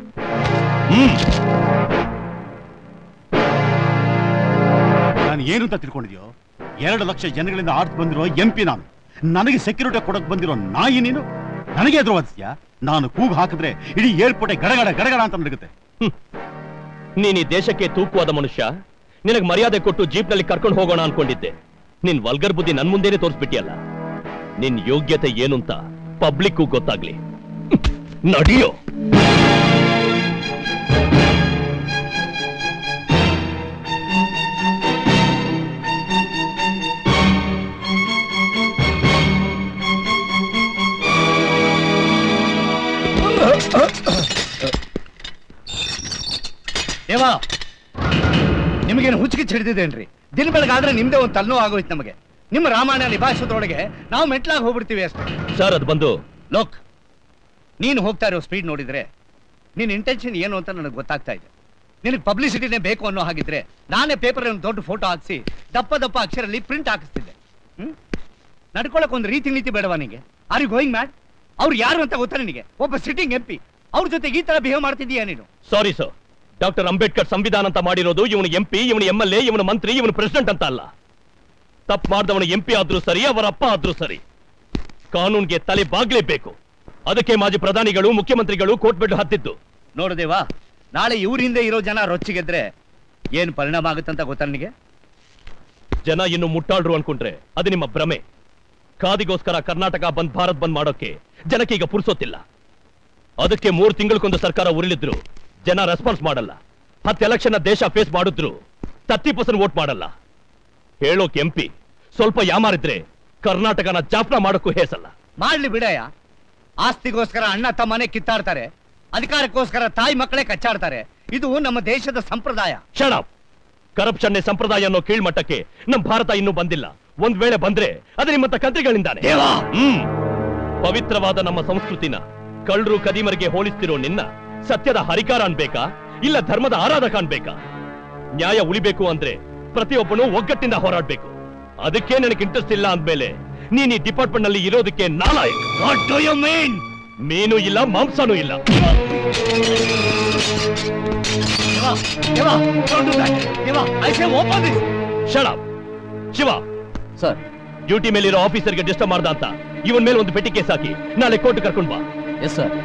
ನಾನು ಏನು ಅಂತ ತಿಳ್ಕೊಂಡಿದ್ಯೋ ಎರಡು ಲಕ್ಷ ಜನಗಳಿಂದ ಆರ್ತ್ ಬಂದಿರೋ ಎಂ ಪಿ ನಾನು ನನಗೆ ಸೆಕ್ಯೂರಿಟಿ ಕೊಡಕ್ ಬಂದಿರೋ ನಾಯಿ ನೀನು ನನಗೆ ಎದುರು ವಾದಿಸ್ತೀಯಾ ನಾನು ಕೂಗು ಹಾಕಿದ್ರೆ ಇಡೀ ಏರ್ಪೋರ್ಟ್ ಗಡಗಡ ಗಡಗಡ ಅಂತ ನಡುಗುತ್ತೆ
ನೀನ್ ಈ ದೇಶಕ್ಕೆ ತೂಕವಾದ ಮನುಷ್ಯ ನಿನಗೆ ಮರ್ಯಾದೆ ಕೊಟ್ಟು ಜೀಪ್ನಲ್ಲಿ ಕರ್ಕೊಂಡು ಹೋಗೋಣ ಅನ್ಕೊಂಡಿದ್ದೆ ನಿನ್ ವಲ್ಗರ್ ಬುದ್ಧಿ ನನ್ ಮುಂದೆನೆ ತೋರಿಸ್ಬಿಟ್ಟಿಯಲ್ಲ ನಿನ್ ಯೋಗ್ಯತೆ ಏನು ಅಂತ ಪಬ್ಲಿಕ್ ಗೊತ್ತಾಗ್ಲಿ ನಡಿಯೋ
ದೇವಾ ನಿಮಗೇನು ಹುಚ್ಚಿಗೆ ಹಿಡಿದಿದ್ದೇನ್ರಿ ದಿನ ಬೆಳಗಾದ್ರೆ ನಿಮ್ದೇ ಒಂದು ತಲೆನೋವು ಆಗೋಯ್ತು ನಮಗೆ ನಿಮ್ಮ ರಾಮಾಯಣ ನಿಭಾಯಿಸೋದ್ರೊಳಗೆ ನಾವು ಮೆಟ್ಲಾಗಿ ಹೋಗ್ಬಿಡ್ತೀವಿ ಅಷ್ಟೇ
ಸರ್ ಅದು ಬಂದು
ಲೋಕ್ ನೀನು ಹೋಗ್ತಾ ಇರೋ ಸ್ಪೀಡ್ ನೋಡಿದ್ರೆ ನಿನ್ನ ಇಂಟೆನ್ಷನ್ ಏನು ಅಂತ ನನಗೆ ಗೊತ್ತಾಗ್ತಾ ಇದೆ ನಿನಗೆ ಪಬ್ಲಿಸಿಟಿನೇ ಬೇಕು ಅನ್ನೋ ಹಾಗಿದ್ರೆ ನಾನೇ ಪೇಪರ್ ಒಂದು ದೊಡ್ಡ ಫೋಟೋ ಹಾಕಿಸಿ ದಪ್ಪ ದಪ್ಪ ಅಕ್ಷರಲ್ಲಿ ಪ್ರಿಂಟ್ ಹಾಕಿಸ್ತಿದ್ದೆ ಹ್ಮ್ ನಡ್ಕೊಳಕ್ ಒಂದು ರೀತಿ ನೀತಿ ಬೇಡವಾ ನಿನಗೆ ಆರ್ ಯು ಗೋಯಿಂಗ್ ಮ್ಯಾಡ್ ಅವ್ರು ಯಾರು ಅಂತ ಗೊತ್ತಾ ನಿನಗೆ ಒಬ್ಬ ಸಿಟ್ಟಿಂಗ್ ಎಂ ಪಿ ಅವ್ರ ಜೊತೆಗೆ ಈ ತರ ಬಿಹೇವ್ ಮಾಡ್ತಿದ್ದೀಯಾ ನೀನು
ಸಾರಿ ಸರ್ ಡಾಕ್ಟರ್ ಅಂಬೇಡ್ಕರ್ ಸಂವಿಧಾನ ಅಂತ ಮಾಡಿರೋದು ಇವನು ಎಂ ಪಿ ಇವನು ಎಂ ಎಲ್ ಎ ಇವನು ಮಂತ್ರಿ ಇವನು ಪ್ರೆಸಿಡೆಂಟ್ ಅಂತ ಅಲ್ಲ ತಪ್ಪು ಮಾಡಿದವನು ಎಂ ಪಿ ಆದ್ರೂ ಸರಿ ಅವರ ಅಪ್ಪ ಆದ್ರೂ ಸರಿ ಕಾನೂನ್ಗೆ ತಲೆ ಬಾಗ್ಲೇಬೇಕು ಅದಕ್ಕೆ ಮಾಜಿ ಪ್ರಧಾನಿಗಳು ಮುಖ್ಯಮಂತ್ರಿಗಳು ಕೋರ್ಟ್ ಬೆಡ್ ಹತ್ತಿದ್ದು
ನೋಡದೇವಾ ನಾಳೆ ಇವ್ರ ಹಿಂದೆ ಇರೋ ಜನ ರೊಚ್ಚಿಗೆದ್ರೆ ಏನ್ ಪರಿಣಾಮ ಆಗುತ್ತಂತ ಗೊತ್ತಾ ನಿನಗೆ
ಜನ ಇನ್ನು ಮುಟ್ಟಾಳ್ರು ಅನ್ಕೊಂಡ್ರೆ ಅದು ನಿಮ್ಮ ಭ್ರಮೆ ಖಾದಿಗೋಸ್ಕರ ಕರ್ನಾಟಕ ಬಂದ್ ಭಾರತ್ ಬಂದ್ ಮಾಡೋಕೆ ಜನಕ್ಕೆ ಈಗ ಪುರ್ಸೋತಿಲ್ಲ ಅದಕ್ಕೆ ಮೂರು ತಿಂಗಳಕ್ಕೊಂದು ಸರ್ಕಾರ ಉರುಳಿದ್ರು ಜನ ರೆಸ್ಪಾನ್ಸ್ ಮಾಡಲ್ಲ ಹತ್ತು ಎಲೆಕ್ಷನ್ ದೇಶ ಫೇಸ್ ಮಾಡಿದ್ರು ತರ್ಟಿ ಪರ್ಸೆಂಟ್ ವೋಟ್ ಮಾಡಲ್ಲ ಹೇಳೋಕ್ ಎಂಪಿ ಸ್ವಲ್ಪ ಯಾಮಾರಿದ್ರೆ ಕರ್ನಾಟಕನ ಜಾಫ್ನ ಮಾಡೋಕ್ಕೂ ಹೇಸಲ್ಲ
ಮಾಡ್ಲಿ ಬಿಡಯ್ಯ ಆಸ್ತಿಗೋಸ್ಕರ ಅಣ್ಣ ತಮ್ಮನೆ ಕಿತ್ತಾಡ್ತಾರೆ ಅಧಿಕಾರಕ್ಕೋಸ್ಕರ ತಾಯಿ ಮಕ್ಕಳೇ ಕಚ್ಚಾಡ್ತಾರೆ ಇದು ನಮ್ಮ ದೇಶದ ಸಂಪ್ರದಾಯ
ಶಡಪ್ ಕರಪ್ಷನ್ ಸಂಪ್ರದಾಯ ಅನ್ನೋ ಕೀಳ್ಮಟ್ಟಕ್ಕೆ ನಮ್ ಭಾರತ ಇನ್ನೂ ಬಂದಿಲ್ಲ ಒಂದ್ ವೇಳೆ ಬಂದ್ರೆ ಅದು ನಿಮ್ಮಂತ ಕಂತ್ರಿಗಳಿಂದಾನೆ ಹ್ಮ್ ಪವಿತ್ರವಾದ ನಮ್ಮ ಸಂಸ್ಕೃತಿನ ಕಳ್ಳರು ಕದಿಮರಿಗೆ ಹೋಲಿಸ್ತಿರೋ ನಿನ್ನ ಸತ್ಯದ ಹರಿಕಾರ ಅನ್ಬೇಕಾ ಇಲ್ಲ ಧರ್ಮದ ಆರಾಧಕ ಅನ್ಬೇಕಾ ನ್ಯಾಯ ಉಳಿಬೇಕು ಅಂದ್ರೆ ಪ್ರತಿಯೊಬ್ಬನು ಒಗ್ಗಟ್ಟಿಂದ ಹೋರಾಡ್ಬೇಕು ಅದಕ್ಕೆ ನನಗೆ ಇಂಟ್ರೆಸ್ಟ್ ಇಲ್ಲ ಅಂದ್ಮೇಲೆ ನೀನ್ ಈ ಡಿಪಾರ್ಟ್ಮೆಂಟ್ ನಲ್ಲಿ ಇರೋದಕ್ಕೆ ನಾಲಾಯಕ್ ವಾಟ್ ಡು ಯು ಮೀನ್ ಮೀನು ಇಲ್ಲ ಮಾಂಸನೂ ಇಲ್ಲ Shut up. Shiva
sir
duty ಮೇಲಿರೋ ಆಫೀಸರ್ಗೆ ಡಿಸ್ಟರ್ಬ್ ಮಾಡ್ದ ಅಂತ ಇವನ್ ಮೇಲೆ ಒಂದು ಪೆಟ್ಟಿ ಕೇಸ್ ಹಾಕಿ ನಾಳೆ ಕೋರ್ಟ್ ಕರ್ಕೊಂಡ್ ಬಾ
ಎಸ್ ಸರ್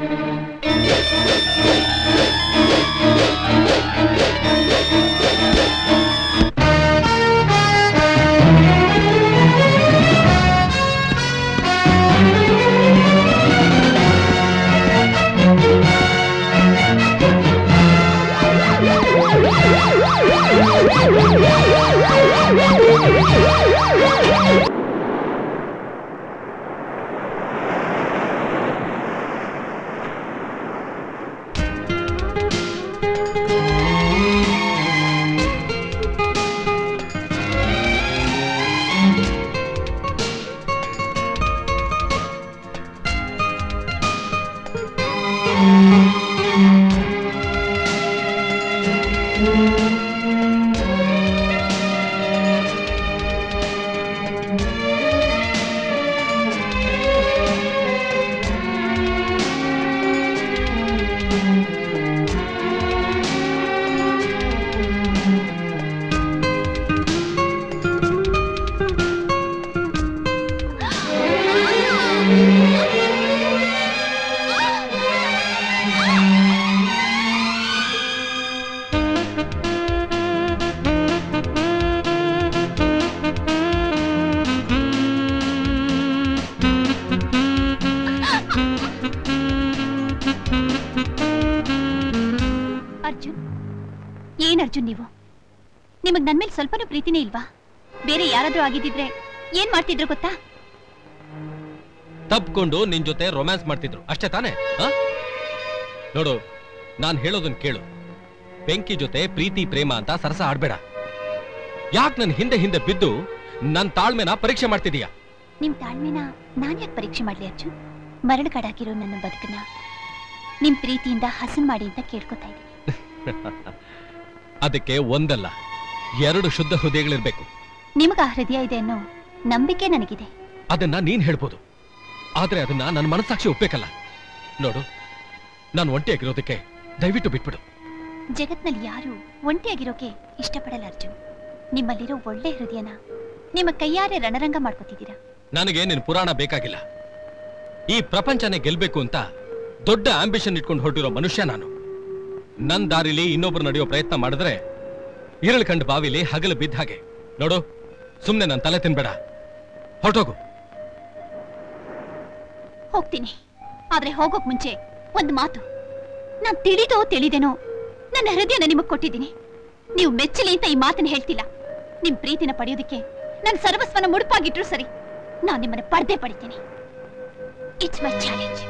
ಅರ್ಜುನ್ ಏನ್ ಅರ್ಜುನ್ ನೀವು ನಿಮಗ್ ನನ್ ಮೇಲೆ ಸ್ವಲ್ಪನೂ ಪ್ರೀತಿನೇ ಇಲ್ವಾ ಬೇರೆ ಯಾರಾದ್ರೂ ಆಗಿದ್ದಿದ್ರೆ ಏನ್ ಮಾಡ್ತಿದ್ರು ಗೊತ್ತಾ
ತಪ್ಕೊಂಡು ನಿನ್ ಜೊತೆ ರೊಮ್ಯಾನ್ಸ್ ಮಾಡ್ತಿದ್ರು ಅಷ್ಟೇ ತಾನೇ ಆ? ನೋಡು ನಾನ್ ಹೇಳೋದನ್ ಕೇಳು ಬೆಂಕಿ ಜೊತೆ ಪ್ರೀತಿ ಪ್ರೇಮ ಅಂತ ಸರಸ ಆಡ್ಬೇಡ ಯಾಕ್ ನನ್ ಹಿಂದೆ ಹಿಂದೆ ಬಿದ್ದು ನನ್ ತಾಳ್ಮೆನ ಪರೀಕ್ಷೆ ಮಾಡ್ತಿದೀಯ
ನಿಮ್ ತಾಳ್ಮೆನ ನಾನ್ ಯಾಕೆ ಪರೀಕ್ಷೆ ಮಾಡ್ಲಿ ಅರ್ಜುನ್ ಮರಳು ಕಡಾಕಿರೋ ನನ್ನ ಬದುಕನ್ನ ನಿಮ್ ಪ್ರೀತಿಯಿಂದ ಹಸನ್ ಮಾಡಿ ಅಂತ ಕೇಳ್ಕೊತಾ ಇದ್ದೀನಿ
ಅದಕ್ಕೆ ಒಂದಲ್ಲ ಎರಡು ಶುದ್ಧ ಹೃದಯಗಳಿರ್ಬೇಕು
ನಿಮಗ ಆ ಹೃದಯ ಇದೆ ಅನ್ನೋ ನಂಬಿಕೆ ನನಗಿದೆ
ಅದನ್ನ ನೀನ್ ಹೇಳ್ಬೋದು ಆದ್ರೆ ಅದನ್ನ ನನ್ನ ಮನಸ್ಸಾಕ್ಷಿ ಒಪ್ಬೇಕಲ್ಲ ನೋಡು ನಾನು ಒಂಟಿಯಾಗಿರೋದಕ್ಕೆ ದಯವಿಟ್ಟು ಬಿಟ್ಬಿಡು
ಜಗತ್ನಲ್ಲಿ ಯಾರು ಒಂಟಿಯಾಗಿರೋಕೆ ಇಷ್ಟಪಡಲ್ಲ ಅರ್ಜುನ್ ನಿಮ್ಮಲ್ಲಿರೋ ಒಳ್ಳೆ ಹೃದಯನ ನಿಮ್ಮ ಕೈಯಾರೆ ರಣರಂಗ ಮಾಡ್ಕೋತಿದ್ದೀರಾ
ನನಗೆ ನಿನ್ ಪುರಾಣ ಬೇಕಾಗಿಲ್ಲ ಈ ಪ್ರಪಂಚನೇ ಗೆಲ್ಬೇಕು ಅಂತ ದೊಡ್ಡ ಆಂಬಿಷನ್ ಇಟ್ಕೊಂಡು ಹೊರಟಿರೋ ಮನುಷ್ಯ ನಾನು ನನ್ ದಾರಿಲಿ ಇನ್ನೊಬ್ರು ನಡೆಯೋ ಪ್ರಯತ್ನ ಮಾಡಿದ್ರೆ ಇರಳು ಕಂಡ ಬಾವಿಲಿ ಹಗಲು ಬಿದ್ದ ಹಾಗೆ ನೋಡು ಸುಮ್ನೆ ನನ್ ತಲೆ ತಿನ್ಬೇಡ ಹೊರಟೋಗು
ಹೋಗ್ತೀನಿ ಆದ್ರೆ ಹೋಗೋಕ್ ಮುಂಚೆ ಒಂದು ಮಾತು ನಾನ್ ತಿಳಿದೋ ತಿಳಿದೇನೋ ನನ್ನ ಹೃದಯನ ನಿಮಗ್ ಕೊಟ್ಟಿದ್ದೀನಿ ನೀವು ಮೆಚ್ಚಲಿ ಅಂತ ಈ ಮಾತನ್ನ ಹೇಳ್ತಿಲ್ಲ ನಿಮ್ ಪ್ರೀತಿನ ಪಡೆಯೋದಕ್ಕೆ ನನ್ ಸರ್ವಸ್ವನ ಮುಡುಪಾಗಿಟ್ರು ಸರಿ ನಾನ್ ನಿಮ್ಮನ್ನ ಪಡ್ದೆ ಪಡಿತೀನಿ ಇಟ್ಸ್ ಮೈ ಚಾಲೆಂಜ್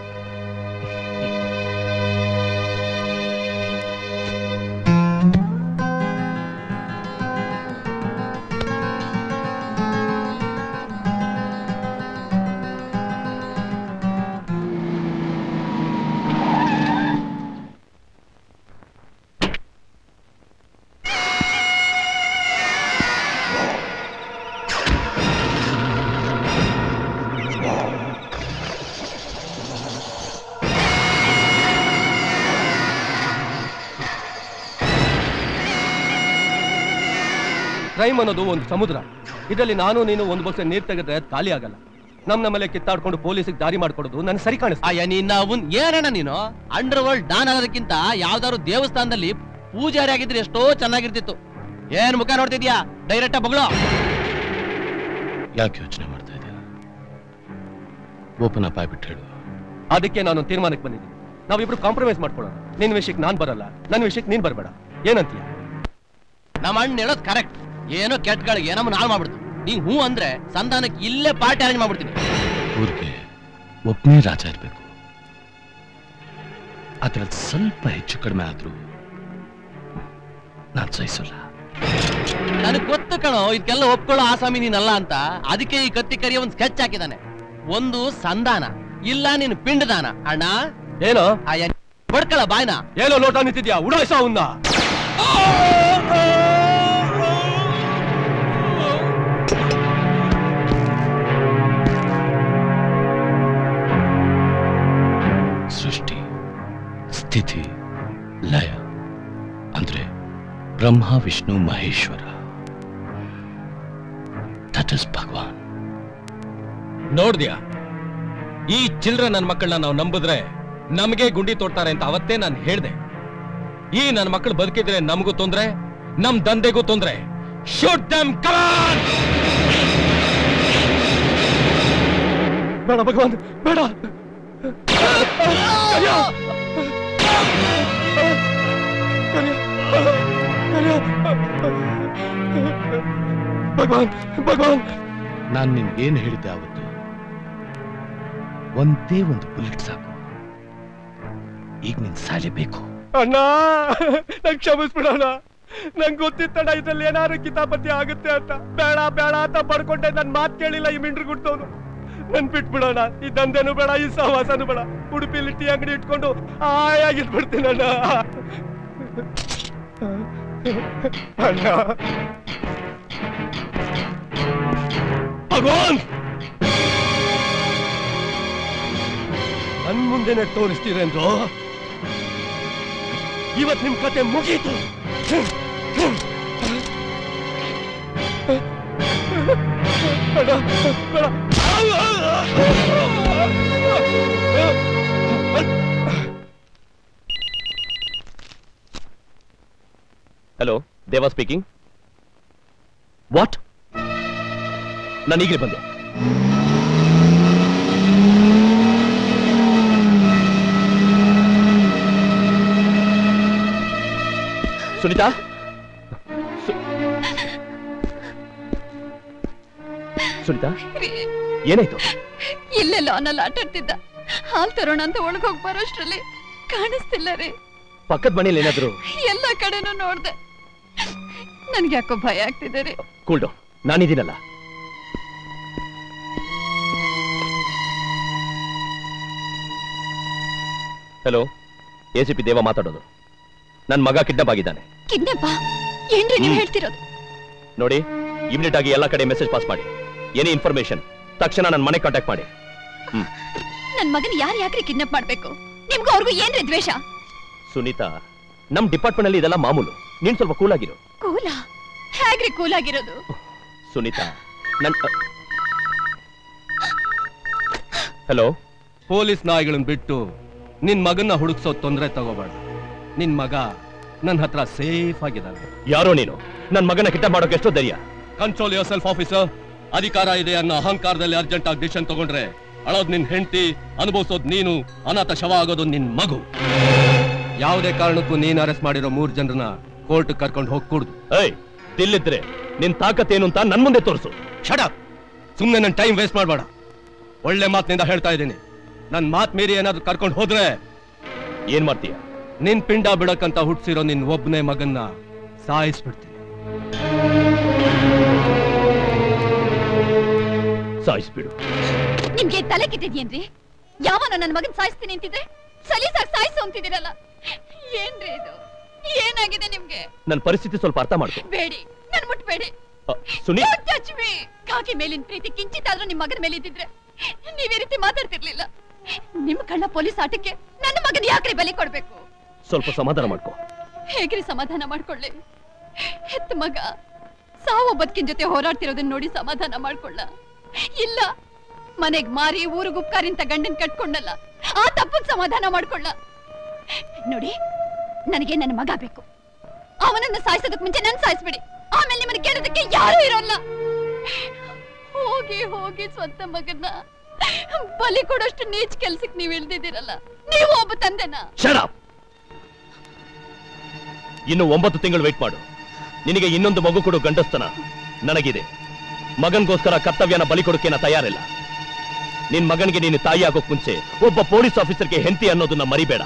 ಕ್ರೈಮ್ ಅನ್ನೋದು ಒಂದು ಸಮುದ್ರ ಇದರಲ್ಲಿ ನಾನು ನೀನು ಒಂದು ಬಸ್ ನೀರ್ ತೆಗೆದ್ರೆ ಅದ್ ಖಾಲಿ ಆಗಲ್ಲ ನಮ್ ನಮ್ಮಲ್ಲೇ ಕಿತ್ತಾಡ್ಕೊಂಡು ಪೊಲೀಸಿಗೆ ದಾರಿ ಮಾಡ್ಕೊಡೋದು ನನ್ ಸರಿ ಕಾಣಿಸ್ತಾ
ಅಯ್ಯ ನೀನ್ ಅವನ್ ಏನಣ್ಣ ನೀನು ಅಂಡರ್ ವರ್ಲ್ಡ್ ಡಾನ್ ಆಗೋದಕ್ಕಿಂತ ಯಾವ್ದಾದ್ರು ದೇವಸ್ಥಾನದಲ್ಲಿ ಪೂಜಾರಿ ಆಗಿದ್ರೆ ಎಷ್ಟೋ ಚೆನ್ನಾಗಿರ್ತಿತ್ತು ಏನ್ ಮುಖ ನೋಡ್ತಿದ್ಯಾ ಡೈರೆಕ್ಟ್ ಬಗಳು
ಯಾಕೆ ಯೋಚನೆ ಮಾಡ್ತಾ ಇದೆಯಾ ಓಪನ್ ಅಪ್ ಆಗ್ಬಿಟ್ಟು ಹೇಳು
ಅದಕ್ಕೆ ನಾನು ತೀರ್ಮಾನಕ್ಕೆ ಬಂದಿದ್ದೀನಿ ನಾವಿಬ್ರು ಕಾಂಪ್ರಮೈಸ್ ಮಾಡ್ಕೊಳ್ಳೋಣ ನಿನ್ ವಿಷಯಕ್ಕೆ ನಾನ್ ಬರಲ್ಲ ನನ್ನ ವಿಷಯಕ್ಕೆ ನೀನ್ ಬರಬೇಡ ಏನಂತೀಯ
ನಮ್ಮ ಅಣ್ಣ ಹೇಳೋದ್ ಕರೆಕ್ಟ್ ಏನೋ ಕೆಟ್ಟಗಳಿಗೆ ನಮ್ಮನ್ನ ಹಾಳು ಮಾಡ್ಬಿಡ್ತು ನೀನ್ ಹೂ ಅಂದ್ರೆ ಸಂಧಾನಕ್ಕೆ ಇಲ್ಲೇ ಪಾರ್ಟಿ ಅರೇಂಜ್ ಮಾಡ್ಬಿಡ್ತೀನಿ
ಊರಿಗೆ ಒಬ್ಬನೇ ರಾಜ ಇರಬೇಕು ಅದ್ರಲ್ಲಿ ಸ್ವಲ್ಪ ಹೆಚ್ಚು ಕಡಿಮೆ ಆದ್ರೂ ನಾನು ಸಹಿಸಲ್ಲ
ನನಗೆ ಗೊತ್ತು ಕಣೋ ಇದಕ್ಕೆಲ್ಲ ಒಪ್ಕೊಳ್ಳೋ ಆಸಾಮಿ ನೀನಲ್ಲ ಅಂತ ಅದಕ್ಕೆ ಈ ಕತ್ತಿ ಕರಿಯ ಒಂದು ಸ್ಕೆಚ್ ಹಾಕಿದಾನೆ ಒಂದು ಸಂಧಾನ ಇಲ್ಲ ನೀನು ಪಿಂಡದಾನ ಅಣ್ಣ
ಏನೋ
ಬಡ್ಕಳ ಬಾಯ್ನ
ಏನೋ ಲೋಟ ನಿಂತಿದ್ಯಾ ಉಡಾಯಿಸ ಅವನ್ನ
ಸೃಷ್ಟಿ ಸ್ಥಿತಿ ಲಯ ಅಂದ್ರೆ ಬ್ರಹ್ಮ ವಿಷ್ಣು ಮಹೇಶ್ವರ ದಟ್ ಇಸ್ ಭಗವಾನ್
ನೋಡ್ದ್ಯಾ ಈ ಚಿಲ್ಡ್ರ ನನ್ನ ಮಕ್ಕಳನ್ನ ನಾವು ನಂಬಿದ್ರೆ ನಮಗೆ ಗುಂಡಿ ತೋಡ್ತಾರೆ ಅಂತ ಅವತ್ತೇ ನಾನು ಹೇಳ್ದೆ ಈ ನನ್ನ ಮಕ್ಕಳು ಬದುಕಿದ್ರೆ ನಮಗೂ ತೊಂದ್ರೆ ನಮ್ ದಂಧೆಗೂ ತೊಂದ್ರೆ ಶೂಟ್ ದಮ್ ಕಮಾನ್ ಬೇಡ ಭಗವಾನ್ ಬೇಡ ಕನ್ಯಾ! ಕನ್ಯಾ! ಭಗವಾನ್ ಭಗವಾನ್
ನಾನು ನಿನ್ಗೇನ್ ಹೇಳಿದ್ದೆ ಅವತ್ತು ಒಂದೇ ಒಂದು ಬುಲೆಟ್ ಸಾಕು ಈಗ ನೀನ್ ಸಾಯಲೇಬೇಕು
ಅಣ್ಣ ನಂಗೆ ಕ್ಷಮಿಸ್ಬಿಡೋಣ ನಂಗೆ ಗೊತ್ತಿತ್ತಣ್ಣ ಇದ್ರಲ್ಲಿ ಏನಾದ್ರು ಕಿತಾಪತಿ ಆಗುತ್ತೆ ಅಂತ ಬೇಡ ಬೇಡ ಅಂತ ಪಡ್ಕೊಂಡೆ ನನ್ ಮಾತ್ ಕೇಳಿಲ್ಲ ಈ ಮಿಂಡ್ರು ಗುಡ್ತವನು ನನ್ ಬಿಟ್ಬಿಡೋಣ ಈ ದಂಧೆನೂ ಬೇಡ ಈ ಸಹವಾಸನೂ ಬೇಡ ಉಡುಪಿಲಿ ಟೀ ಅಂಗಡಿ ಇಟ್ಕೊಂಡು ಆಯಾಗಿದ್ಬಿಡ್ತೀನಣ್ಣ ಅಣ್ಣ
ಭಗವಾನ್ ನನ್ ಮುಂದೆನೆ ತೋರಿಸ್ತೀರೇಂದ್ರು ಇವತ್ ನಿಮ್ ಕತೆ ಮುಗೀತು
ಅಣ್ಣ ಬೇಡ
ಹಲೋ ದೇವಾ ಸ್ಪೀಕಿಂಗ್ ವಾಟ್ ನಾನು ಈಗಲೇ ಬಂದೆ ಸುನೀತಾ ಸು- ಸುನೀತಾ ಏನಾಯ್ತು
ಇಲ್ಲೆಲ್ಲ ಅವನಲ್ಲಿ ಆಟ ಆಡ್ತಿದ್ದ ಹಾಲ್ ತರೋಣ ಅಂತ ಒಳಗೋಗ್ ಬರೋಷ್ಟ್ರಲ್ಲಿ ಕಾಣಿಸ್ತಿಲ್ಲ ರೀ
ಪಕ್ಕದ ಮನೇಲಿ ಏನಾದ್ರು
ಎಲ್ಲ ಕಡೆನೂ ನೋಡ್ದೆ ನನ್ಗೆ ಯಾಕೋ ಭಯ ಆಗ್ತಿದೆ ರೀ
ಕೂಲ್ ಡೌನ್ ನಾನಿದ್ದೀನಲ್ಲ hello A C P Deva ಮಾತಾಡೋದು ನನ್ನ ಮಗ ಕಿಡ್ನಾಪ್ ಆಗಿದ್ದಾನೆ
ಕಿಡ್ನಾಪ ಏನ್ರಿ ನೀವ್ ಹೇಳ್ತಿರೋದು
ನೋಡಿ ಇಮಿಡಿಯೇಟ್ ಆಗಿ ಎಲ್ಲ ಕಡೆ ಮೆಸೇಜ್ ಪಾಸ್ ಮಾಡಿ ಏನೇ ಇನ್ಫಾರ್ಮೇಶನ್ ತಕ್ಷಣ ನನ್ನ ಮನೆ ಕಾಂಟ್ಯಾಕ್ಟ್ ಮಾಡಿ
ನನ್ ಮಗನ್ ಯಾರ್ ಯಾಕ್ರಿ ಕಿಡ್ನಾಪ್ ಮಾಡ್ಬೇಕು ನಿಮ್ಗೂ ಅವ್ರಿಗೂ ಏನ್ರಿ ದ್ವೇಷ
ಸುನೀತಾ ನಮ್ ಡಿಪಾರ್ಟ್ಮೆಂಟ್ ಅಲ್ಲಿ ಇದೆಲ್ಲ ಮಾಮೂಲು ನೀನ್ ಸ್ವಲ್ಪ ಕೂಲ್ ಆಗಿರು
ಕೂಲ ಹೇಗ್ರಿ ಕೂಲ್ ಆಗಿರೋದು
ಸುನೀತಾ ನನ್ ಹಲೋ
ಪೊಲೀಸ್ ನಾಯಿಗಳನ್ನ ಬಿಟ್ಟು ನಿನ್ ಮಗನ್ನ ಹುಡುಕ್ಸೋ ತೊಂದ್ರೆ ತಗೋಬೇಡ ನಿನ್ ಮಗ ನನ್ನ ಹತ್ರ ಸೇಫ್ ಆಗಿದ್ದಾನೆ
ಯಾರೋ ನೀನು ನನ್ನ ಮಗನ ಕಿಡ್ನಾಪ್ ಮಾಡೋಕೆ ಎಷ್ಟೋ ಧೈರ್ಯ
ಕಂಟ್ರೋಲ್ ಯೋರ್ ಸೆಲ್ಫ್ ಆಫೀಸರ್ ಅಧಿಕಾರ ಇದೆ ಅನ್ನೋ ಅಹಂಕಾರದಲ್ಲಿ ಅರ್ಜೆಂಟ್ ಆಗಿ ಡಿಸಿಷನ್ ತಗೊಂಡ್ರೆ ಅಳೋದ್ ನಿನ್ ಹೆಂಡತಿ ಅನುಭವಿಸೋದ್ ನೀನು ಅನಾಥ ಶವ ಆಗೋದು ನಿನ್ ಮಗು ಯಾವುದೇ ಕಾರಣಕ್ಕೂ ನೀನ್ ಅರೆಸ್ಟ್ ಮಾಡಿರೋ ಮೂರ್ ಜನರನ್ನ ಕೋರ್ಟ್ ಕರ್ಕೊಂಡು ಹೋಗ್ಕೂಡ್ದು
ಏಯ್ ತಿಲ್ಲಿದ್ರೆ ನಿನ್ ತಾಕತ್ತೇನು ಅಂತ ನನ್ ಮುಂದೆ ತೋರಿಸು
ಶಡ ಸುಮ್ನೆ ನನ್ ಟೈಮ್ ವೇಸ್ಟ್ ಮಾಡಬೇಡ ಒಳ್ಳೆ ಮಾತಿನಿಂದ ಹೇಳ್ತಾ ಇದ್ದೀನಿ ನನ್ ಮಾತ್ ಮೀರಿ ಏನಾದ್ರು ಕರ್ಕೊಂಡು ಹೋದ್ರೆ
ಏನ್ ಮಾಡ್ತೀಯ
ನಿನ್ ಪಿಂಡ ಬಿಡಕ್ಕಂತ ಹುಟ್ಸಿರೋ ನಿನ್ ಒಬ್ಬನೇ ಮಗನ್ನ ಸಾಯಿಸ್ಬಿಡ್ತೀನಿ
ಸಾಯಿಸ್ಬಿಡು
ನಿಮ್ಗೆ ತಲೆ ಕೆಟ್ಟಿದ್ಯೇನ್ರಿ ಯಾವನ ನನ್ನ ಮಗನ್ ಸಾಯಿಸ್ತೀನಿ ಅಂತಿದ್ರೆ ಸಲೀಸಾಗಿ ಸಾಯಿಸು ಅಂತಿದ್ದೀರಲ್ಲ ಏನ್ರಿ ಇದು ಏನಾಗಿದೆ ನಿಮ್ಗೆ
ನನ್ನ ಪರಿಸ್ಥಿತಿ ಸ್ವಲ್ಪ ಅರ್ಥ ಮಾಡ್ಕೊ
ಬೇಡಿ ನನ್ ಮುಟ್ಬೇಡಿ
ಅ, ಸುನಿ
Don't touch me. ಕಾಕಿ ಮೇಲಿನ ಪ್ರೀತಿ ಕಿಂಚಿತ್ತಾದ್ರೂ ನಿಮ್ ಮಗನ ಮೇಲೆ ಇದ್ದಿದ್ರೆ ನೀವ್ ಈ ರೀತಿ ಮಾತಾಡ್ತಿರ್ಲಿಲ್ಲ ನಿಮ್ ಕಳ್ಳ ಪೊಲೀಸ್ ಆಟಕ್ಕೆ ನನ್ನ ಮಗನ್ ಯಾಕ್ರಿ ಬಲಿ ಕೊಡ್ಬೇಕು
ಸ್ವಲ್ಪ ಸಮಾಧಾನ ಮಾಡ್ಕೊ
ಹೇಗ್ರಿ ಸಮಾಧಾನ ಮಾಡ್ಕೊಳ್ಳಿ ಹೆತ್ತ ಮಗ ಸಾವು ಬದುಕಿನ ಜೊತೆ ಹೋರಾಡ್ತಿರೋದನ್ನ ನೋಡಿ ಸಮಾಧಾನ ಮಾಡ್ಕೊಳ್ಳ ಇಲ್ಲ ಮನೆಗ್ ಮಾರಿ ಊರಿಗೆ ಉಪ್ಕಾರಿಂತ ಗಂಡನ್ ಕಟ್ಕೊಂಡಲ್ಲ ಆ ತಪ್ಪಗ್ ಸಮಾಧಾನ ಮಾಡ್ಕೊಳ್ಳ ನೋಡಿ ನನಗೆ ನನ್ನ ಮಗ ಬೇಕು ಅವನನ್ನ ಸಾಯಿಸೋದಕ್ ಮುಂಚೆ ನನ್ ಸಾಯಿಸ್ಬಿಡಿ ಆಮೇಲೆ ನಿಮ್ಮನ್ನ ಕೇಳೋದಕ್ಕೆ ಯಾರು ಇರೋಲ್ಲ ಹೋಗಿ ಹೋಗಿ ಸ್ವಂತ ಮಗನ್ನ ಬಲಿ ಕೊಡೋಷ್ಟು ನೀಚ್ ಕೆಲ್ಸಕ್ ನೀವ್ ಇಳ್ದಿದ್ದೀರಲ್ಲ ನೀವು ಒಬ್ಬ ತಂದೆನಾ
Shut up! ಇನ್ನು ಒಂಬತ್ತು ತಿಂಗಳು ವೇಟ್ ಮಾಡು ನಿನಗೆ ಇನ್ನೊಂದು ಮಗು ಕೊಡು ಗಂಡಸ್ತನ ನನಗಿದೆ ಮಗನ್ಗೋಸ್ಕರ ಕರ್ತವ್ಯನ ಬಲಿ ಕೊಡೋಕೆ ನಾ ತಯಾರಿಲ್ಲ ನಿನ್ ಮಗನಿಗೆ ನೀನು ತಾಯಿ ಆಗೋಕ್ ಮುಂಚೆ ಒಬ್ಬ ಪೊಲೀಸ್ ಆಫೀಸರ್ಗೆ ಹೆಂಡತಿ ಅನ್ನೋದನ್ನ ಮರಿಬೇಡ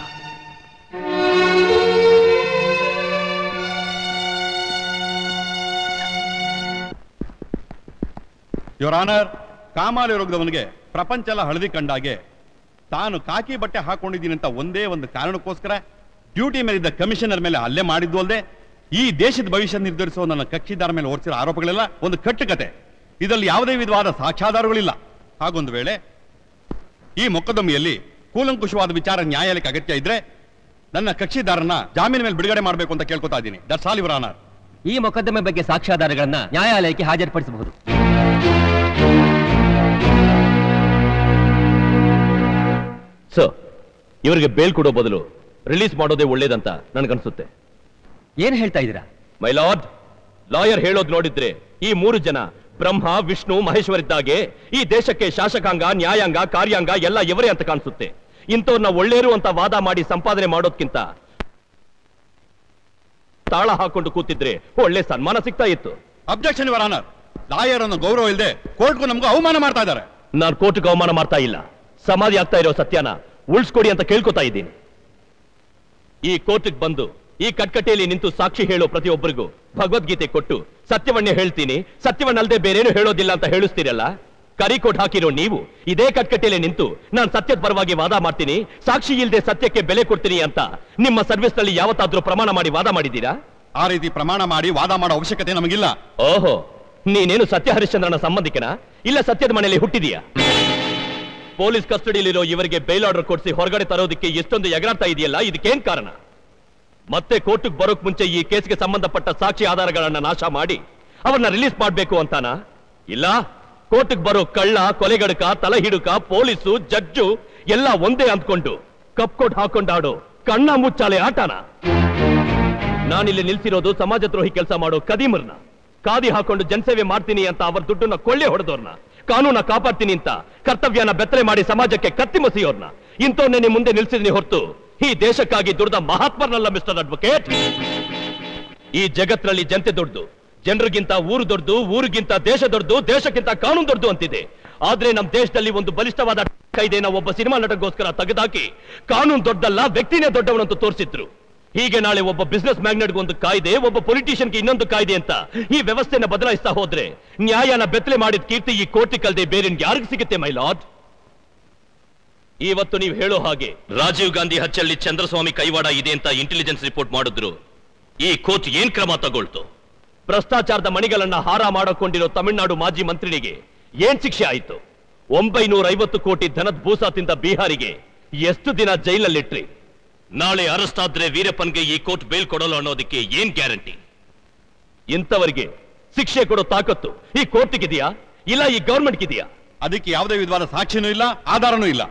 ಯುವರ್ ಆನರ್ ಕಾಮಾಲೆ ರೋಗದವನಿಗೆ ಪ್ರಪಂಚ ಎಲ್ಲ ಹಳದಿ ಕಂಡಾಗೆ ತಾನು ಕಾಕಿ ಬಟ್ಟೆ ಹಾಕೊಂಡಿದ್ದೀನಿ ಅಂತ ಒಂದೇ ಒಂದು ಕಾರಣಕ್ಕೋಸ್ಕರ ಡ್ಯೂಟಿ ಮೇಲಿದ್ದ ಕಮಿಷನರ್ ಮೇಲೆ ಹಲ್ಲೆ ಮಾಡಿದ್ದು ಅಲ್ಲದೆ ಈ ದೇಶದ ಭವಿಷ್ಯ ನಿರ್ಧರಿಸುವ ನನ್ನ ಕಕ್ಷಿದಾರ ಮೇಲೆ ಹೊರಿಸಿರೋ ಆರೋಪಗಳೆಲ್ಲ ಒಂದು ಕಟ್ಟುಕತೆ ಇದರಲ್ಲಿ ಯಾವುದೇ ವಿಧವಾದ ಸಾಕ್ಷ್ಯಾಧಾರಗಳಿಲ್ಲ ಹಾಗೊಂದು ವೇಳೆ ಈ ಮೊಕದ್ದಮೆಯಲ್ಲಿ ಕೂಲಂಕುಷವಾದ ವಿಚಾರ ನ್ಯಾಯಾಲಯಕ್ಕೆ ಅಗತ್ಯ ಇದ್ರೆ ನನ್ನ ಕಕ್ಷಿದಾರನ ಜಾಮೀನು ಮೇಲೆ ಬಿಡುಗಡೆ ಮಾಡಬೇಕು ಅಂತ ಕೇಳ್ಕೊತಾ ಇದ್ದೀನಿ ದಟ್ಸ್ ಆಲ್ ಯುವರ್ ಆನರ್
ಈ ಮೊಕದ್ದಮೆ ಬಗ್ಗೆ ಸಾಕ್ಷ್ಯಾಧಾರಗಳನ್ನ ನ್ಯಾಯಾಲಯಕ್ಕೆ ಹಾಜರುಪಡಿಸಬಹುದು
ಸೊ ಇವರಿಗೆ ಬೇಲ್ ಕೊಡೋ ಬದಲು ರಿಲೀಸ್ ಮಾಡೋದೇ ಒಳ್ಳೇದಂತ ನನ್ಗನ್ಸುತ್ತೆ
ಏನ್ ಹೇಳ್ತಾ ಇದ್ದೀರಾ
ಮೈ ಲಾರ್ಡ್ ಲಾಯರ್ ಹೇಳೋದ್ ನೋಡಿದ್ರೆ ಈ ಮೂರು ಜನ ಬ್ರಹ್ಮ ವಿಷ್ಣು ಮಹೇಶ್ವರಿದ್ದಾಗೆ ಈ ದೇಶಕ್ಕೆ ಶಾಸಕಾಂಗ ನ್ಯಾಯಾಂಗ ಕಾರ್ಯಾಂಗ ಎಲ್ಲ ಇವರೇ ಅಂತ ಕಾಣಿಸುತ್ತೆ ಇಂಥವ್ರನ್ನ ಒಳ್ಳೇರು ಅಂತ ವಾದ ಮಾಡಿ ಸಂಪಾದನೆ ಮಾಡೋದ್ಕಿಂತ ತಾಳ ಹಾಕೊಂಡು ಕೂತಿದ್ರೆ ಒಳ್ಳೆ ಸನ್ಮಾನ ಸಿಗ್ತಾ ಇತ್ತು
ಅಬ್ಜೆಕ್ಷನ್ ಯುವರ್ ಆನರ್ ಲಾಯರ್ ಅನ್ನೋ ಗೌರವ ಇಲ್ಲದೆ ಕೋರ್ಟ್ಗೂ ನಮಗೂ ಅವಮಾನ ಮಾಡ್ತಾ ಇದ್ದಾರೆ
ನಾನು ಕೋರ್ಟ್ಗೆ ಅವಮಾನ ಮಾಡ್ತಾ ಇಲ್ಲ ಸಮಾಧಿ ಆಗ್ತಾ ಇರೋ ಸತ್ಯನ ಉಳಿಸ್ಕೊಡಿ ಅಂತ ಕೇಳ್ಕೊತಾ ಇದ್ದೀನಿ ಈ ಕೋರ್ಟ್ಗೆ ಬಂದು ಈ ಕಟ್ಕಟೆಯಲ್ಲಿ ನಿಂತು ಸಾಕ್ಷಿ ಹೇಳೋ ಪ್ರತಿಯೊಬ್ಬರಿಗೂ ಭಗವದ್ಗೀತೆ ಕೊಟ್ಟು ಸತ್ಯವನ್ನೇ ಹೇಳ್ತೀನಿ ಸತ್ಯವನ್ನಲ್ಲದೆ ಬೇರೇನು ಹೇಳೋದಿಲ್ಲ ಅಂತ ಹೇಳಿಸ್ತೀರಲ್ಲ ಕರಿಕೋಟ್ ಹಾಕಿರೋ ನೀವು ಇದೇ ಕಟ್ಕಟೆಯಲ್ಲಿ ನಿಂತು ನಾನು ಸತ್ಯದ ಪರವಾಗಿ ವಾದ ಮಾಡ್ತೀನಿ ಸಾಕ್ಷಿ ಇಲ್ಲದೆ ಸತ್ಯಕ್ಕೆ ಬೆಲೆ ಕೊಡ್ತೀನಿ ಅಂತ ನಿಮ್ಮ ಸರ್ವಿಸ್ ನಲ್ಲಿ ಯಾವತ್ತಾದ್ರೂ ಪ್ರಮಾಣ ಮಾಡಿ ವಾದ ಮಾಡಿದ್ದೀರಾ
ಆ ರೀತಿ ಪ್ರಮಾಣ ಮಾಡಿ ವಾದ ಮಾಡೋ ಅವಶ್ಯಕತೆ ನಮಗಿಲ್ಲ
ಓಹೋ ನೀನೇನು ಸತ್ಯ ಹರಿಶ್ಚಂದ್ರನ ಸಂಬಂಧಿಕನ ಇಲ್ಲ ಸತ್ಯದ ಮನೆಯಲ್ಲಿ ಹುಟ್ಟಿದೀಯಾ ಪೊಲೀಸ್ ಕಸ್ಟಡಿಯಲ್ಲಿರೋ ಇವರಿಗೆ ಬೇಲ್ ಆರ್ಡರ್ ಕೊಡಿಸಿ ಹೊರಗಡೆ ತರೋದಕ್ಕೆ ಎಷ್ಟೊಂದು ಎಗರಾಡ್ತಾ ಇದೆಯಲ್ಲ ಇದಕ್ಕೇನ್ ಕಾರಣ ಮತ್ತೆ ಕೋರ್ಟ್ಗೆ ಬರೋಕ್ ಮುಂಚೆ ಈ ಕೇಸ್ಗೆ ಸಂಬಂಧಪಟ್ಟ ಸಾಕ್ಷಿ ಆಧಾರಗಳನ್ನ ನಾಶ ಮಾಡಿ ಅವನ್ನ ರಿಲೀಸ್ ಮಾಡ್ಬೇಕು ಅಂತಾನ ಇಲ್ಲ ಕೋರ್ಟ್ಗೆ ಬರೋ ಕಳ್ಳ ಕೊಲೆಗಡಕ ತಲೆ ಹಿಡುಕ ಪೊಲೀಸು ಜಡ್ಜು ಎಲ್ಲ ಒಂದೇ ಅಂದ್ಕೊಂಡು ಕಪ್ ಕೋಟ್ ಹಾಕೊಂಡಾಡೋ ಕಣ್ಣ ಮುಚ್ಚಾಲೆ ಆಟನ ನಾನಿಲ್ಲಿ ನಿಲ್ಸಿರೋದು ಸಮಾಜ ದ್ರೋಹಿ ಕೆಲಸ ಮಾಡೋ ಕದೀಮರ್ನ ಕಾದಿ ಹಾಕೊಂಡು ಜನಸೇವೆ ಮಾಡ್ತೀನಿ ಅಂತ ಅವರ ದುಡ್ಡನ್ನ ಕೊಳ್ಳೆ ಹೊಡೆದವ್ರನ್ನ ಕಾನೂನ ಕಾಪಾಡ್ತೀನಿ ಅಂತ ಕರ್ತವ್ಯನ ಬೆತ್ತಲೆ ಮಾಡಿ ಸಮಾಜಕ್ಕೆ ಕತ್ತಿ ಮಸಿಯೋರ್ನ ಇಂಥವ್ನೇ ನಿಮ್ ಮುಂದೆ ನಿಲ್ಸಿದೀನಿ ಹೊರತು ಈ ದೇಶಕ್ಕಾಗಿ ದುಡ್ದ ಮಹಾತ್ಮರನಲ್ಲ ಮಿಸ್ಟರ್ ಅಡ್ವೊಕೇಟ್ ಈ ಜಗತ್ತಿನಲ್ಲಿ ಜನತೆ ದೊಡ್ಡದು ಜನರಿಗಿಂತ ಊರು ದೊಡ್ಡದು ಊರಿಗಿಂತ ದೇಶ ದೊಡ್ಡದು ದೇಶಕ್ಕಿಂತ ಕಾನೂನು ದೊಡ್ಡದು ಅಂತಿದೆ ಆದ್ರೆ ನಮ್ ದೇಶದಲ್ಲಿ ಒಂದು ಬಲಿಷ್ಠವಾದ ಕಾಯ್ದೆನ ಒಬ್ಬ ಸಿನಿಮಾ ನಟಗೋಸ್ಕರ ತೆಗೆದಾಕಿ ಕಾನೂನು ದೊಡ್ಡಲ್ಲ ವ್ಯಕ್ತಿನೇ ದೊಡ್ಡವನಂತ ತೋರಿಸಿದ್ರು ಹೀಗೆ ನಾಳೆ ಒಬ್ಬ ಬಿಸ್ನೆಸ್ ಮ್ಯಾಗ್ನೆಟ್ಗೆ ಒಂದು ಕಾಯ್ದೆ ಒಬ್ಬ ಪೊಲಿಟಿಷಿಯನ್ಗೆ ಇನ್ನೊಂದು ಕಾಯ್ದೆ ಅಂತ ಈ ವ್ಯವಸ್ಥೆನ ಬದಲಾಯಿಸ್ತಾ ಹೋದ್ರೆ ನ್ಯಾಯನ ಬೆತ್ತಲೆ ಮಾಡಿದ ಕೀರ್ತಿ ಈ ಕೋರ್ಟಿ ಕಲ್ದೆ ಬೇರೆ ಯಾರಿಗೂ ಸಿಗುತ್ತೆ ಮೈ ಲಾರ್ಡ್ ಇವತ್ತು ನೀವು ಹೇಳೋ ಹಾಗೆ ರಾಜೀವ್ ಗಾಂಧಿ ಹಚ್ಚಲ್ಲಿ ಚಂದ್ರಸ್ವಾಮಿ ಕೈವಾಡ ಇದೆ ಅಂತ ಇಂಟೆಲಿಜೆನ್ಸ್ ರಿಪೋರ್ಟ್ ಮಾಡಿದ್ರು ಈ ಕೋರ್ಟ್ ಏನ್ ಕ್ರಮ ತಗೊಳ್ತು ಭ್ರಷ್ಟಾಚಾರದ ಮಣಿಗಳನ್ನ ಹಾರ ಮಾಡಿಕೊಂಡಿರೋ ತಮಿಳುನಾಡು ಮಾಜಿ ಮಂತ್ರಿನಿಗೆ ಏನ್ ಶಿಕ್ಷೆ ಆಯಿತು ಒಂಬೈನೂರ ಐವತ್ತು ಕೋಟಿ ಧನದ ಭೂಸಾ ತಿಂದ ಬಿಹಾರಿಗೆ ಎಷ್ಟು ದಿನ ಜೈಲಲ್ಲಿಟ್ರಿ ನಾಳೆ ಅರೆಸ್ಟ್ ಆದ್ರೆ ವೀರಪ್ಪನ್ಗೆ ಈ ಕೋರ್ಟ್ ಬೇಲ್ ಕೊಡಲ್ಲ ಅನ್ನೋದಕ್ಕೆ ಏನ್ ಗ್ಯಾರಂಟಿ ಇಂಥವರಿಗೆ ಶಿಕ್ಷೆ ಕೊಡೋ ತಾಕತ್ತು ಈ ಕೋರ್ಟ್ಗಿದೆಯಾ ಇಲ್ಲ ಈ ಗವರ್ಮೆಂಟ್ಗಿದೆಯಾ
ಅದಕ್ಕೆ ಯಾವುದೇ ವಿಧವಾದ ಸಾಕ್ಷಿನೂ ಇಲ್ಲ ಆಧಾರನೂ ಇಲ್ಲ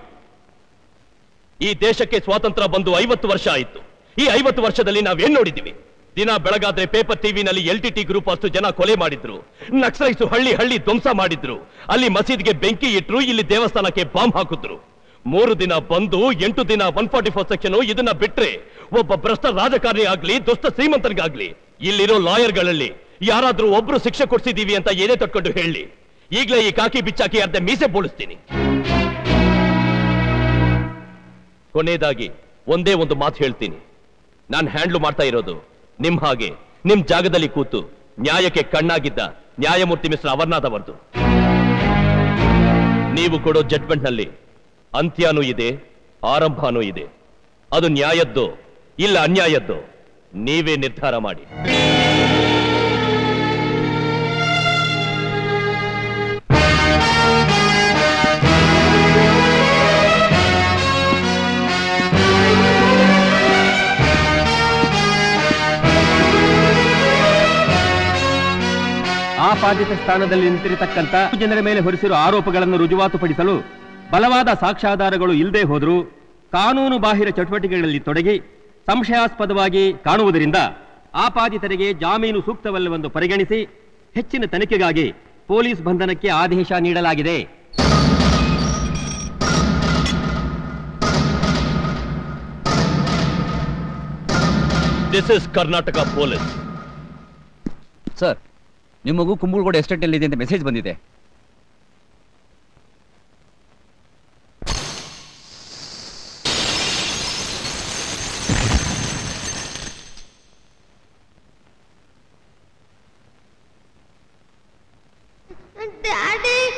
ಈ ದೇಶಕ್ಕೆ ಸ್ವಾತಂತ್ರ್ಯ ಬಂದು ಐವತ್ತು ವರ್ಷ ಆಯಿತು ಈ ಐವತ್ತು ವರ್ಷದಲ್ಲಿ ನಾವೇನ್ ನೋಡಿದ್ದೀವಿ ದಿನ ಬೆಳಗಾದ್ರೆ ಪೇಪರ್ ಟಿವಿನಲ್ಲಿ ಎಲ್ ಟಿ ಟಿ ಗ್ರೂಪ್ ಅಷ್ಟು ಜನ ಕೊಲೆ ಮಾಡಿದ್ರು ನಕ್ಸಲೈಸು ಹಳ್ಳಿ ಹಳ್ಳಿ ಧ್ವಂಸ ಮಾಡಿದ್ರು ಅಲ್ಲಿ ಮಸೀದ್ಗೆ ಬೆಂಕಿ ಇಟ್ರು ಇಲ್ಲಿ ದೇವಸ್ಥಾನಕ್ಕೆ ಬಾಂಬ್ ಹಾಕಿದ್ರು ಮೂರು ದಿನ ಬಂದು ಎಂಟು ದಿನ ಒನ್ ಫಾರ್ಟಿ ಫೋರ್ ಸೆಕ್ಷನ್ ಇದನ್ನ ಬಿಟ್ರೆ ಒಬ್ಬ ಭ್ರಷ್ಟ ರಾಜಕಾರಣಿ ಆಗ್ಲಿ ದುಷ್ಟ ಶ್ರೀಮಂತರಿಗಾಗ್ಲಿ ಇಲ್ಲಿರೋ ಲಾಯರ್ಗಳಲ್ಲಿ ಯಾರಾದ್ರೂ ಒಬ್ರು ಶಿಕ್ಷೆ ಕೊಡ್ಸಿದೀವಿ ಅಂತ ಏನೇ ತಟ್ಕೊಂಡು ಹೇಳಿ ಈಗಲೇ ಈ ಕಾಕಿ ಬಿಚ್ಚಾಕಿ ಅರ್ಧ ಮೀಸೆ ಬೋಳಿಸ್ತೀನಿ ಕೊನೆಯದಾಗಿ ಒಂದೇ ಒಂದು ಮಾತು ಹೇಳ್ತೀನಿ ನಾನು ಹ್ಯಾಂಡ್ಲು ಮಾಡ್ತಾ ಇರೋದು ನಿಮ್ ಹಾಗೆ ನಿಮ್ ಜಾಗದಲ್ಲಿ ಕೂತು ನ್ಯಾಯಕ್ಕೆ ಕಣ್ಣಾಗಿದ್ದ ನ್ಯಾಯಮೂರ್ತಿ ಮಿಸ್ಟರ್ ಅಮರ್ನಾಥ್ ಅವರದು ನೀವು ಕೊಡೋ ಜಡ್ಜ್ಮೆಂಟ್ ನಲ್ಲಿ ಅಂತ್ಯನೂ ಇದೆ ಆರಂಭನೂ ಇದೆ ಅದು ನ್ಯಾಯದ್ದೋ ಇಲ್ಲ ಅನ್ಯಾಯದ್ದೋ ನೀವೇ ನಿರ್ಧಾರ ಮಾಡಿ
ಆಪಾದಿತ ಸ್ಥಾನದಲ್ಲಿ ನಿಂತಿರತಕ್ಕಂತ ಜನರ ಮೇಲೆ ಹೊರಿಸಿರುವ ಆರೋಪಗಳನ್ನು ರುಜುವಾತುಪಡಿಸಲು ಬಲವಾದ ಸಾಕ್ಷ್ಯಾಧಾರಗಳು ಇಲ್ಲದೆ ಹೋದರೂ ಕಾನೂನು ಬಾಹಿರ ಚಟುವಟಿಕೆಗಳಲ್ಲಿ ತೊಡಗಿ ಸಂಶಯಾಸ್ಪದವಾಗಿ ಕಾಣುವುದರಿಂದ ಆಪಾದಿತರಿಗೆ ಜಾಮೀನು ಸೂಕ್ತವಲ್ಲವೆಂದು ಪರಿಗಣಿಸಿ ಹೆಚ್ಚಿನ ತನಿಖೆಗಾಗಿ ಪೊಲೀಸ್ ಬಂಧನಕ್ಕೆ ಆದೇಶ ನೀಡಲಾಗಿದೆ
this is Karnataka police
sir ನಿಮ್ಮ ಮಗು ಕುಂಬಳಗೋಡು ಎಸ್ಟೇಟ್ ಇದೆ ಅಂತ ಮೆಸೇಜ್ ಬಂದಿದೆ
ಡ್ಯಾಡಿ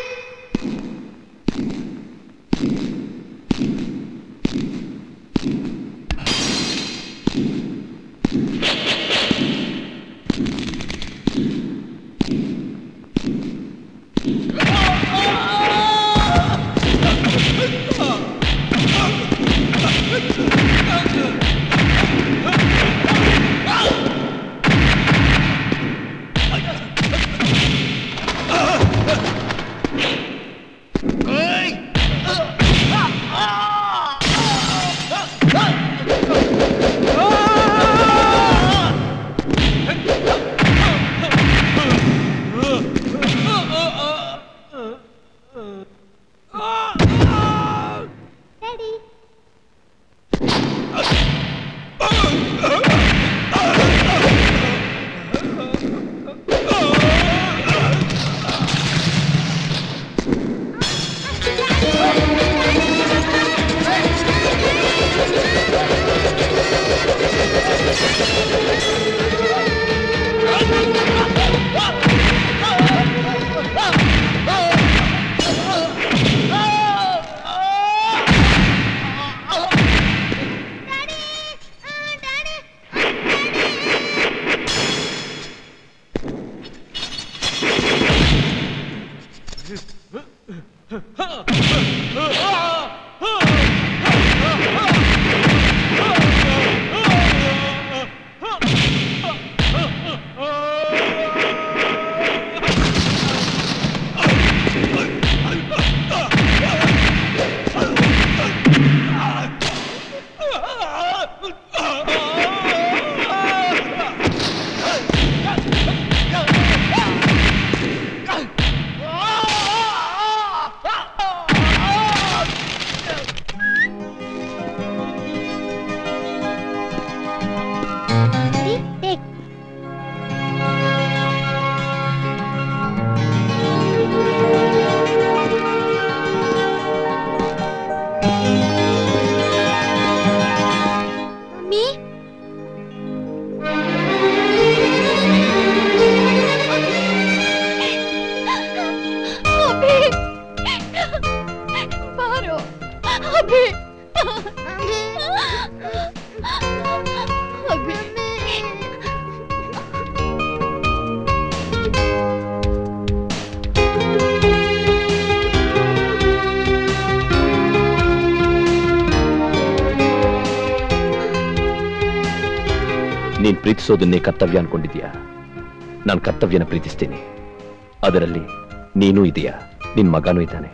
ನೀನ್ ಪ್ರೀತಿಸೋದನ್ನೇ ಕರ್ತವ್ಯ ಅನ್ಕೊಂಡಿದ್ಯಾ ನಾನು ಕರ್ತವ್ಯನ ಪ್ರೀತಿಸ್ತೀನಿ ಅದರಲ್ಲಿ ನೀನೂ ಇದೆಯಾ ನಿನ್ ಮಗನೂ ಇದ್ದಾನೆ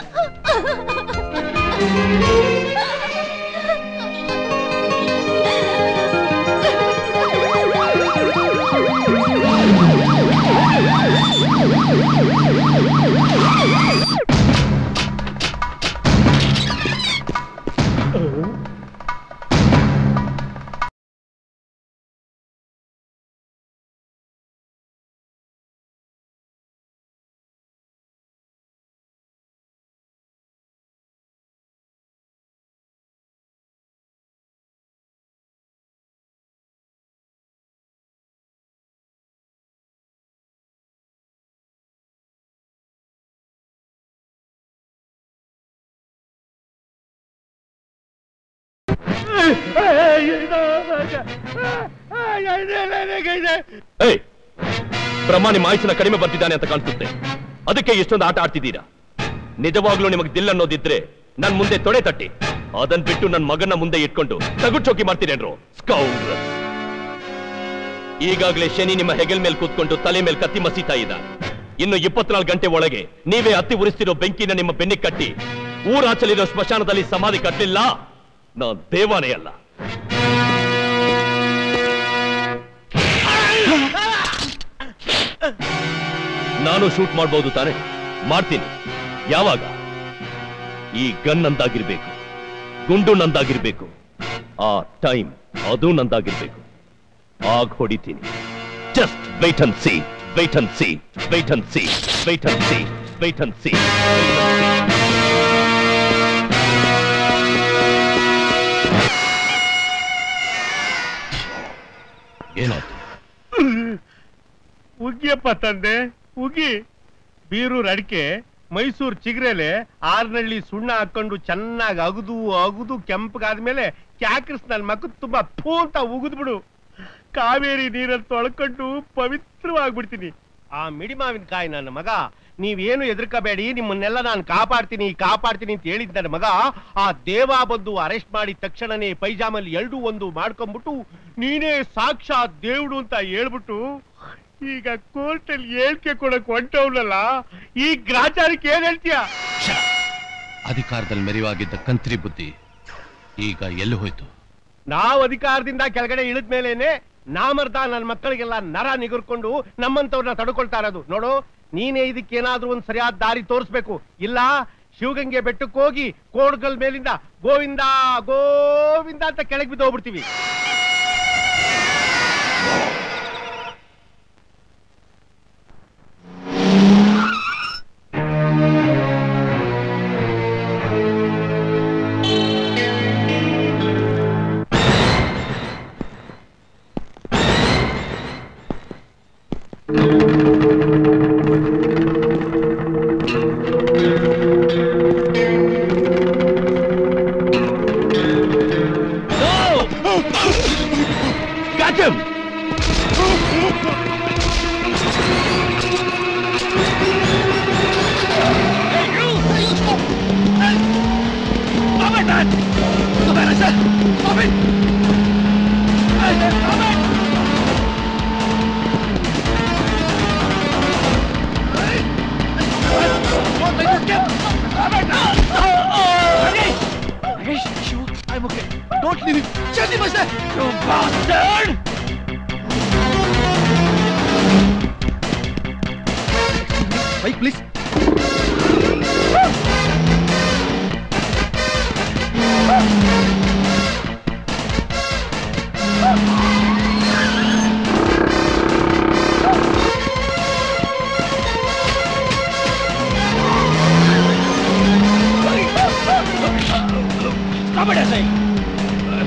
ಏಯ್ ಬ್ರಹ್ಮ ನಿಮ್ಮ ಆಯುಸ್ಸಿನ ಕಡಿಮೆ ಬರ್ತಿದ್ದಾನೆ ಅಂತ ಕಾಣಿಸುತ್ತೆ ಅದಕ್ಕೆ ಇಷ್ಟೊಂದು ಆಟ ಆಡ್ತಿದ್ದೀರಾ ನಿಜವಾಗ್ಲೂ ನಿಮಗೆ ದಿಲ್ ಅನ್ನೋದಿದ್ರೆ ನನ್ ಮುಂದೆ ತೊಡೆ ತಟ್ಟಿ ಅದನ್ ಬಿಟ್ಟು ನನ್ನ ಮಗನ ಮುಂದೆ ಇಟ್ಕೊಂಡು ತಗುಚೋಕಿ ಮಾಡ್ತೀರೇನ್ರು ಸ್ಕೌಂಡ್ರಸ್ ಈಗಾಗಲೇ ಶನಿ ನಿಮ್ಮ ಹೆಗಲ್ ಮೇಲೆ ಕೂತ್ಕೊಂಡು ತಲೆ ಮೇಲೆ ಕತ್ತಿ ಮಸೀತಾ ಇದ್ದಾನೆ ಇನ್ನು ಇಪ್ಪತ್ನಾಲ್ಕು ಗಂಟೆ ಒಳಗೆ ನೀವೇ ಹತ್ತಿ ಉರಿಸ್ತಿರೋ ಬೆಂಕಿನ ನಿಮ್ಮ ಬೆನ್ನಿಗೆ ಕಟ್ಟಿ ಊರಾಚಲಿರೋ ಸ್ಮಶಾನದಲ್ಲಿ ಸಮಾಧಿ ಕಟ್ಟಲಿಲ್ಲ ನಾನ್ ದೇವಾನೇ ಅಲ್ಲ ನಾನು ಶೂಟ್ ಮಾಡ್ಬೋದು ತಾನೆ ಮಾಡ್ತೀನಿ ಯಾವಾಗ ಈ ಗನ್ ನಂದಾಗಿರ್ಬೇಕು ಗುಂಡು ನಂದಾಗಿರ್ಬೇಕು ಆ ಟೈಮ್ ಅದು ನಂದಾಗಿರ್ಬೇಕು ಆಗ ಹೊಡಿತೀನಿ just wait and see wait and see wait and see wait and see wait and see ಏನಾಯ್ತು
ಉಗಿಯಪ್ಪ ತಂದೆ ಉಗಿ ಬೀರೂರ್ ಅಡಿಕೆ ಮೈಸೂರು ಚಿಗ್ರೆಲೆ ಆರ್ನಳ್ಳಿ ಸುಣ್ಣ ಹಾಕೊಂಡು ಚೆನ್ನಾಗಿ ಅಗದು ಅಗದು ಕೆಂಪಗಾದ್ಮೇಲೆ ಕ್ಯಾಕ್ರಿಸ್ ನನ್ನ ಮಕ್ಕ ತುಂಬಾ ಫೂ ಅಂತ ಉಗಿದ್ಬಿಡು ಕಾವೇರಿ ನೀರಲ್ಲಿ ತೊಳ್ಕೊಂಡು ಪವಿತ್ರವಾಗ್ಬಿಡ್ತೀನಿ ಆ ಮಿಡಿಮಾವಿನಕಾಯಿ ನನ್ನ ಮಗ ನೀವೇನು ಎದುರ್ಕೋಬೇಡಿ ನಿಮ್ಮನ್ನೆಲ್ಲ ನಾನು ಕಾಪಾಡ್ತೀನಿ ಕಾಪಾಡ್ತೀನಿ ಅಂತ ಹೇಳಿದ್ ನನ್ನ ಮಗ ಆ ದೇವ ಬಂದು ಅರೆಸ್ಟ್ ಮಾಡಿದ ತಕ್ಷಣನೇ ಪೈಜಾಮಲ್ಲಿ ಎರಡು ಒಂದು ಮಾಡ್ಕೊಂಡ್ಬಿಟ್ಟು ನೀನೇ ಸಾಕ್ಷಾತ್ ದೇವ್ಡು ಅಂತ ಹೇಳ್ಬಿಟ್ಟು ಈಗ ಕೋರ್ಟಲ್ಲಿ ಹೇಳಿಕೆ ಕೊಡಕ್ ಹೊಂಟವ್ನಲ್ಲ ಈ ಗ್ರಾಚಾರಕ್ಕೆ ಏನ್ ಹೇಳ್ತೀಯ
ಅಧಿಕಾರದಲ್ಲಿ ಮೆರಿವಾಗಿದ್ದ ಕಂತ್ರಿ ಬುದ್ಧಿ ಈಗ ಎಲ್ಲಿ ಹೋಯ್ತು
ನಾವ್ ಅಧಿಕಾರದಿಂದ ಕೆಳಗಡೆ ಇಳಿದ ಮೇಲೇನೆ ನಾಮರ್ದ ನನ್ನ ಮಕ್ಕಳಿಗೆಲ್ಲ ನರ ನಿಗುರ್ಕೊಂಡು ನಮ್ಮಂತವ್ರನ್ನ ತಡ್ಕೊಳ್ತಾ ಇರೋದು ನೋಡು ನೀನೇ ಇದಕ್ಕೇನಾದ್ರೂ ಒಂದ್ ಸರಿಯಾದ ದಾರಿ ತೋರಿಸ್ಬೇಕು ಇಲ್ಲ ಶಿವಗಂಗೆ ಬೆಟ್ಟಕ್ಕೆ ಹೋಗಿ ಕೋಡ್ಗಲ್ ಮೇಲಿಂದ ಗೋವಿಂದ ಗೋವಿಂದ ಅಂತ ಕೆಳಗೆ ಬಿದ್ದು ಹೋಗ್ಬಿಡ್ತೀವಿ
Catch him!
Stop it, man! Stop it, I said! Stop it! I said, stop it! Don't let us get... Stop it! Rajesh! Rajesh, sure, I'm okay. Don't leave him. Chandy, my son! You bastard!
Bike, please.
Stop it, I say!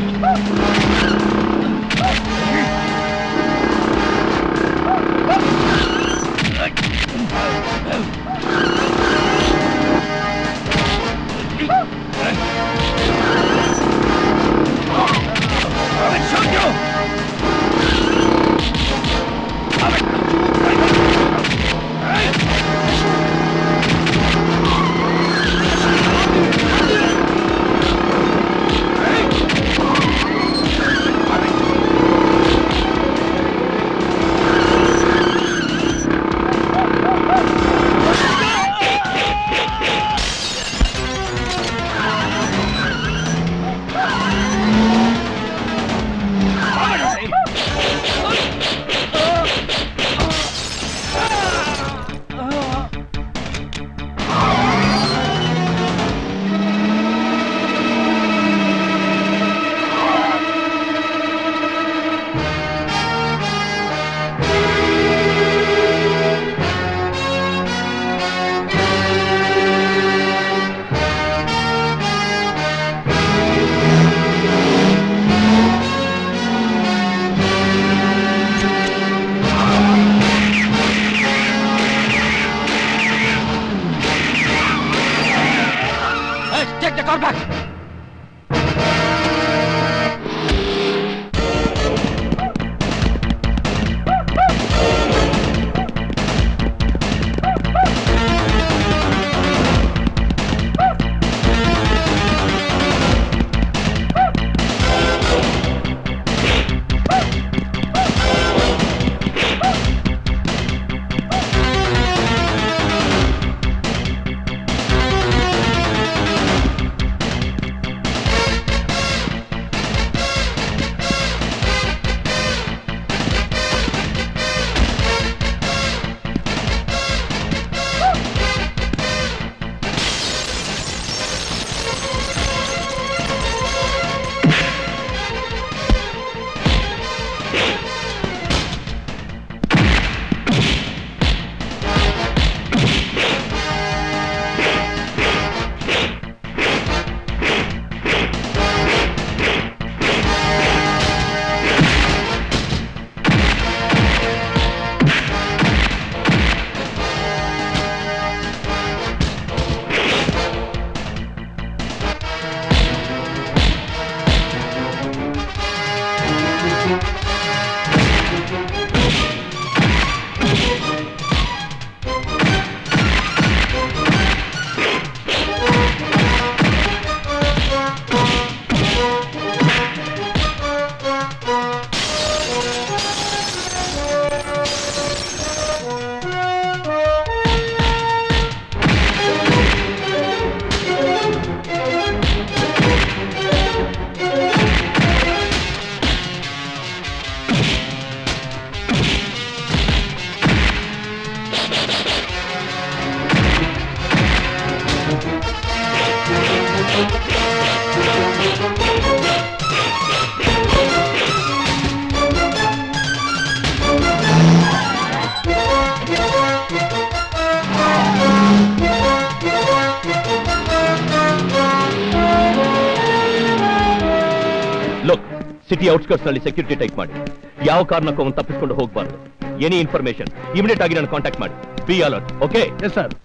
City outskirts ನಲ್ಲಿ security tight ಮಾಡಿ ಯಾವ ಕಾರಣಕ್ಕೂ ಅವನು ತಪ್ಪಿಸ್ಕೊಂಡು ಹೋಗಬಾರ್ದು any information immediate ಆಗಿ ನಾನು contact ಮಾಡಿ be alert okay yes sir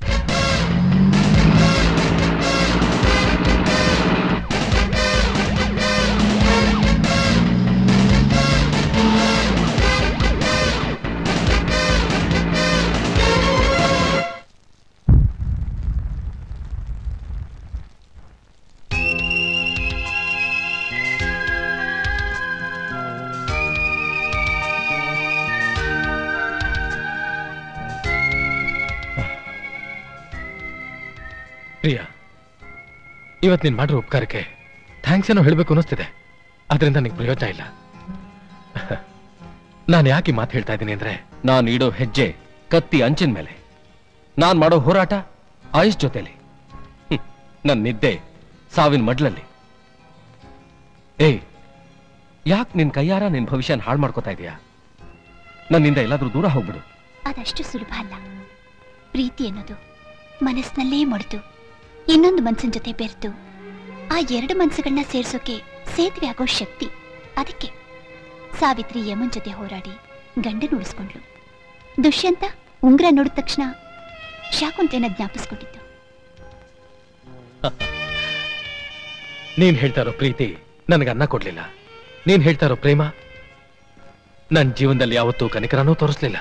Priya ಇವತ್ತು ನೀನ್ ಮಾಡಿರೋ ಉಪಕಾರಕ್ಕೆ ಥ್ಯಾಂಕ್ಸ್ ಏನೋ ಹೇಳಬೇಕು ಅನ್ನಿಸ್ತಿದೆ ಅದರಿಂದ ನಿಂಗೆ ಪ್ರಯೋಜನ ಇಲ್ಲ ನಾನು ಯಾಕೆ ಈ ಮಾತು ಹೇಳ್ತಾ ಇದ್ದೀನಿ ಅಂದ್ರೆ ನಾನು ಇಡೋ ಹೆಜ್ಜೆ ಕತ್ತಿ ಅಂಚಿನ ಮೇಲೆ ನಾನು ಮಾಡೋ ಹೋರಾಟ ಆಯುಷ್ ಜೊತೆಲಿ ಹ್ಮ್, ನನ್ ನಿದ್ದೆ ಸಾವಿನ ಮಡ್ಲಲ್ಲಿ ಏಯ್ ಯಾಕೆ ನಿನ್ ಕೈಯಾರ ನಿನ್ ಭವಿಷ್ಯನ ಹಾಳು ಮಾಡ್ಕೋತಾ ಇದೀಯಾ ನನ್ನಿಂದ ಎಲ್ಲಾದ್ರೂ ದೂರ ಹೋಗ್ಬಿಡು
ಅದಷ್ಟು ಸುಲಭ ಅಲ್ಲ ಪ್ರೀತಿ ಅನ್ನೋದು ಮನಸ್ಸಿನಲ್ಲೇ ಮೊಡ್ತು ಇನ್ನೊಂದು ಮನ್ಸಿನ ಜೊತೆ ಬೆರೆತು ಆ ಎರಡು ಮನ್ಸುಗಳನ್ನ ಸೇರ್ಸೋಕೆ ಸೇತುವೆ ಆಗೋ ಶಕ್ತಿ ಅದಕ್ಕೆ ಸಾವಿತ್ರಿ ಯಮನ್ ಜೊತೆ ಹೋರಾಡಿ ಗಂಡನ ಉಳಿಸ್ಕೊಂಡ್ಲು ದುಷ್ಯಂತ ಉಂಗ್ರ ನೋಡಿದ ತಕ್ಷಣ ಶಾಕುಂತೇನ ಜ್ಞಾಪಿಸ್ಕೊಂಡಿದ್ದು
ನೀನ್ ಹೇಳ್ತಾ ಇರೋ ಪ್ರೀತಿ ನನಗೆ ಅನ್ನ ಕೊಡ್ಲಿಲ್ಲ ನೀನ್ ಹೇಳ್ತಾ ಇರೋ ಪ್ರೇಮ ನನ್ನ ಜೀವನದಲ್ಲಿ ಯಾವತ್ತೂ ಕನಿಕರನೂ ತೋರಿಸ್ಲಿಲ್ಲ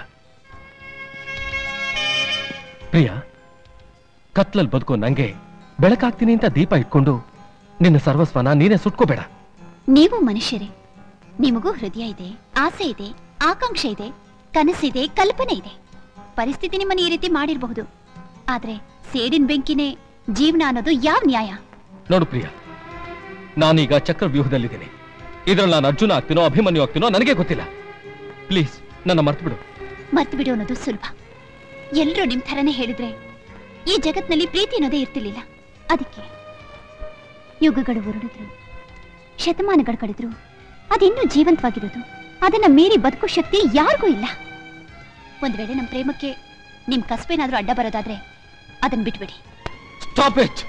ಪ್ರಿಯ ಕತ್ಲಲ್ಲಿ ಬದುಕೋ ನಂಗೆ ಬೆಳಕಾಗ್ತೀನಿ ಅಂತ ದೀಪ ಇಟ್ಕೊಂಡು ನಿನ್ನ ಸರ್ವಸ್ವನ ನೀನೇ ಸುಟ್ಕೋಬೇಡ
ನೀವು ಮನುಷ್ಯರೇ ನಿಮಗೂ ಹೃದಯ ಇದೆ ಆಸೆ ಇದೆ ಆಕಾಂಕ್ಷೆ ಇದೆ ಕನಸಿದೆ ಕಲ್ಪನೆ ಇದೆ ಪರಿಸ್ಥಿತಿ ನಿಮ್ಮನ್ನ ಈ ರೀತಿ ಮಾಡಿರಬಹುದು ಆದ್ರೆ ಸೇಡಿನ ಬೆಂಕಿನೇ ಜೀವನ ಅನ್ನೋದು ಯಾವ ನ್ಯಾಯ
ನೋಡು ಪ್ರಿಯ ನಾನೀಗ ಚಕ್ರವ್ಯೂಹದಲ್ಲಿದ್ದೀನಿ ಇದ್ರಲ್ಲಿ ನಾನು ಅರ್ಜುನ ಆಗ್ತೀನೋ ಅಭಿಮನ್ಯು ಆಗ್ತೀನೋ ನನಗೆ ಗೊತ್ತಿಲ್ಲ ಪ್ಲೀಸ್ ನನ್ನ ಮರ್ತು ಬಿಡು
ಮರ್ತು ಬಿಡು ಅನ್ನೋದು ಸುಲಭ ಎಲ್ರೂ ನಿಮ್ ಥರನೇ ಹೇಳಿದ್ರೆ ಈ ಜಗತ್ನಲ್ಲಿ ಪ್ರೀತಿ ಅನ್ನೋದೇ ಇರ್ತಿರ್ಲಿಲ್ಲ ಅದಕ್ಕೆ ಯುಗಗಳು ಉರುಳಿದ್ರು ಶತಮಾನಗಳು ಕಳೆದ್ರು ಅದಿನ್ನೂ ಜೀವಂತವಾಗಿರೋದು ಅದನ್ನ ಮೀರಿ ಬದುಕೋ ಶಕ್ತಿ ಯಾರಿಗೂ ಇಲ್ಲ ಒಂದ್ ವೇಳೆ ನಮ್ ಪ್ರೇಮಕ್ಕೆ ನಿಮ್ ಕಸ್ಬೇನಾದ್ರೂ ಅಡ್ಡ ಬರೋದಾದ್ರೆ ಅದನ್ನ ಬಿಟ್ಬಿಡಿ
ಸ್ಟಾಪ್ ಇಟ್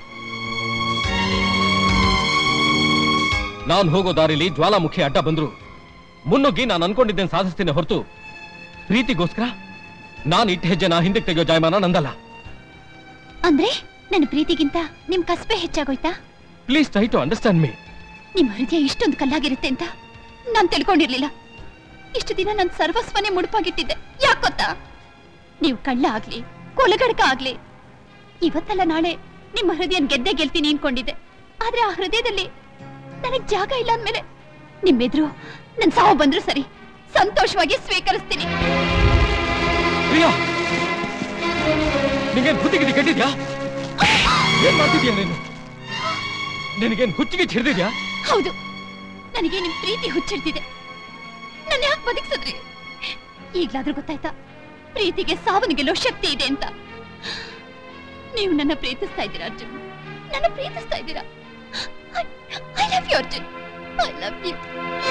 ನಾನು ಹೋಗೋ ದಾರಿಲಿ ಜ್ವಾಲಾಮುಖಿ ಅಡ್ಡ ಬಂದ್ರು ಮುನ್ನುಗ್ಗಿ ನಾನು ಅನ್ಕೊಂಡಿದ್ದೇನೆ ಸಾಧಿಸ್ತೀನಿ ಹೊರತು ಪ್ರೀತಿಗೋಸ್ಕರ ನಾನು ಇಟ್ಟ ಹೆಜ್ಜೆನ ಹಿಂದಕ್ಕೆ ತೆಗೆಯೋ ಜಾಯಮಾನ ನಂದಲ್ಲ
ಅಂದ್ರೆ ನನ್ನ ಪ್ರೀತಿಗಿಂತ ನಿಮ್ ಕಸ್ಬೆ ಹೆಚ್ಚಾಗೋಯ್ತಾ
please try to understand me
ನಿಮ್ ಹೃದಯ ಇಷ್ಟೊಂದು ಕಲ್ಲಾಗಿರುತ್ತೆ ಅಂತ ನಾನ್ ತಿಳ್ಕೊಂಡಿರ್ಲಿಲ್ಲ ಇಷ್ಟು ದಿನ ನನ್ ಸರ್ವಸ್ವನೇ ಮುಡುಪಾಗಿಟ್ಟಿದ್ದೆ ಯಾಕ್ ಗೊತ್ತಾ ನೀವು ಕಳ್ಳ ಆಗ್ಲಿ ಕೊಲಗಡಕ ಆಗ್ಲಿ ಇವತ್ತಲ್ಲ ನಾಳೆ ನಿಮ್ಮ ಹೃದಯ ಗೆದ್ದೆ ಗೆಲ್ತೀನಿ ಅನ್ಕೊಂಡಿದ್ದೆ ಆದ್ರೆ ಆ ಹೃದಯದಲ್ಲಿ ನನಗ್ ಜಾಗ ಇಲ್ಲ ಅಂದ್ಮೇಲೆ ನಿಮ್ಮೆದ್ರು ನನ್ ಸಾವು ಬಂದ್ರು ಸರಿ ಸಂತೋಷವಾಗಿ ಸ್ವೀಕರಿಸ್ತೀನಿ
ಪ್ರಿಯಾ ನಿಂಗೇನ್ ಬುದ್ಧಿಗಿದ್ದಿ ಕೆಟ್ಟಿದ್ಯಾ ಏನ್ ಮಾಡ್ತಿದ್ಯಾ ನೀನು ನಿನಗೇನ್ ಹುಚ್ಚಿಗೆ ಹಿಡಿದಿದ್ಯಾ
ಹೌದು ನನಗೆ ನಿಮ್ ಪ್ರೀತಿ ಹುಚ್ಚಿಡ್ತಿದೆ ನನ್ನ ಯಾಕೆ ಬದುಕ್ಸದ್ರಿ ಈಗ್ಲಾದ್ರೂ ಗೊತ್ತಾಯ್ತಾ ಪ್ರೀತಿಗೆ ಸಾವನ್ನ ಗೆಲ್ಲೋ ಶಕ್ತಿ ಇದೆ ಅಂತ ನೀವು ನನ್ನ ಪ್ರೀತಿಸ್ತಾ ಇದ್ದೀರಾ ಅರ್ಜುನ್ ನನ್ನ ಪ್ರೀತಿಸ್ತಾ ಇದ್ದೀರಾ I love you Arjun I love you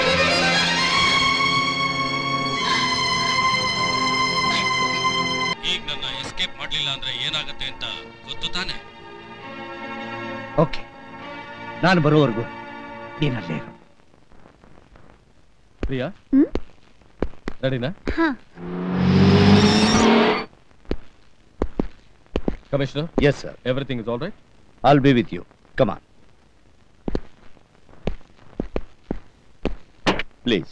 ಈಗ ನನ್ನ ಎಸ್ಕೇಪ್ ಮಾಡ್ಲಿಲ್ಲ ಅಂದ್ರೆ ಏನಾಗುತ್ತೆ ಅಂತ ಗೊತ್ತು ತಾನೆ
ಓಕೆ ನಾನು ಬರೋವರೆಗೂ ನೀನಲ್ಲೇ ಇರು
ಪ್ರಿಯಾ ರೆಡಿನಾ
ಹಾ
commissioner
yes sir
everything is all right
I'll be with you. Come on. Please.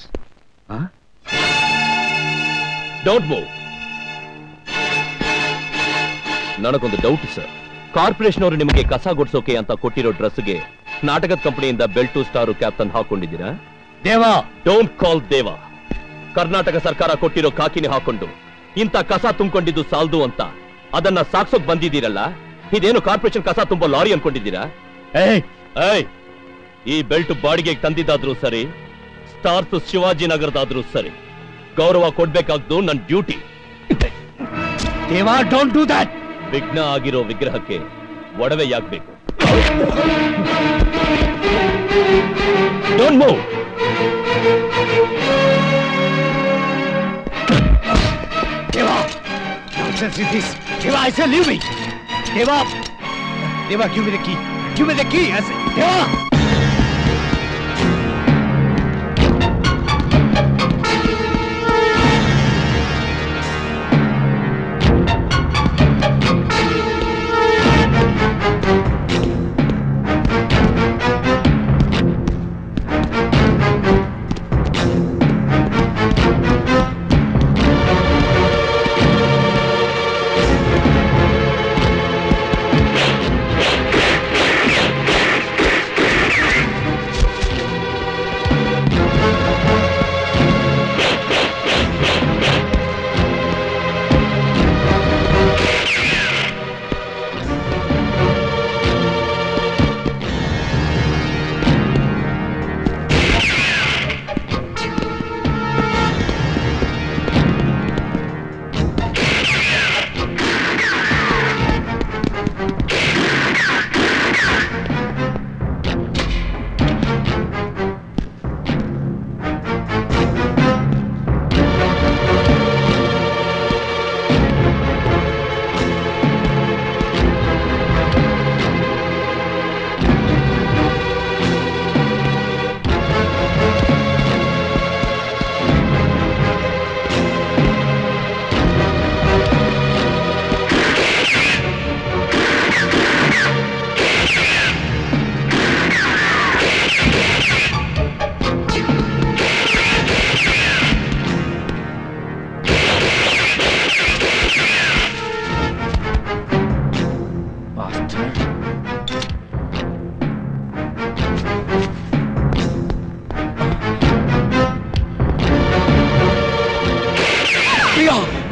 Don't move ನನಗೊಂದು ಡೌಟ್ ಸರ್ ಕಾರ್ಪೊರೇಷನ್ ಅವರು ನಿಮಗೆ ಕಸ ಗುಡ್ಸೋಕೆ ಅಂತ ಕೊಟ್ಟಿರೋ ಡ್ರೆಸ್ಗೆ ನಾಟಕದ ಕಂಪನಿಯಿಂದ ಬೆಲ್ಟು ಸ್ಟಾರು ಕ್ಯಾಪ್ಟನ್ ಹಾಕೊಂಡಿದ್ದೀರಾ
ದೇವಾ
ಡೋಂಟ್ ಕಾಲ್ ದೇವ ಕರ್ನಾಟಕ ಸರ್ಕಾರ ಕೊಟ್ಟಿರೋ ಕಾಕಿನಿ ಹಾಕೊಂಡು ಇಂಥ ಕಸ ತುಂಬಿಕೊಂಡಿದ್ದು ಸಾಲ್ದು ಅಂತ ಅದನ್ನ ಸಾಕ್ಸೋಕ್ ಬಂದಿದ್ದೀರಲ್ಲ ಇದೇನು ಕಾರ್ಪೊರೇಷನ್ ಕಸ ತುಂಬೋ ಲಾರಿ ಅನ್ಕೊಂಡಿದ್ದೀರಾ ಏಯ್ ಈ ಬೆಲ್ಟ್ ಬಾಡಿಗೆಗೆ ತಂದಿದ್ದಾದ್ರೂ ಸರಿ ಸ್ಟಾರ್ಸ್ ಶಿವಾಜಿನಗರದಾದ್ರೂ ಸರಿ ಗೌರವ ಕೊಡ್ಬೇಕಾದ್ದು ನನ್ನ ಡ್ಯೂಟಿ
ದೇವಾ ಡೋಂಟ್ ಡೂ ದಟ್
ವಿಘ್ನ ಆಗಿರೋ ವಿಗ್ರಹಕ್ಕೆ ಒಡವೆ ಯಾಕ್ಬೇಕು don't move
Deva! Nonsense with this! Deva, I say leave me! Deva! Deva, give me the key! Give me the key! I say, Deva!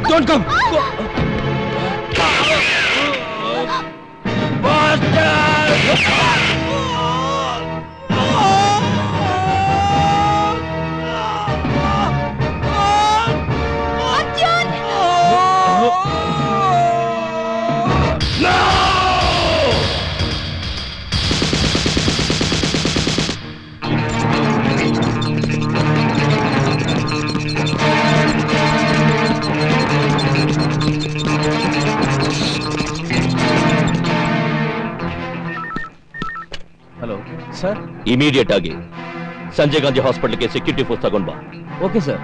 Don't come.
Hello sir immediate ಆಗಿ ಸಂಜಯ್ ಗಾಂಧಿ ಹಾಸ್ಪಿಟಲ್ಗೆ security force ತಗೊಂಡ್ ಬಾ
okay sir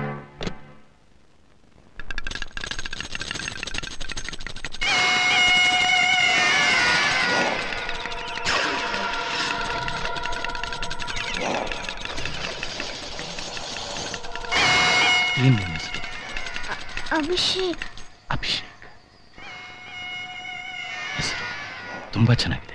ಏನ್ ನಿನ್ನ ಹೆಸರು
ಅಭಿಷೇಕ್
ಅಭಿಷೇಕ್ ಹೆಸರು ತುಂಬಾ ಚೆನ್ನಾಗಿದೆ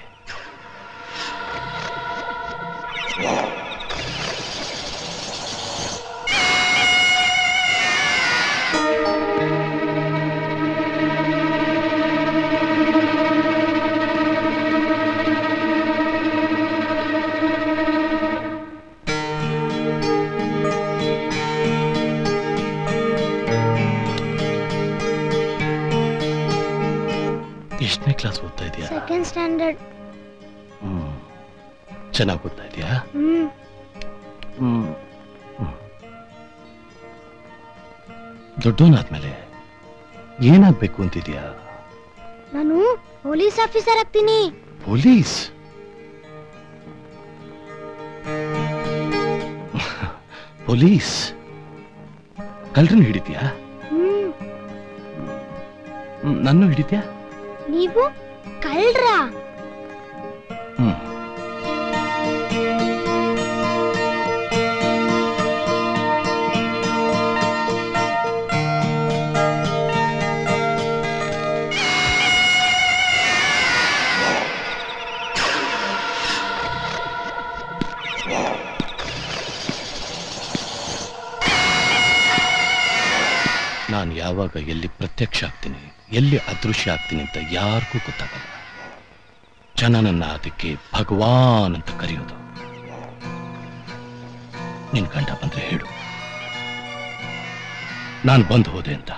ಎಷ್ಟನೇ ಕ್ಲಾಸ್ ಓದ್ತಾ ಇದೆಯಾ
ಸೆಕೆಂಡ್ ಸ್ಟ್ಯಾಂಡರ್ಡ್
ಹ್ಮ್ ಚೆನ್ನಾಗಿ ಓದ್ತಾ ಇದೆಯಾ
ಹ್ಮ್
ಹ್ಮ್ ದೊಡ್ಡವನಾದ್ಮೇಲೆ ಏನಾಗ್ಬೇಕು ಅಂತಿದ್ಯಾ
ನಾನು ಪೊಲೀಸ್ ಆಫೀಸರ್ ಆಗ್ತೀನಿ
ಪೊಲೀಸ್ ಪೊಲೀಸ್ ಕಳ್ರನ್ ಹಿಡಿದ್ಯಾ
ಹ್ಮ್
ಹ್ಮ್, ನನ್ನೂ ಹಿಡಿದ್ಯಾ
ನೀವು ಕಳ್ರ
ಹ್ಮ್ ನಾನು ಯಾವಾಗ ಎಲ್ಲಿ ಪ್ರತ್ಯಕ್ಷ ಆಗ್ತೀನಿ ಎಲ್ಲಿ ಅದೃಶ್ಯ ಆಗ್ತೀನಿ ಅಂತ ಯಾರಿಗೂ ಗೊತ್ತಾಗಲ್ಲ ಜನ ನನ್ನ ಅದಕ್ಕೆ ಭಗವಾನ್ ಅಂತ ಕರೆಯೋದು ನಿನ್ ಗಂಡ ಬಂದ್ರೆ ಹೇಳು ನಾನು ಬಂದು ಹೋದೆ ಅಂತ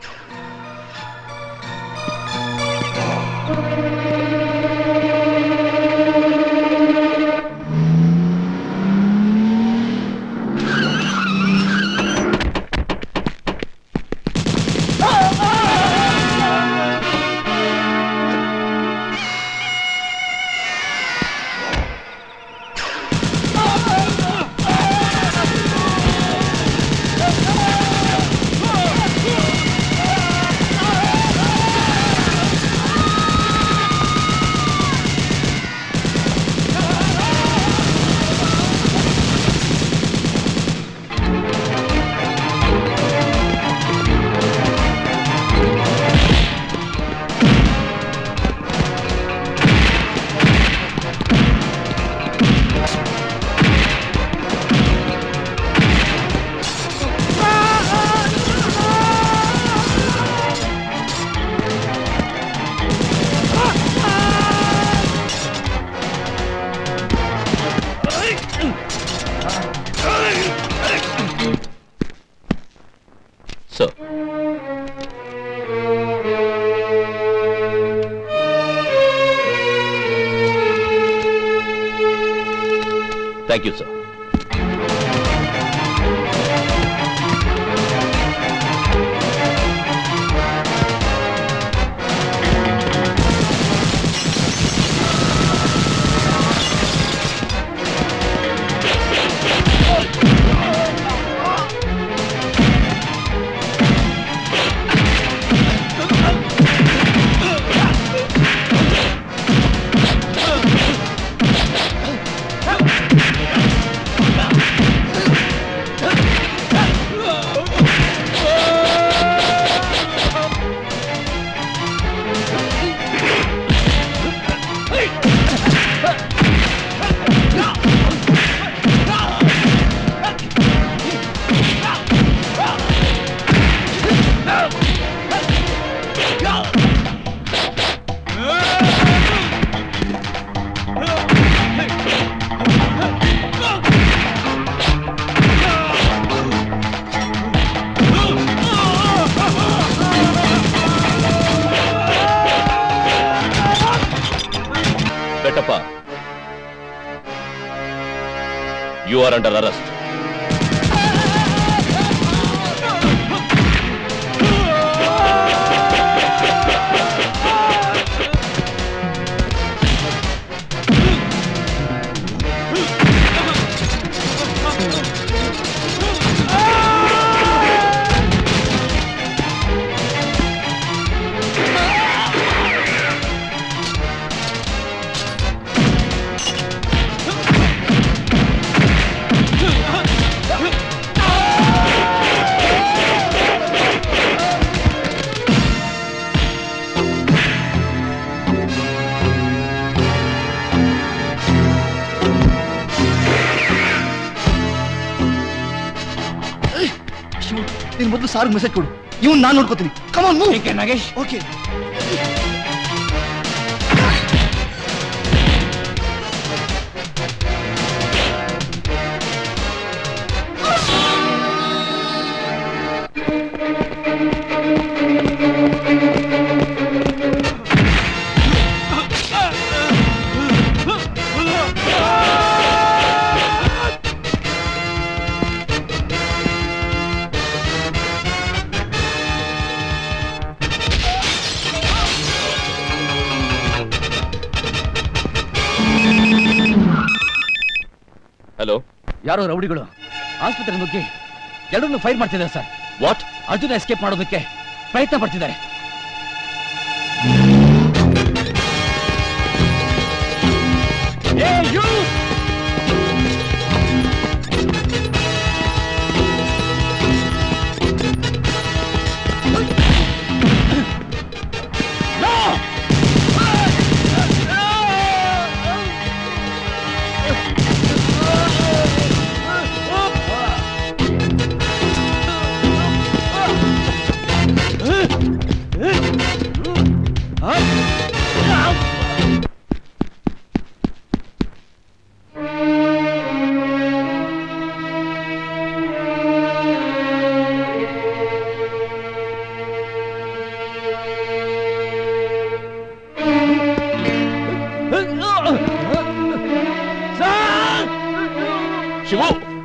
so thank you sir
Help!
You are under arrest
ನೀನ್ ಮೊದಲು ಸಾರ್ ಮೆಸೇಜ್ ಕೊಡು ಇವನ್ ನಾನು ನೋಡ್ಕೋತೀನಿ come on move Nagesh okay
hello
ಯಾರೋ ರೌಡಿಗಳು ಆಸ್ಪತ್ರೆ ನುಗ್ಗಿ ಎರಡನ್ನೂ ಫೈರ್ ಮಾಡ್ತಿದ್ದಾರೆ ಸರ್
ವಾಟ್
ಅರ್ಜುನ ಎಸ್ಕೇಪ್ ಮಾಡೋದಕ್ಕೆ ಪ್ರಯತ್ನ ಪಡ್ತಿದ್ದಾರೆ
ಶಿವು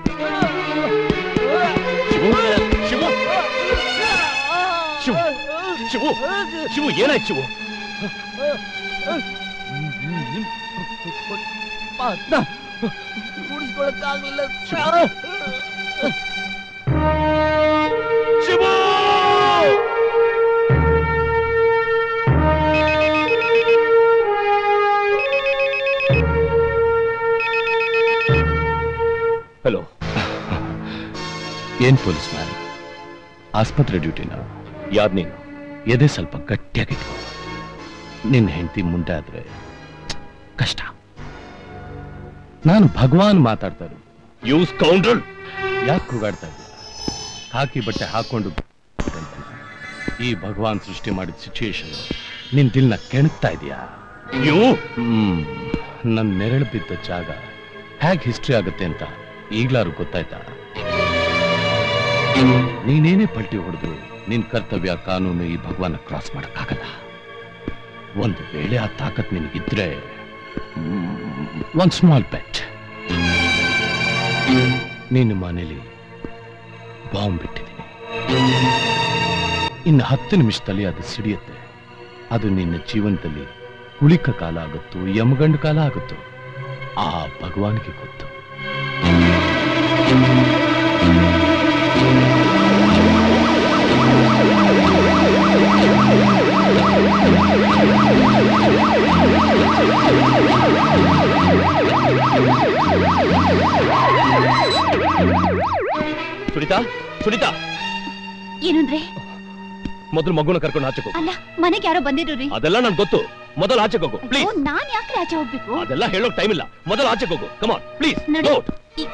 ಶಿವು ಶಿವು ಶಿವು ಶಿವು ಶಿವು ಏನಾಯ್ತು ಶಿವು
ಉಳಿಸ್ಕೊಳಕ್ಕಾಗ್ಲಿಲ್ಲ
ಶಿವು ಹಲೋ
ಏನ್ ಪೊಲೀಸ್ ಮ್ಯಾನ್ ಆಸ್ಪತ್ರೆ ಡ್ಯೂಟಿನ
ಯಾದ್ ನೀನು
ಎದೆ ಸ್ವಲ್ಪ ಗಟ್ಟಿಯಾಗಿಟ್ಕೊ ನಿನ್ನ ಹೆಂಡತಿ ಮುಂದೆ ಆದ್ರೆ ಕಷ್ಟ ನಾನು ಭಗವಾನ್ ಮಾತಾಡ್ತಾ ಇರೋದು
ಯೂಸ್ ಕೌಂಟರ್
ಯಾಕೆ ಕೂಗಾಡ್ತಾ ಇದೀಯ ಹಾಕಿ ಬಟ್ಟೆ ಹಾಕೊಂಡು ಈ ಭಗವಾನ್ ಸೃಷ್ಟಿ ಮಾಡಿದ ಸಿಚುಯೇಷನ್ ನಿನ್ ದಿಲ್ನ ಕೆಣಕ್ತಾ ಇದೀಯಾ
ಯು
ಹ್ಮ್ ನನ್ ನೆರಳು ಬಿದ್ದ ಜಾಗ ಹೇಗ್ ಹಿಸ್ಟ್ರಿ ಆಗುತ್ತೆ ಅಂತ ಈಗ್ಲಾರು ಗೊತ್ತಾಯ್ತಾ ನೀನೇನೇ ಪಲ್ಟಿ ಹೊಡೆದ್ರು ನಿನ್ ಕರ್ತವ್ಯ ಕಾನೂನು ಈ ಭಗವಾನ ಕ್ರಾಸ್ ಮಾಡಕ್ಕಾಗಲ್ಲ ಒಂದು ವೇಳೆ ಆ ತಾಕತ್ ನಿನಗಿದ್ರೆ ಒಂದ್ ಸ್ಮಾಲ್ ಪೆಟ್ ನಿನ್ನ ಮನೇಲಿ ಬಾಂಬ್ ಬಿಟ್ಟಿದ್ದೀನಿ ಇನ್ನು ಹತ್ತು ನಿಮಿಷದಲ್ಲಿ ಅದು ಸಿಡಿಯುತ್ತೆ ಅದು ನಿನ್ನ ಜೀವನದಲ್ಲಿ ಉಳಿಕ ಕಾಲ ಆಗುತ್ತೋ ಯಮಗಂಡು ಕಾಲ ಆಗುತ್ತೋ ಆ ಭಗವಾನ್ಗೆ ಗೊತ್ತು
ಸುನಿತಾ ಸುನಿತಾ
ಏನಂದ್ರೆ
ಮೊದಲು ಮಗುನ ಕರ್ಕೊಂಡು ಆಚೆ ಹೋಗು
ಅಲ್ಲ ಮನೆಗೆ ಯಾರೋ ಬಂದಿದ್ರು ರೀ
ಅದೆಲ್ಲ ನನ್ಗೆ ಗೊತ್ತು ಮೊದಲು ಆಚೆ ಹೋಗು
ಓ,
ಪ್ಲೀಸ್
ನಾನ್ ಯಾಕ್ರೆ ಆಚೆ ಹೋಗ್ಬೇಕು
ಅದೆಲ್ಲ ಹೇಳೋಕ್ ಟೈಮ್ ಇಲ್ಲ ಮೊದಲು ಆಚೆ ಹೋಗು ಕಮಾನ್ ಪ್ಲೀಸ್
ನಡಿ.
ಔಟ್
ಈ-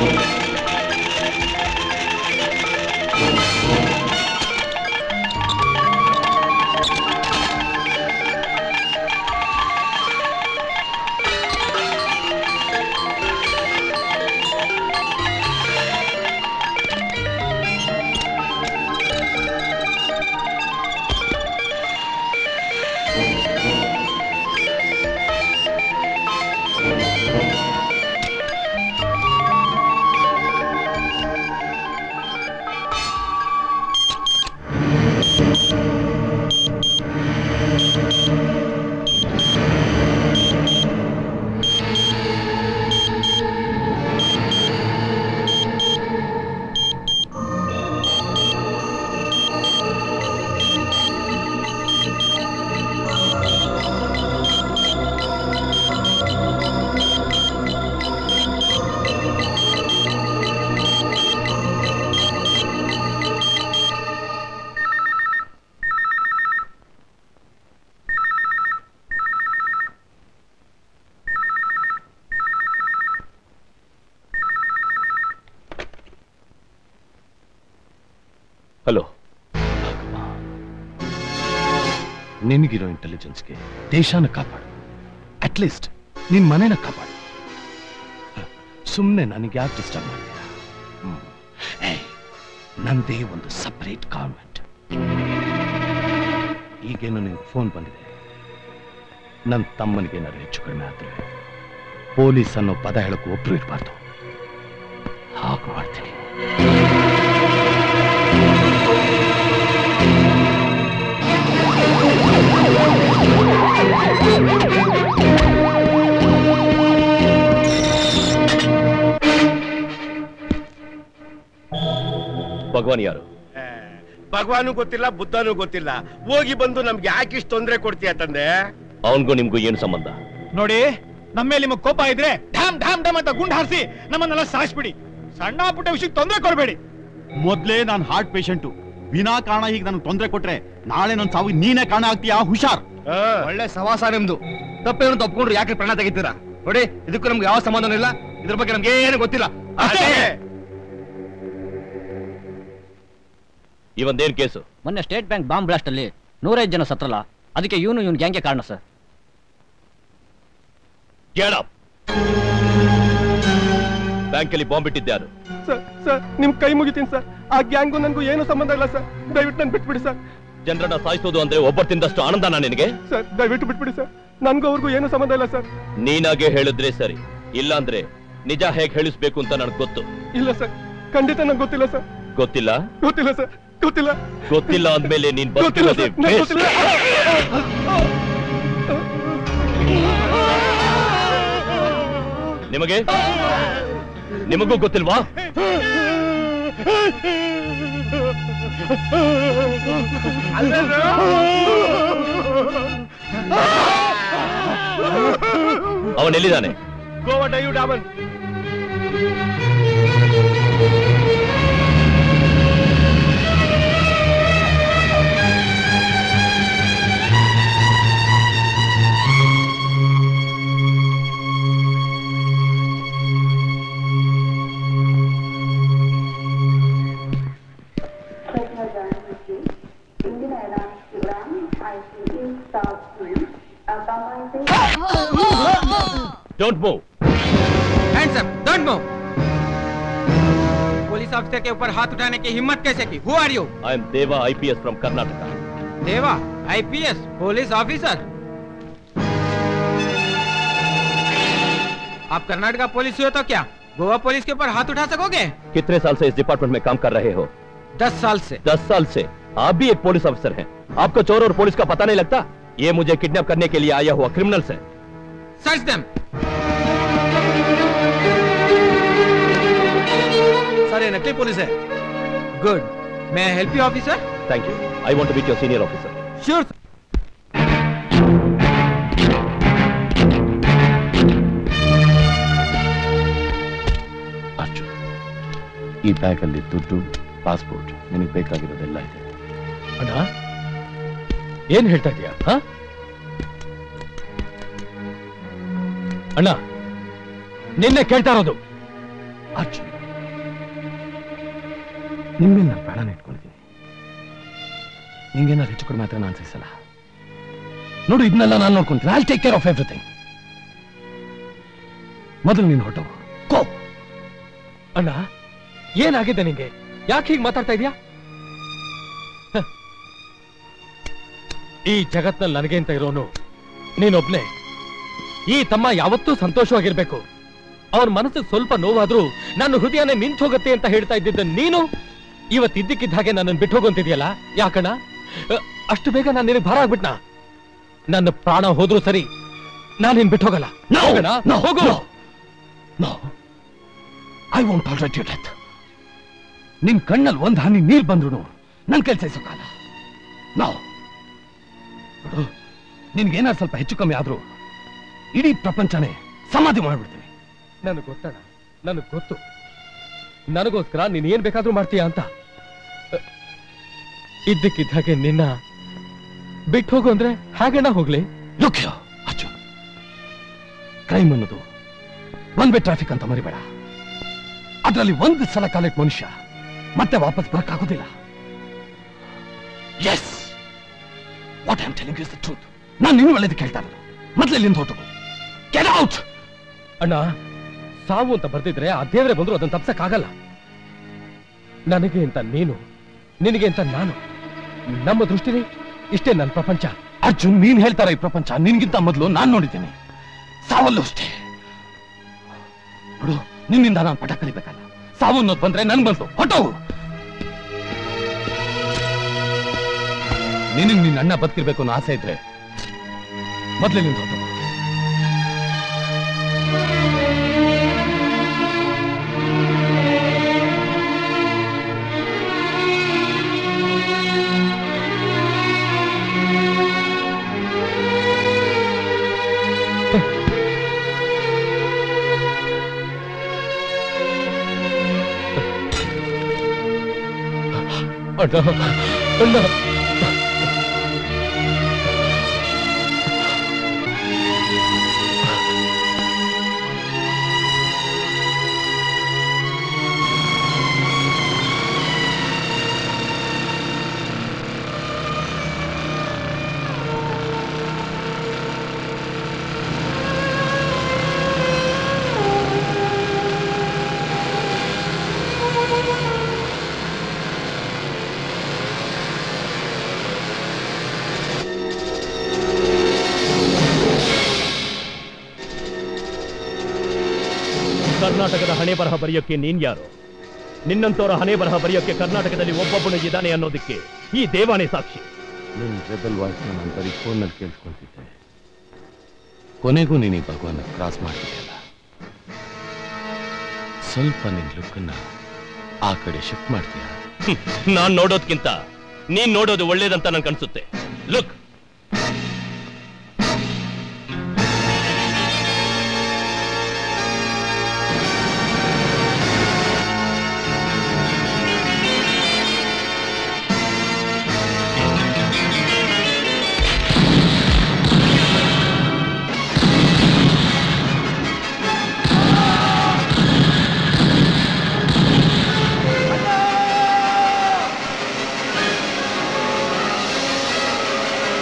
ಹಲೋ ನಿನಗಿರೋ ಇಂಟೆಲಿಜೆನ್ಸ್ಗೆ ದೇಶನ ಕಾಪಾಡು ಅಟ್ಲೀಸ್ಟ್ ನಿನ್ ಮನೆನ ಕಾಪಾಡು ಸುಮ್ಮನೆ ನನಗೆ ಯಾಕೆ ಡಿಸ್ಟರ್ಬ್ ಮಾಡ್ತೀಯ ಹ್ಮ್. ಏಯ್, ನಂದೇ ಒಂದು ಸಪರೇಟ್ ಕಾನ್ವೆಂಟ್ ಈಗೇನು ನಿನ್ ಫೋನ್ ಬಂದಿದೆ ನನ್ನ ತಮ್ಮನಿಗೇನಾದ್ರು ಹೆಚ್ಚು ಕಡಿಮೆ ಆದ್ರೆ ಪೊಲೀಸ್ ಅನ್ನೋ ಪದ ಹೇಳಕ್ಕೂ ಒಬ್ರು ಇರಬಾರ್ದು ಹಾಗೆ ಮಾಡ್ತೀನಿ ಭಗವಾನ್ ಯಾರು
ಭಗವಾನು ಗೊತ್ತಿಲ್ಲ ಬುದ್ಧನೂ ಗೊತ್ತಿಲ್ಲ ಹೋಗಿ ಬಂದು ನಮ್ಗೆ ಯಾಕೆ ಇಷ್ಟು ತೊಂದರೆ ಕೊಡ್ತೀಯ ತಂದೆ
ಅವನಿಗೂ ನಿಮ್ಗೂ ಏನು ಸಂಬಂಧ
ನೋಡಿ ನಮ್ಮ ಮೇಲೆ ನಿಮಗೆ ಕೋಪ ಇದ್ರೆ ಢಾಮ್ ಢಾಮ್ ಢಾಮ್ ಅಂತ ಗುಂಡ್ ಹಾರಿಸಿ ನಮ್ಮನ್ನೆಲ್ಲ ಸಾಯಿಸ್ಬಿಡಿ ಸಣ್ಣ ಪುಟ್ಟ ವಿಷಯಕ್ಕೆ ತೊಂದರೆ ಕೊಡಬೇಡಿ ಮೊದ್ಲೇ ನಾನು ಹಾರ್ಟ್ ಪೇಷಂಟು ವಿನಾಕಾರಣ ಹೀಗೆ ನನಗೆ ತೊಂದರೆ ಕೊಟ್ರೆ ನಾಳೆ ನನ್ನ ಸಾವು ನೀನೇ ಕಾರಣ ಆಗ್ತೀಯಾ ಹುಷಾರ್
ಒಳ್ಳೆ ಸವಾಸ ನಿಮ್ದು ತಪ್ಪೇನು ತಪ್ಕೊಂಡ್ರು ಯಾಕೆ ಪ್ರಾಣ ತೆಗಿತೀರಾ ನೋಡಿ ಇದಕ್ಕೂ ನಮ್ಗೆ ಯಾವ ಸಂಬಂಧನೂ ಇಲ್ಲ ಇದ್ರ ಬಗ್ಗೆ ನಮ್ಗೆ ಏನು ಗೊತ್ತಿಲ್ಲ ಅಷ್ಟೇ
ಇವಂದೇನ್ ಕೇಸು
ಮೊನ್ನೆ ಸ್ಟೇಟ್ ಬ್ಯಾಂಕ್ ಬಾಂಬ್ ಬ್ಲಾಸ್ಟ್ ಅಲ್ಲಿ ನೂರೈದು ಜನ ಸತ್ರಲ್ಲ ಅದಕ್ಕೆ ಇವನು ಇವನ್ ಗ್ಯಾಂಗೆ ಕಾರಣ ಸರ್
ಬ್ಯಾಂಕಲ್ಲಿ ಬಾಂಬ್ ಇಟ್ಟಿದ್ದೆ ಯಾರು
ಸರ್ ಸರ್ ನಿಮ್ ಕೈ ಮುಗಿತೀನಿ ಸರ್ ಆ ಗ್ಯಾಂಗು ನನಗೂ ಏನು ಸಂಬಂಧ ಇಲ್ಲ ಸರ್ ದಯವಿಟ್ಟು ನನ್ ಬಿಟ್ಬಿಡಿ ಸರ್
ಜನರನ್ನ ಸಾಯಿಸೋದು ಅಂದ್ರೆ ಒಬ್ಬರು ತಿಂದಷ್ಟು ಆನಂದನ ನಿನಗೆ
ಸರ್ ದಯವಿಟ್ಟು ಬಿಟ್ಬಿಡಿ ಸರ್ ನನ್ಗೂ ಅವ್ರಿಗೂ ಏನು ಸಂಬಂಧ ಇಲ್ಲ ಸರ್
ನೀನಾಗೆ ಹೇಳಿದ್ರೆ ಸರಿ ಇಲ್ಲಾಂದ್ರೆ ನಿಜ ಹೇಗ್ ಹೇಳಿಸ್ಬೇಕು ಅಂತ ನನಗೆ ಗೊತ್ತು
ಇಲ್ಲ ಸರ್ ಖಂಡಿತ ನಂಗೆ ಗೊತ್ತಿಲ್ಲ ಸರ್
ಗೊತ್ತಿಲ್ಲ
ಗೊತ್ತಿಲ್ಲ ಸರ್ ಗೊತ್ತಿಲ್ಲ
ಗೊತ್ತಿಲ್ಲ ಅಂದ್ಮೇಲೆ ನೀನ್
ಗೊತ್ತಿಲ್ಲ
ಬರ್ತಿರೋದೇ
ಸರ್ ನಂಗ್
waste.
ಗೊತ್ತಿಲ್ಲ
ನಿಮಗೆ ನಿಮಗೂ ಗೊತ್ತಿಲ್ವಾ ಅವನೆಲ್ಲಿದ್ದಾನೆ
Goa Diu Daman
don't move
hands up don't move police officer के ऊपर हाथ उठाने की हिम्मत कैसे की who are you
I am Deva IPS from Karnataka
Deva IPS police officer आप कर्नाटका पुलिस हुए तो क्या गोवा पुलिस के ऊपर हाथ उठा सकोगे
कितने साल से इस डिपार्टमेंट में काम कर रहे हो
दस साल से
दस साल से आप भी एक पुलिस ऑफिसर हैं आपको चोर और पुलिस का पता नहीं लगता ये मुझे किडनैप करने के लिए आया हुआ क्रिमिनल्स है
सर्च देम
सर ये नकली पुलिस है
good may help you officer
thank you I want to meet your senior officer
sure
Arjun ಈ ಬ್ಯಾಗಲ್ಲಿ ದುಡ್ಡು ಪಾಸ್ಪೋರ್ಟ್ ನಿನಗೆ ಬೇಕಾಗಿರೋದೆಲ್ಲ ಇದೆ
ಅಣ್ಣ ಏನ್ ಹೇಳ್ತಾ ಇದೀಯ ಹ? ಅಣ್ಣ ನಿನ್ನೆ ಕೇಳ್ತಾ ಇರೋದು
ಅರ್ಜುನ್
ನಿಮ್ಮ ಮೇಲೆ ನಾನು ಪ್ರಾಣ ಇಟ್ಕೊಂಡಿದ್ದೀನಿ ನಿಂಗೇನಾದ್ರು ಹೆಚ್ಚು ಕಡಿಮೆ ಮಾತ್ರ ನಾನು ಸಹಿಸಲ್ಲ ನೋಡು ಇದನ್ನೆಲ್ಲ ನಾನು ನೋಡ್ಕೊಂತೀನಿ I take care of everything ಮೊದಲು ನೀನು ಹೊರಟೋಗು ಕೋ ಅಣ್ಣ ಏನಾಗಿದೆ ನಿಂಗೆ ಯಾಕೆ ಹೀಗೆ ಮಾತಾಡ್ತಾ ಇದೀಯಾ ಹ. ಈ ಜಗತ್ನಲ್ಲಿ ನನಗೆ ಅಂತ ಇರೋನು ನೀನೊಬ್ನೇ ಈ ತಮ್ಮ ಯಾವತ್ತೂ ಸಂತೋಷವಾಗಿರ್ಬೇಕು ಅವನ ಮನಸ್ಸಿಗೆ ಸ್ವಲ್ಪ ನೋವಾದ್ರೂ ನನ್ನ ಹೃದಯನೇ ನಿಂತು ಹೋಗುತ್ತೆ ಅಂತ ಹೇಳ್ತಾ ಇದ್ದಿದ್ದ ನೀನು ಇವತ್ತು ಇದ್ದಕ್ಕಿದ್ದ ಹಾಗೆ ನನ್ನನ್ನು ಬಿಟ್ಟು ಹೋಗಂತಿದ್ಯಲ್ಲ ಯಾಕಣ್ಣ ಅ, ಅಷ್ಟು ಬೇಗ ನಾನು ನಿನಗೆ ಭಾರ ಆಗ್ಬಿಟ್ನಾ ನನ್ನ ಪ್ರಾಣ ಹೋದ್ರೂ ಸರಿ ನಾನು ನಿನ್ ಬಿಟ್ಟು ಹೋಗಲ್ಲ ಹೋಗಣ ಹೋಗು I won't tolerate you death ನಿನ್ ಕಣ್ಣಲ್ಲಿ ಒಂದ್ ಹನಿ ನೀರ್ ಬಂದ್ರು ನನ್ ಕೈಲಿ ಕಾಲ ನಾವು ನಿನ್ಗೇನಾದ್ರು ಸ್ವಲ್ಪ ಹೆಚ್ಚು ಕಮ್ಮಿ ಆದ್ರೂ ಇಡೀ ಪ್ರಪಂಚನೇ ಸಮಾಧಿ ಮಾಡ್ಬಿಡ್ತೀನಿ ನನಗೆ ಗೊತ್ತಣ್ಣ ನನಗೆ ಗೊತ್ತು ನನಗೋಸ್ಕರ ನೀನ್ ಏನ್ ಬೇಕಾದ್ರೂ ಮಾಡ್ತೀಯ ಅಂತ ಅ, ಇದ್ದಕ್ಕಿದ್ದ ಹಾಗೆ ನಿನ್ನ ಬಿಟ್ಟು ಹೋಗು ಅಂದ್ರೆ ಹಾಗಣ್ಣ ಹೋಗ್ಲಿ ಲುಕ್ಯ ಅಚ್ಚು ಕ್ರೈಮ್ ಅನ್ನೋದು ಒನ್ ವೇ ಟ್ರಾಫಿಕ್ ಅಂತ ಮರಿಬೇಡ ಅದರಲ್ಲಿ ಒಂದು ಸಲ ಕಾಲಿಟ್ ಮನುಷ್ಯ ಮತ್ತೆ ವಾಪಸ್ ಬರಕ್ಕಾಗೋದಿಲ್ಲ yes what I'm telling is the truth ನಾನು ನಿನ್ನ ಒಳ್ಳೇದು ಕೇಳ್ತಾ ಇರೋದು ಮೊದಲು ಇಲ್ಲಿಂದ ಹೊರಟು ಗೆಟ್ ಔಟ್ ಅಣ್ಣ ಸಾವು ಅಂತ ಬರ್ತಿದ್ರೆ ಆ ದೇವರೇ ಬಂದ್ರು ಅದನ್ನ ತಪ್ಸಕ್ಕಾಗಲ್ಲ ನನಗೆ ಅಂತ ನೀನು ನಿನಗೆ ಅಂತ ನಾನು ನಮ್ಮ ದೃಷ್ಟಿಲಿ ಇಷ್ಟೇ ನನ್ನ ಪ್ರಪಂಚ ಅರ್ಜುನ್ ನೀನ್ ಹೇಳ್ತಾರ ಈ ಪ್ರಪಂಚ ನಿನ್ಗಿಂತ ಮೊದಲು ನಾನ್ ನೋಡಿದ್ದೀನಿ ಸಾವಲ್ಲೂ ಅಷ್ಟೇ ನೋಡು ನಿನ್ನಿಂದ ನಾನು ಪಟ ಕಲಿಬೇಕಲ್ಲ ಸಾವು ಅನ್ನೋದು ಬಂದ್ರೆ ನನ್ ಬಂತು ಹೊಟ್ಟವು ನಿನಗ್ ನಿನ್ನ ಅಣ್ಣ ಬದುಕಿರ್ಬೇಕು ಅನ್ನೋ ಆಸೆ ಇದ್ರೆ ಮೊದ್ಲೇ ನಿಂತು ಹೊಟ್ಟವು ಅಣ್ಣ ಅಣ್ಣ
ಕರ್ನಾಟಕದ ಹಣೆ ಬರಹ ಬರೆಯೋಕೆ ನೀನ್ ಯಾರು ನಿನ್ನಂತವರ ಹಣೆ ಬರಹ ಬರೆಯೋಕೆ ಕರ್ನಾಟಕದಲ್ಲಿ ಒಬ್ಬೊಬ್ಬನು ಇದ್ದಾನೆ ಅನ್ನೋದಕ್ಕೆ ಈ ದೇವಾನೇ ಸಾಕ್ಷಿ
ನಿನ್ ರೆಬಲ್ ವಾಯ್ಸ್ ನಾನು ಬರೀ ಫೋನಲ್ಲಿ ಕೇಳಿಸ್ಕೊಳ್ತಿದ್ದೆ ಕೊನೆಗೂ ನೀನು ಈ ಭಗವಾನ ಕ್ರಾಸ್ ಮಾಡ್ತಿದ್ದಲ್ಲ ಸ್ವಲ್ಪ ನಿನ್ ಲುಕ್ಕನ್ನ ಆ ಕಡೆ ಶಿಫ್ಟ್ ಮಾಡ್ತೀಯ
ನಾನ್ ನೋಡೋದ್ಕಿಂತ ನೀನ್ ನೋಡೋದು ಒಳ್ಳೇದಂತ ನನ್ ಕನ್ಸುತ್ತೆ ಲುಕ್
ಅಣ್ಣ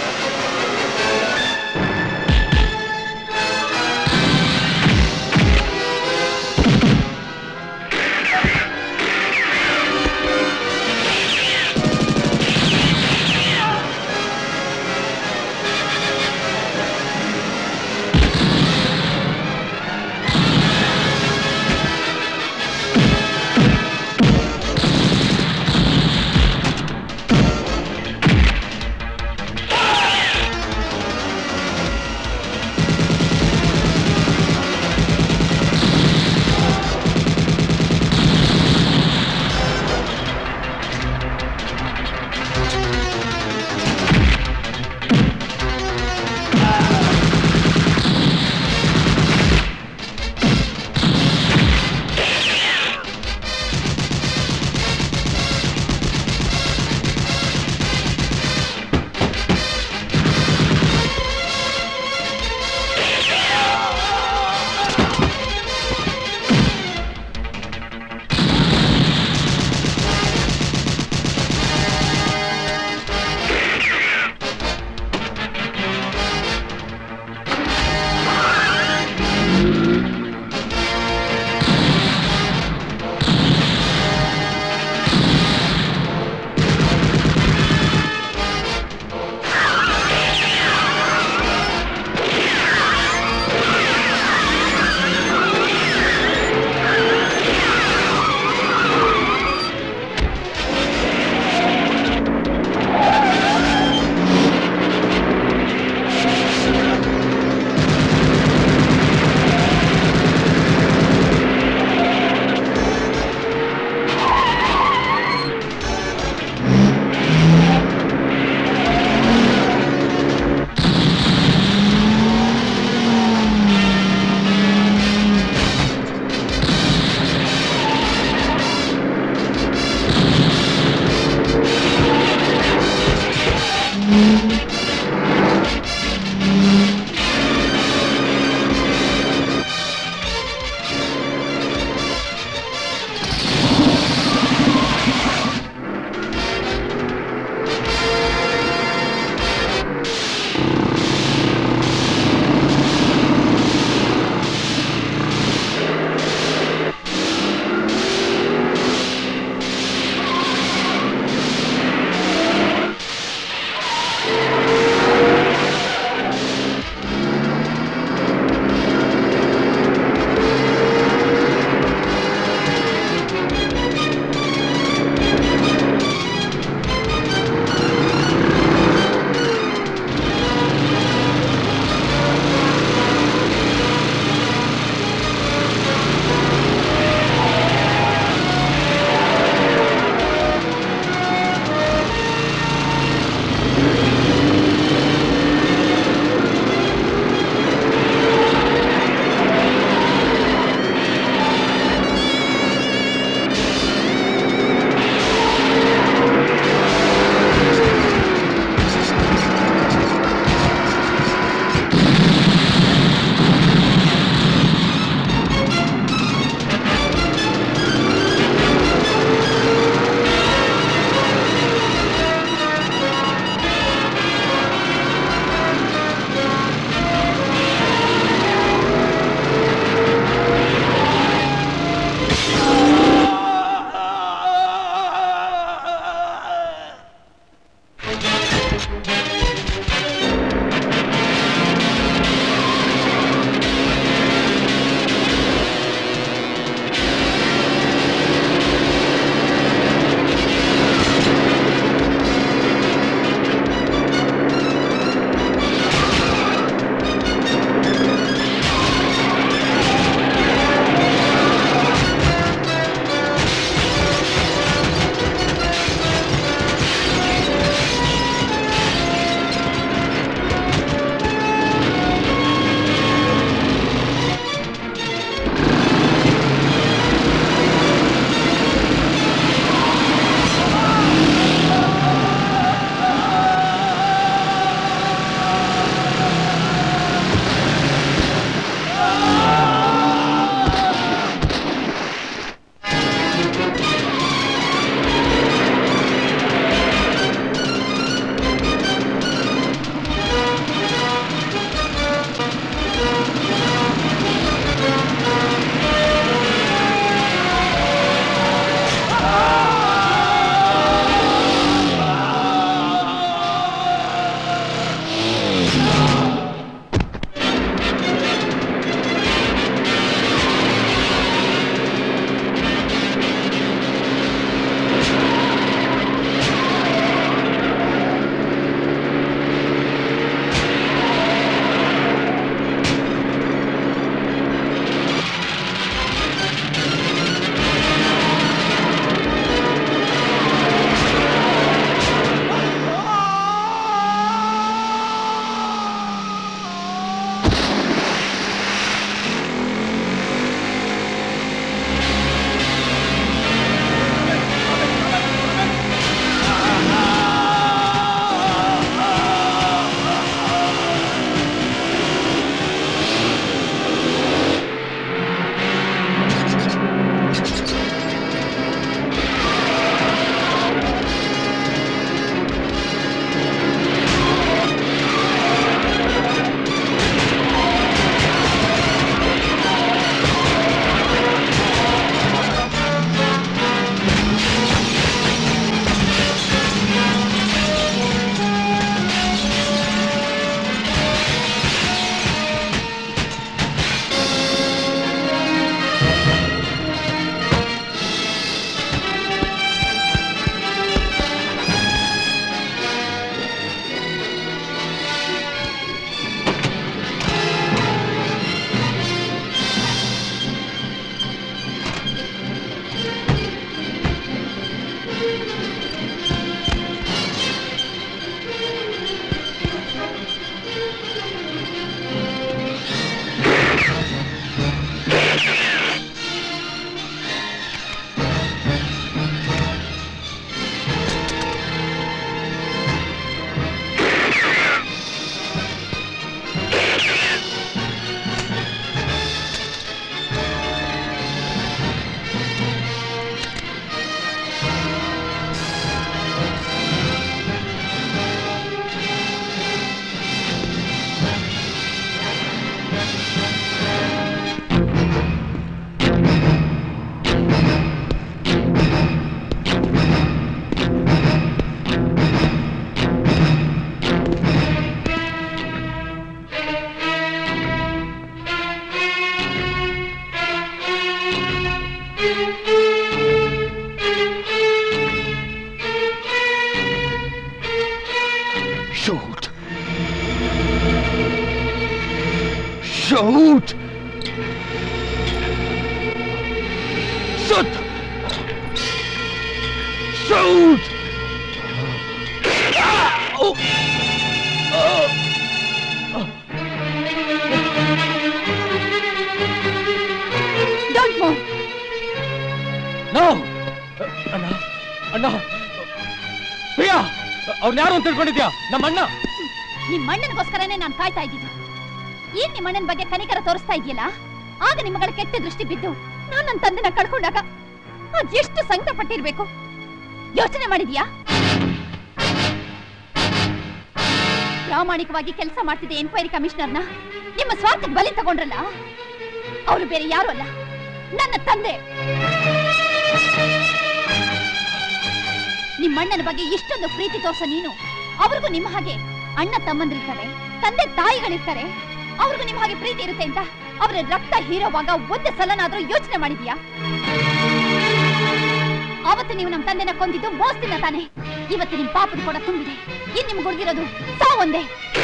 Shoot!
ಡೋಂಟ್ ಮೂವ್
ನೋ ಅಣ್ಣ ಅಣ್ಣ ಪ್ರಿಯಾ ಅವ್ರನ್ನ ಯಾರು ಅಂತ ತಿಳ್ಕೊಂಡಿದ್ಯಾ ನಮ್ಮ ಅಣ್ಣ
ನಿಮ್ ಅಣ್ಣನಿಗೋಸ್ಕರನೇ ನಾನು ಕಾಯ್ತಾ ಇದ್ದೀನಿ ಈಗ ನಿಮ್ಮ ಅಣ್ಣನ ಬಗ್ಗೆ ಕನಿಕರ ತೋರಿಸ್ತಾ ಇದೆಯಲ್ಲ ಆಗ ನಿಮ್ಮಗಳ ಕೆಟ್ಟ ದೃಷ್ಟಿ ಬಿದ್ದು ನಾನು ನನ್ನ ತಂದೆನ ಕಳ್ಕೊಂಡಾಗ ಅದ್ ಎಷ್ಟು ಸಂಕಟ ಪಟ್ಟಿರ್ಬೇಕು ಯೋಚನೆ ಮಾಡಿದ್ಯಾ ಪ್ರಾಮಾಣಿಕವಾಗಿ ಕೆಲಸ ಮಾಡ್ತಿದ್ದ ಎನ್ಕ್ವೈರಿ ಕಮಿಷನರ್ನ ನಿಮ್ಮ ಸ್ವಾರ್ಥಕ್ಕೆ ಬಲಿ ತಗೊಂಡ್ರಲ್ಲ ಅವರು ಬೇರೆ ಯಾರು ಅಲ್ಲ ನನ್ನ ತಂದೆ ನಿಮ್ಮ ಅಣ್ಣನ ಬಗ್ಗೆ ಇಷ್ಟೊಂದು ಪ್ರೀತಿ ತೋರ್ಸೋ ನೀನು ಅವ್ರಿಗೂ ನಿಮ್ಮ ಹಾಗೆ ಅಣ್ಣ ತಮ್ಮಂದಿರ್ತಾರೆ ತಂದೆ ತಾಯಿಗಳಿರ್ತಾರೆ ಅವ್ರಿಗೂ ನಿಮ್ಮ ಹಾಗೆ ಪ್ರೀತಿ ಇರುತ್ತೆ ಅಂತ ಅವರ ರಕ್ತ ಹೀರೋವಾಗ ಒಂದು ಸಲನಾದ್ರೂ ಯೋಚನೆ ಮಾಡಿದ್ಯಾ ಅವತ್ತು ನೀವು ನಮ್ಮ ತಂದೆನ ಕೊಂದಿದ್ದು ಮೋಸ್ತಿನ ತಾನೆ ಇವತ್ತು ನಿಮ್ ಪಾಪದ ಕೂಡ ತುಂಬಿದೆ ಇನ್ ನಿಮ್ಗೆ ಉಳಿದಿರೋದು ಸಾವೊಂದೇ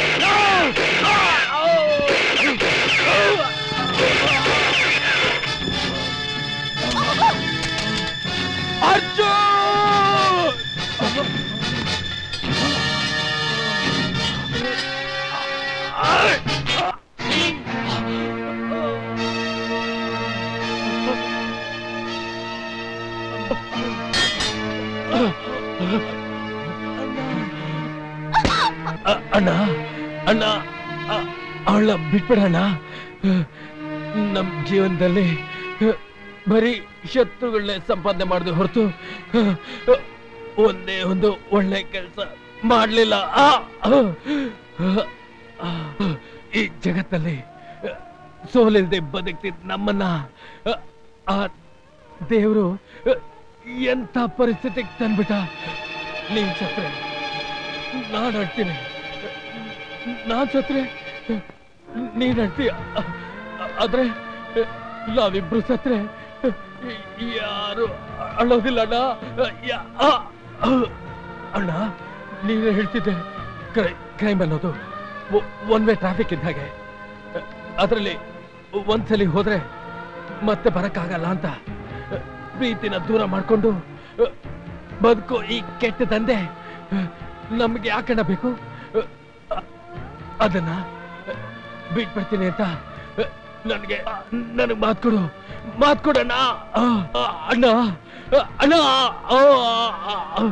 ಅ- ಅಣ್ಣ ಅಣ್ಣ ಅವಳ ಬಿಟ್ಬಿಡಣ್ಣ ನಮ್ ಜೀವನದಲ್ಲಿ ಬರೀ ಶತ್ರುಗಳನ್ನೇ ಸಂಪಾದನೆ ಮಾಡಿದೆ ಹೊರತು ಒಂದೇ ಒಂದು ಒಳ್ಳೆ ಕೆಲಸ ಮಾಡ್ಲಿಲ್ಲ ಆ! ಈ ಜಗತ್ತಲ್ಲಿ ಸೋಲಿಲ್ಲದೆ ಬದುಕ್ತಿದ್ ನಮ್ಮನ್ನ ಆ ದೇವರು ಎಂಥ ಪರಿಸ್ಥಿತಿಗೆ ತಂದ್ಬಿಟ್ಟ ನೀನ್ ಸತ್ರೆ ನಾನ್ ಅಳ್ತೀನಿ ನಾನ್ ಸತ್ರೆ ನೀನ್ ಅಳ್ತೀಯ ಆದ್ರೆ ನಾವಿಬ್ರು ಸತ್ರೆ ಯಾರು ಅಳೋದಿಲ್ಲ ಅಣ್ಣ ಯಾ- ಆ! ಅಣ್ಣ ನೀನೇ ಹೇಳ್ತಿದ್ದೆ ಕ್ರೈಮ್ ಅನ್ನೋದು ಒನ್ ವೇ ಟ್ರಾಫಿಕ್ ಇದ್ದ ಹಾಗೆ ಅದರಲ್ಲಿ ಒಂದ್ಸಲಿ ಹೋದ್ರೆ ಮತ್ತೆ ಬರಕ್ಕಾಗಲ್ಲ ಅಂತ ಪ್ರೀತಿನ ದೂರ ಮಾಡ್ಕೊಂಡು ಬದುಕು ಈ ಕೆಟ್ಟ ತಂದೆ ನಮ್ಗೆ ಯಾಕಣ್ಣ ಬೇಕು ಅದನ್ನ ಬಿಟ್ಬಿಡ್ತೀನಿ ಅಂತ ನನಗೆ ನನಗೆ ಮಾತು ಕೊಡು ಮಾತು ಕೊಡಣ್ಣ ಅಣ್ಣ ಅಣ್ಣ ಆ, ಆ, ಆ.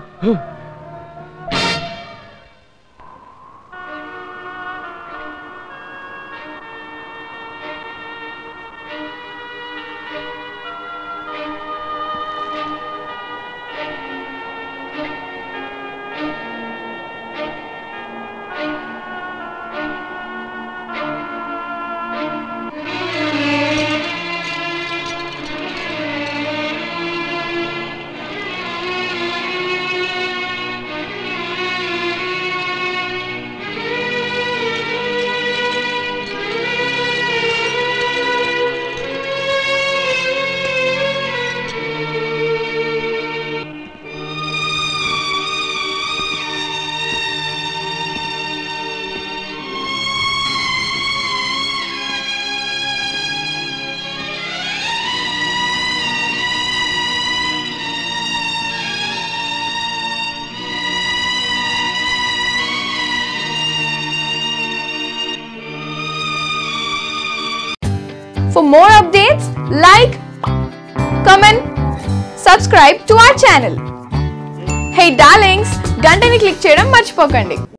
For more updates, like, comment, subscribe to our channel. Hey darlings, గంటని click చేయడం మర్చిపోకండి